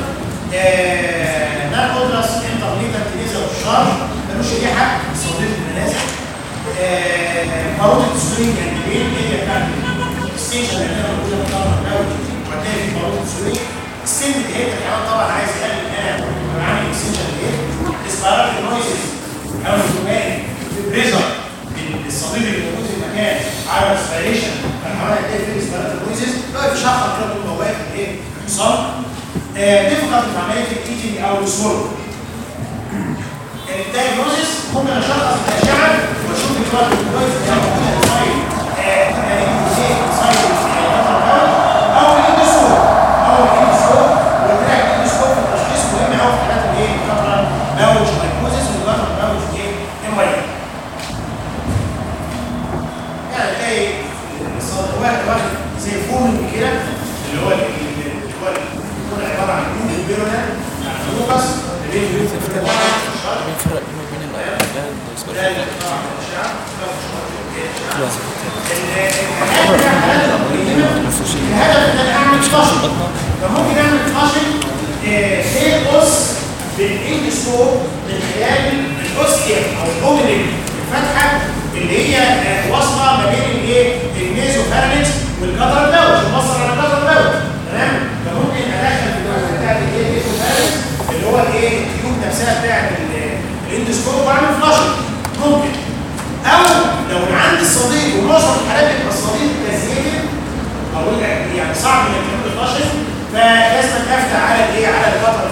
ناخد راس انترليتال تنيزا والشارج ملوش ريحه صديق المنازل باروت السوري يعني بين هي بتاعت الستيشن اللي انا موجوده في الطبق الاول وهتلاقي في باروت السوري السن اللي هي الحيوان طبعا عايز يقلل انا بعمل اكستنشن ليه؟ اسبارات النويزز او الزجاج بريشر الصديق اللي موجود في المكان على الاسبيريشن فالحيوان هتلاقي فيه اسبارات النويزز يقف يشخص كده طول ما واقف ايه؟ الحصان تفقد في عمليه الايتنج او السورو الدايجنوزيس ممكن اشخص الاشعه واشوف الكلام كويس اللي موجوده سايد سايد او الاندوسكوب او الاندوسكوب والتراك الاندوسكوب في التشخيص مهم قوي في حالات الايه الكاترال باوج مايكوزيس والكاترال باوج ايه ام اي يعني تلاقي واحد واحد زي فوم كده اللي هو اللي هو يكون عباره عن نور البيرونا يعني فوكس بين الفرق بينه وبين الأولاد بالنسبة لي الهدف ان انا اعمل فاشل فممكن اعمل فاشل ايه قص بالاندسكوب من خلال الاوستيوم او الاوبننج الفتحه اللي هي واصله ما بين الايه النيزو فارنكس والقطر الدوج المصر على القطر الدوج تمام فممكن ادخل في الوقت بتاعت الايه النيزو فارنكس اللي هو الايه التيوب نفسها بتاعت الاندسكوب واعمل فلاشنج ممكن او لو عندي الصديق ومعظم الحالات بيبقى الصديق كازيتد او يعني صعب انك تعمل فلاشنج فلازم افتح على الايه على القطر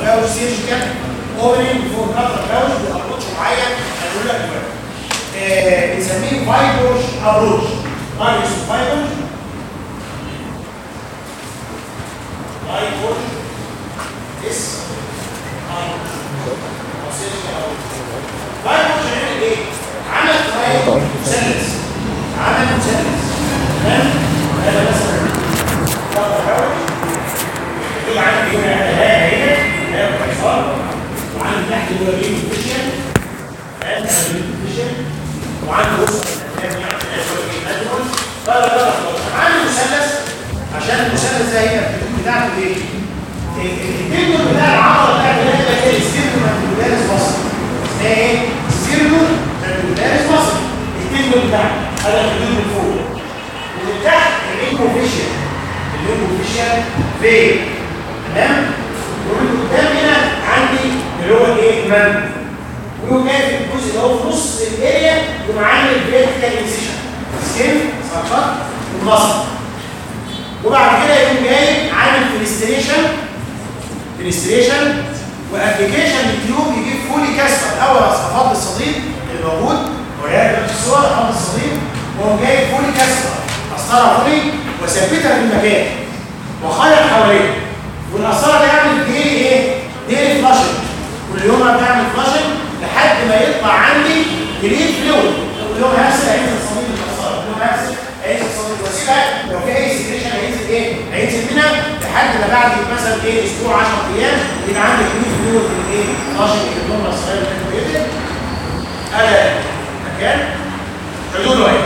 اوبننج بيفور كاتر كراوش بابروتش معين هنقول لك دلوقتي آه، بنسميه فايبروش ابروتش فايبروش فايبروش فايبروش اس فايبروش هنعمل ايه؟ عمل فايبروش مثلث عمل مثلث تمام؟ هذا مثلا كاتر كراوش يقول عندي هنا هنا هنا هنا الحصان وعندي تحت الورين فيشن هذا فيشن وعندي وسط عندي مثلث عشان المثلث ده هي بتاعته ايه؟ التندون بتاع العضله بتاعت الرجل ايه؟ السيرنو مانديبولاريس مصر اسمها ايه؟ السيرنو مانديبولاريس مصر التندون بتاعه هذا الحدود من فوق ومن تحت الانكوفيشن الانكوفيشن فين تمام ومن قدام هنا عندي اللي هو الايه من ويقوم جاي في الجزء اللي هو في نص الاريا يقوم عامل فيرتيكال انسيشن سكين سقط والمصل وبعد كده يقوم جاي عامل فينستريشن فينستريشن وابلكيشن التيوب يجيب فولي كاسفه الاول اصفاد الصديد اللي موجود وريها في الصور اصفاد الصديد وهو جاي فولي كاسفه قسطره فولي وثبتها في المكان وخيط حواليه والقسطره ده يعمل ديلي ايه؟ ديلي فلاشنج كل يوم انا بعمل فلاشنج لحد ما يطلع عندي جليد فلويد كل يوم هغسل هينزل صديد القسطره كل يوم هغسل هينزل صديد واسيبها لو في اي سكريشن هينزل ايه؟ هينزل منها لحد ما بعد مثلا ايه اسبوع 10 ايام يبقى عندي جليد فلويد من ايه؟ فلاشنج الهرمون الصغير اللي بينزل هذا مكان حدوده اهي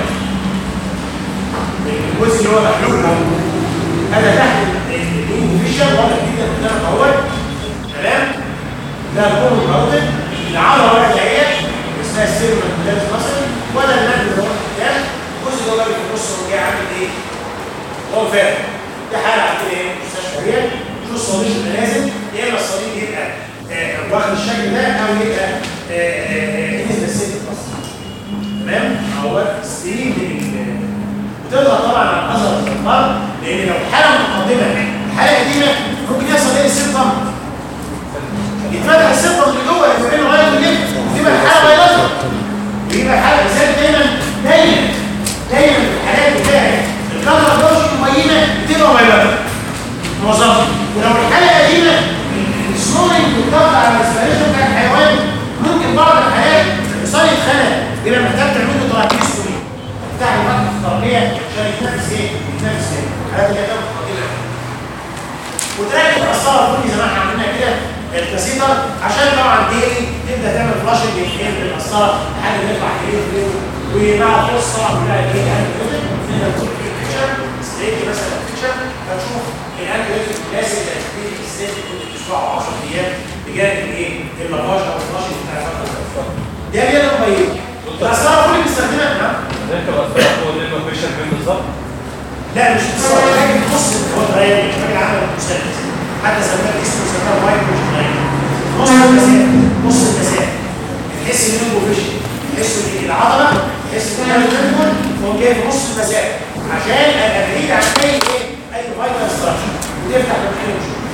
الجزء اللي هو محلول موجود هذا تحت الانفيشن واضح جدا قدامك اهوت تمام ده الكون الموجود العضله واحده اهي اسمها السيرم المدارس مصر ولا النبي اللي هو قدام الجزء اللي هو بقى في النص هو جاي عامل ايه؟ هو فاهم ده حاله عندنا ايه؟ مستشفى هي شو الصليب اللي نازل يا اما الصليب يبقى آه، واخد الشكل ده او يبقى نزل السن تمام؟ هو ستريم من وتضغط طبعا على الاثر الزفار لان لو الحاله مقدمه الحاله قديمه ممكن يحصل ايه السيمتوم يتفتح السيمتوم اللي جوه يبقى له غايه الليل تبقى الحاله بيضاء يبقى الحاله بالذات دايما دايما دايما في الحالات بتاعت الكاميرا دوش مبينه بتبقى بيضاء معظمها ولو الحاله قديمه السنورنج والضغط على الاسبريشن بتاع الحيوان ممكن بعض الحالات الحصان يتخنق يبقى محتاج تعمل له تراكيستومي بتاع الفتح الطرنيه عشان يتنفس ايه؟ يتنفس ايه؟ الحالات اللي هي تاخد قليله وتراكب القسطره كل زي ما احنا عملنا كده الكاسيتر عشان طبعا ديلي تبدا تعمل فلاشنج ايه بالقسطره لحد ما يطلع كبير ومع القص طبعا كلها ايه يعني كده نقدر نقول في الفيكشر ستريت مثلا الفيكشر هتشوف الانتيبيوتيك الناس اللي هتبتدي ازاي كل اسبوع او 10 ايام بجانب الايه؟ اللافاج او الفلاشنج بتاع الفتره ده بيقدر يبين القسطره كل بنستخدمها نعم ذلك الأسرار هو اللي المفيشن فين بالظبط لا مش بالصوت لكن نص هو تغير الراجل عمل المثلث حتى سماه اسمه سماه وايت مش تغير نص المسافه نص المسافه تحس ان هو فيش تحس ان العضله تحس ان هي بتنقل وهو جاي في نص المسافه عشان ابقى بعيد عن اي ايه اي فايتال ستراكشر وتفتح مكان وشوف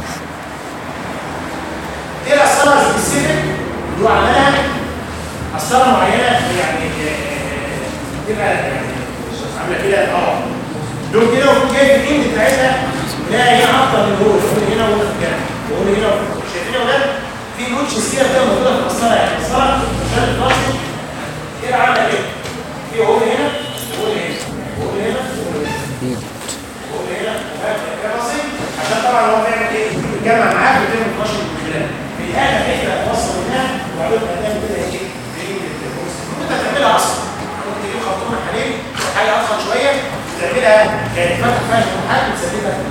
دي الاسرار سبيسيفيك اللي هو عملها اسرار معينه يعني آه، تبقى يعني عامله كده اه لون كده وفوق جاي في الايد بتاعتها لا هي اكتر من هو هون هنا وهنا كده وهون هنا وهنا. شايفين يا ولاد في نوتشز كده كده موجوده في المسطره يعني المسطره عشان البلاستيك كده عامله كده في هون هنا وهون هنا وهون هنا وهون هنا وهون هنا وهكذا كده بسيط عشان طبعا هو بيعمل ايه بيتجمع معاك وتعمل فلاش بالبلاد في الاخر حته توصل منها وبعدين هتعمل كده ايه تجيب البوست ممكن تعملها اصلا ممكن تجيب خرطوم حليب حاجه اضخم شويه تعملها كانت فتح فيها شروحات وتثبتها في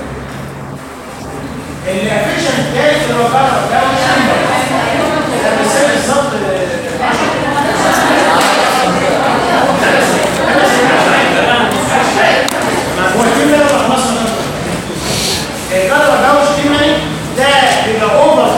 الافكشن الثالث اللي هو بقى ده مش ده مثال بالظبط هو الكلمه لو خلصنا الجدول ده مش كلمه ده بيبقى اوفر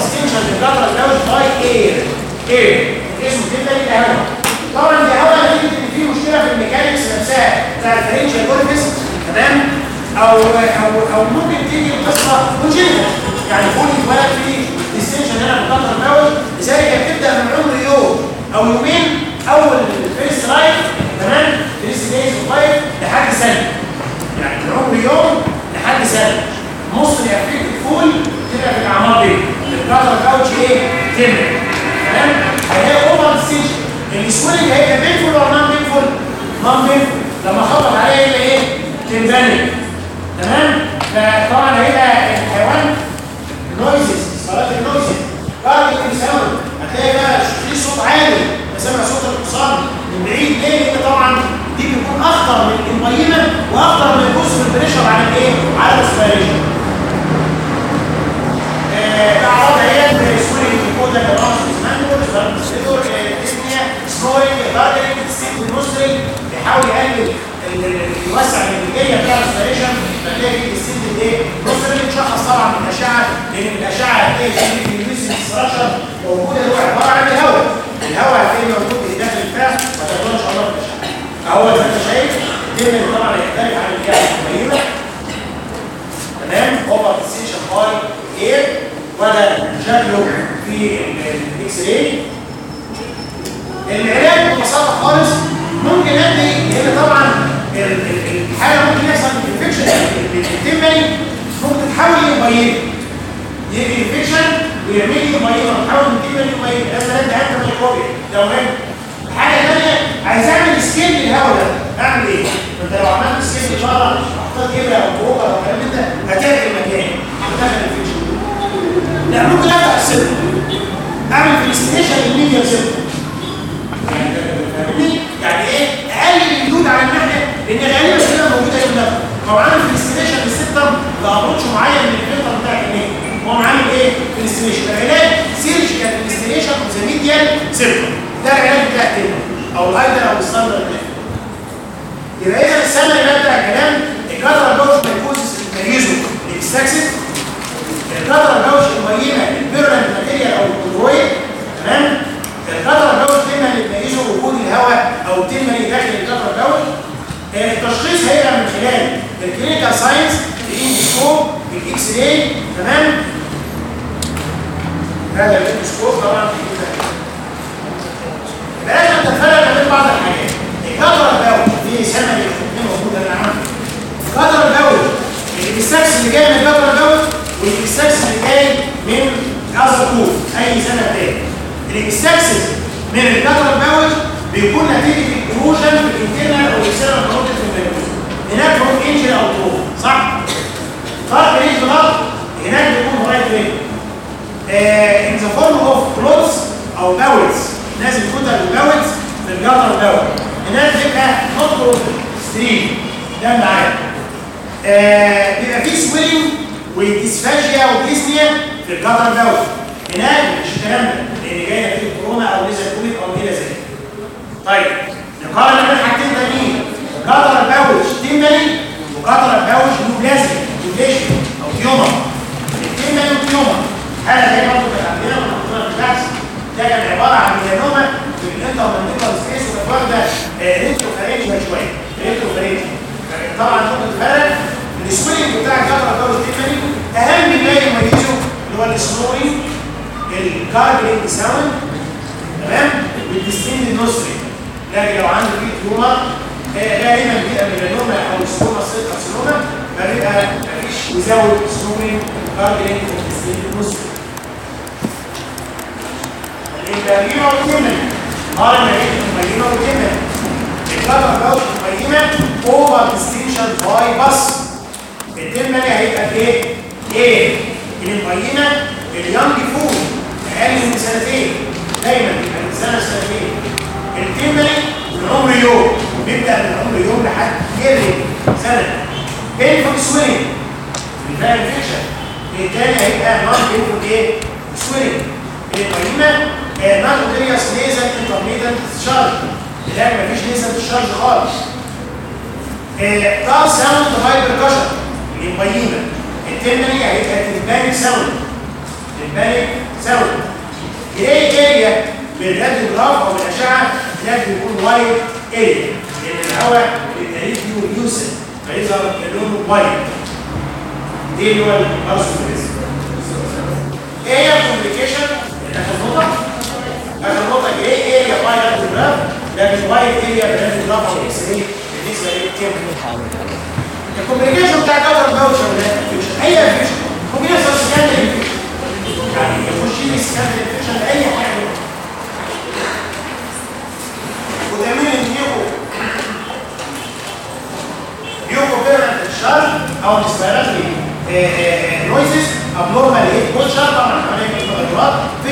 تمام تمام هي اوفر ستيشن السويلنج هيبقى بينفول ولا نون بينفول نون بينفول لما اخبط عليها يبقى ايه تنبني تمام فطبعا هيبقى الحيوان نويزز صلاه النويزز بعد الانسان هتلاقي بقى في صوت عالي سامع صوت الحصان من بعيد ليه؟ لان طبعا دي بتكون اخطر من الميمه واخطر من الجزء البريشر على الايه؟ على الاسبيريشن. الاعراض هي سوري الكودا كرامس مانجور سيدور ديسنيا سنورينج بارجرينج ستيك والنصري بيحاول يقلل ال- ال- يوسع الانتاجيه بتاع الاسبيريشن فتلاقي في السيد الايه؟ نصري بتشخص طبعا من الاشعه لان من الاشعه هتلاقي في الفيزيك ستراكشر موجوده اللي هو عباره عن الهواء الهواء هتلاقيه موجود في داخل الفم وهتقدر ان شاء الله في الاشعه فهو زي ما انت شايف الدم طبعا يختلف عن الجهه القريبه تمام اوفر سيشن باي اير وده شكله في الاكس راي العلاج ببساطه خالص ممكن ادي لان طبعا ال- ال- الحاله ممكن يحصل انفكشن التمني ممكن تحاول يبين يجي انفكشن ويعمل لي يبين تحاول من التمني يبين لازم ادي انت ميكروبيا ده مهم الحاجه الثانيه عايز اعمل سكين للهواء ده اعمل ايه؟ انت لو عملت سكين بره حطيت ابره او كوبا او الكلام ده هتعمل المكان هتدخل الانفكشن لا ممكن افتح السر اعمل فلسطينيشن للميديا سر فاهمني؟ يعني ايه؟ اقلل اللود على الناحيه لان غالبا السيره موجوده يوم ده هو عامل فلسطينيشن للسيستم لابروتش معين من الفلتر بتاع الكميه هو عامل ايه؟ فلسطينيشن العلاج سيرجيكال فلسطينيشن اوف ذا ميديال سيركل ده العلاج بتاع الكلمه او الايدر او الستاندرد يبقى اذا السنه اللي بتاع الكلام الجدر دوت ميكوزس الميزو الاكستاكسيس القطره الجوش المبينه البيرنت ماتيريال او الكلورويد تمام القطره الجوش تم اللي تميزه وجود الهواء او التمني داخل القطره الجوش آه، التشخيص هيبقى من خلال الكلينيكال ساينس الاندسكوب الاكس راي تمام هذا الاندسكوب طبعا في كل ده يبقى لازم تتفرق ما بين بعض الحاجات القطره الجوش دي سنه اللي موجوده انا عملت القطره الجوش اللي بيستكس اللي جاي من القطره الجوش والاكستاكس اللي جاي من اذر كود اي سنه تاني الاكستاكسس من الكاتر باوج بيكون نتيجه الكروجن في الانترنال او الاكسترنال بروتين في الميكروز هناك هو انجل او تو صح؟ فرق ريج بلاد هناك بيكون رايت ريج ان ذا فورم اوف كلوتس او باولز نازل كتل الباولز في الجاتر باول هناك بيبقى نوت ستريم ده معايا آه بيبقى فيه سويلنج وديسفاجيا وديسنيا في الجدر دوت هناك مش الكلام ده لان جاي نتيجه كورونا او نزل كوفيد او كده زي طيب نقارن بين حاجتين تانيين جدر الباوش تيمبلي وجدر الباوش نوبلازم نوبليشن او تيومر التيمبلي والتيومر هذا زي برضه كان عندنا في البحث ده كان عباره عن ميلانوما في الانترمنتال سبيس وكانت واخده ريتروفارينجيا شويه ريتروفارينجيا طبعا نقطه الفرق السويلنج بتاع الجدر الباوش تيمبلي اهم ما يميزه اللي هو السنوري الكاربلينج ساوند تمام والديستند النصري لكن لو عنده فيه تيومر غالبا بيبقى ميلانوما او سكوما سيل كارسينوما فبيبقى مفيش يزود سنوري كاربلينج والديستند النصري الانترفيو والتمن قال ما بين الميمه والتمن الكلام الجوش الميمه اوفر ديستنشن باي بس التمن هيبقى ايه؟ ايه؟ الميمه اليانج فود اقل من سنتين دايما يبقى من سنه سنتين التمن من عمر يوم بيبدا من عمر يوم لحد يري سنه بينفول سوينج الفاير انفكشن الثاني هيبقى نون بينفول ايه؟ سوينج الميمه نون كرياس ليزر انترميدنت شارج لا مفيش ليزر شارج خالص طب ساوند باي بركشن الميمه التمني هيبقى تلبانيك ساوند تلبانيك ساوند جراي اريا بالراد جراف او بالاشعه ده بيكون وايت اريا لان الهواء بيبقى ريديو يوسف فيظهر لونه وايت دي اللي هو الارسوفيزم ايه هي الكومبليكيشن اخر نقطه اخر نقطه جراي اريا باي راد جراف لكن وايت اريا بالراد جراف او اكس راي بالنسبه للكيمياء الكومبليكيشن بتاع كفر باوتش ولا اي انفكشن ممكن يحصل سكان يعني يخش لي سكان انفكشن لاي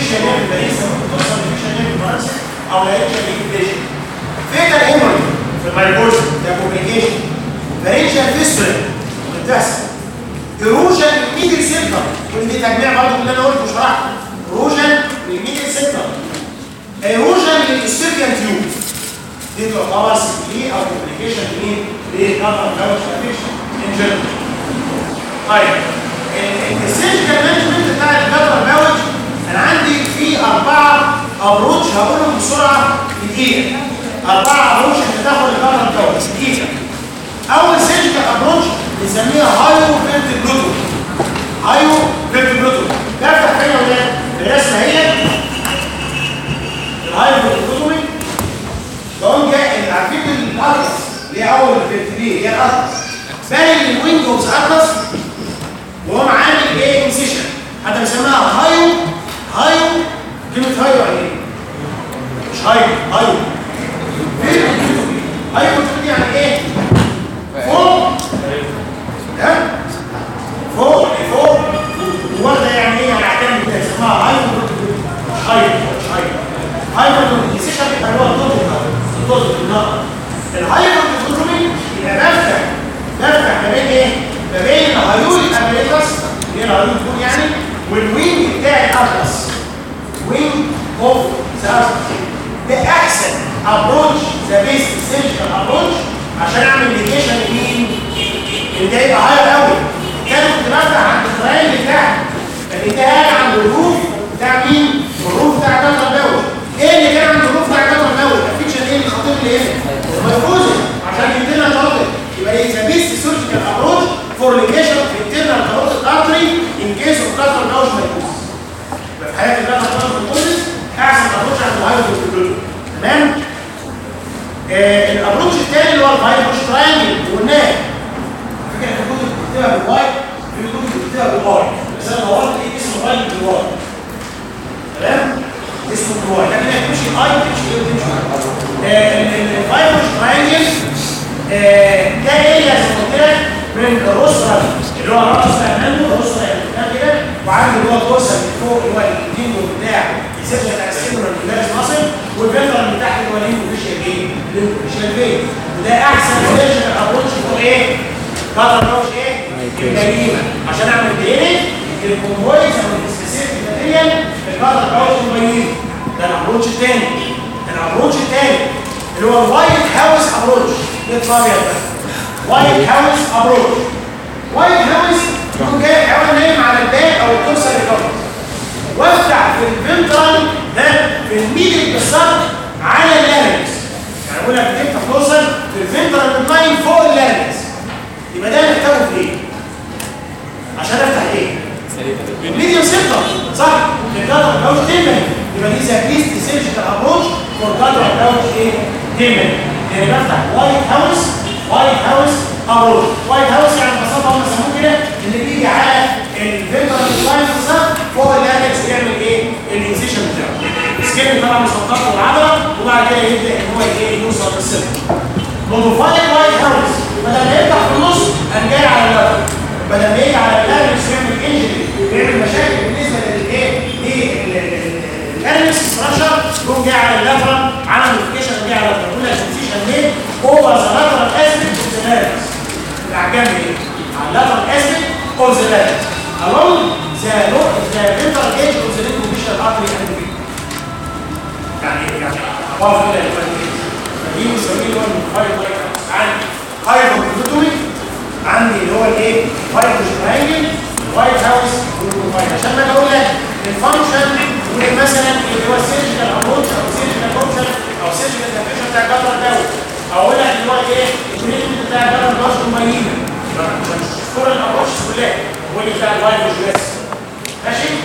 ارتفيشال نيرف باريس ممكن توصل ارتفيشال نيرف باريس او لا ارتفيشال فيتال هيموري في المايبوز ده كومبليكيشن فارنشال فيستول ممكن تحصل ايروجن الميدل سيركل كل دي تجميع برضه اللي انا قلته وشرحته ايروجن للميدل سيركل ايروجن للسيركل تيوب دي تعتبر سيكلي او كومبليكيشن لمين؟ للكاربون كاوتش افكشن ان جنرال طيب السيرجيكال مانجمنت بتاع الكاربون كاوتش انا عندي فيه اربعه ابروتش هقولهم بسرعه في دقيقه اربعه ابروتش بتاخد الكاربون كاوتش دقيقه اول سيرجيكال ابروتش بنسميها هايو فيرتبلوتو هايو فيرتبلوتو بفتح فين يا ولاد الرسمه هي الهايو فيرتبلوتومي بقوم جاي اللي عارفين الاطلس اللي هي اول فيرتبلي هي الاطلس باين الوينج اوف ذا اطلس وهو عامل ايه انسيشن حتى بيسميها هايو هايو كلمه هايو يعني ايه؟ مش هايو هايو هايو فيرتبلي يعني ايه؟ فوق ها فوق فوق وورده يعني ايه يعني اعتمد كده اسمها هايبر مش هايبر مش هايبر هايبر ديسيشن يبقى هو الضغط الضغط النقط الهايبر ديسيشن يبقى بفتح بفتح ما بين ايه؟ ما بين الهيول الابريتس اللي هي الهيول فوق يعني والوينج بتاع الاتلس وينج اوف ذا ده احسن ابروتش ذا بيست سيرجيكال ابروتش عشان اعمل ليجيشن لمين؟ اللي ده يبقى هاير قوي كان كنت بفتح عند الترايل بتاعي الانتهاء عند الروف بتاع مين؟ الروف بتاع كاتر داوش ايه اللي كان عند الروف بتاع كاتر داوش؟ الفيكشن ايه اللي خاطر لي هنا؟ ميكوزن عشان يدينا شاطر يبقى ايه ذا بيست سيرجيكال ابروتش فور ليجيشن في انترنال كاروتيد ارتري ان كيس اوف كاتر داوش ميكوزن يبقى في حياه الكاتر داوش ميكوزن احسن ابروتش عند الهايدروجلوكوز تمام؟ آه الابروتش الثاني اللي هو الفايبروش تراينجل قلناه فكره ان كنت بتكتبها بالواي في كنت بتكتبها بالواي بس انا دورت ايه اسمه فايل بالواي تمام اسمه بالواي لكن هي تمشي اي تمشي ايه وتمشي الفايبروش تراينجل ده ايه زي ما قلت لك من الرسرة اللي هو راس امامه الرسرة يعني كده وعندي اللي هو الدورسال من فوق اللي هو الدينجو بتاع السيرجن بتاع السيرجن الجلاس مصر والفلتر من تحت اللي هو لينكو فيشيال ايه؟ لينكو فيشيال فين وده احسن سيرجن ابروتش فوق ايه؟ قدر نوش ايه؟ الجريمه عشان اعمل درينج الكومبويز او السبيسيفيك ماتيريال القدر نوش المبين ده الابروتش الثاني الابروتش الثاني اللي هو الوايت هاوس ابروتش ده الابيض ده وايت هاوس ابروتش وايت هاوس يكون جاي حيوان نايم على الباك او الكرسي اللي جنبه وافتح في الفنترال ده في الميدل بالظبط على اللارنكس يعني اقول لك بتفتح توصل في الفنترال لاين فوق اللارنكس يبقى ده محتاجه في ايه؟ عشان افتح ايه؟ ميديوم سيركل صح؟ الجدر كاوتش تيمن يبقى دي ذا بيست سيرجيكال ابروتش فور جدر كاوتش ايه؟ تيمن يعني بفتح وايت هاوس وايت هاوس ابروتش وايت هاوس يعني ببساطه هم سموه كده اللي بيجي على الفنترال لاين بالظبط فوق اللارنكس ويعمل ايه؟ الانسيشن بتاعه السكين طبعا مش منطقه العضله وبعد كده يبدا ان هو ايه يوصل للسيركل موديفايد وايت هاوس بدل ما يفتح في النص قام جاي على اللاتر بدل ما يجي على اللارنكس ويعمل انجري ويعمل مشاكل بالنسبه للايه؟ للارنكس ستراكشر يقوم جاي على اللاتر عمل موديفيكيشن جاي على اللاتر يقول لك سنسيشن ليه؟ اوفر ذا لاترال اسبكت اوف ذا لارنكس الاحجام ايه؟ على اللاترال اسبكت اوف ذا لارنكس along the the ventral edge of the interstitial artery and vein يعني يعني above كده يبقى دي بنسميه اللي هو المفايد لايك عندي هايبر عندي اللي هو الايه فايبر تراينجل وايت هاوس والمفايد عشان ما اقول لك الفانكشن يقول مثلا اللي هو السيرجيكال ابروتش او السيرجيكال اوبشن او السيرجيكال ديفيشن بتاع الجدر دوت اقول لك اللي هو ايه التريتمنت بتاع الجدر دوت مبينه مش كل الابروتش كلها هو اللي بتاع الفايبر بس ماشي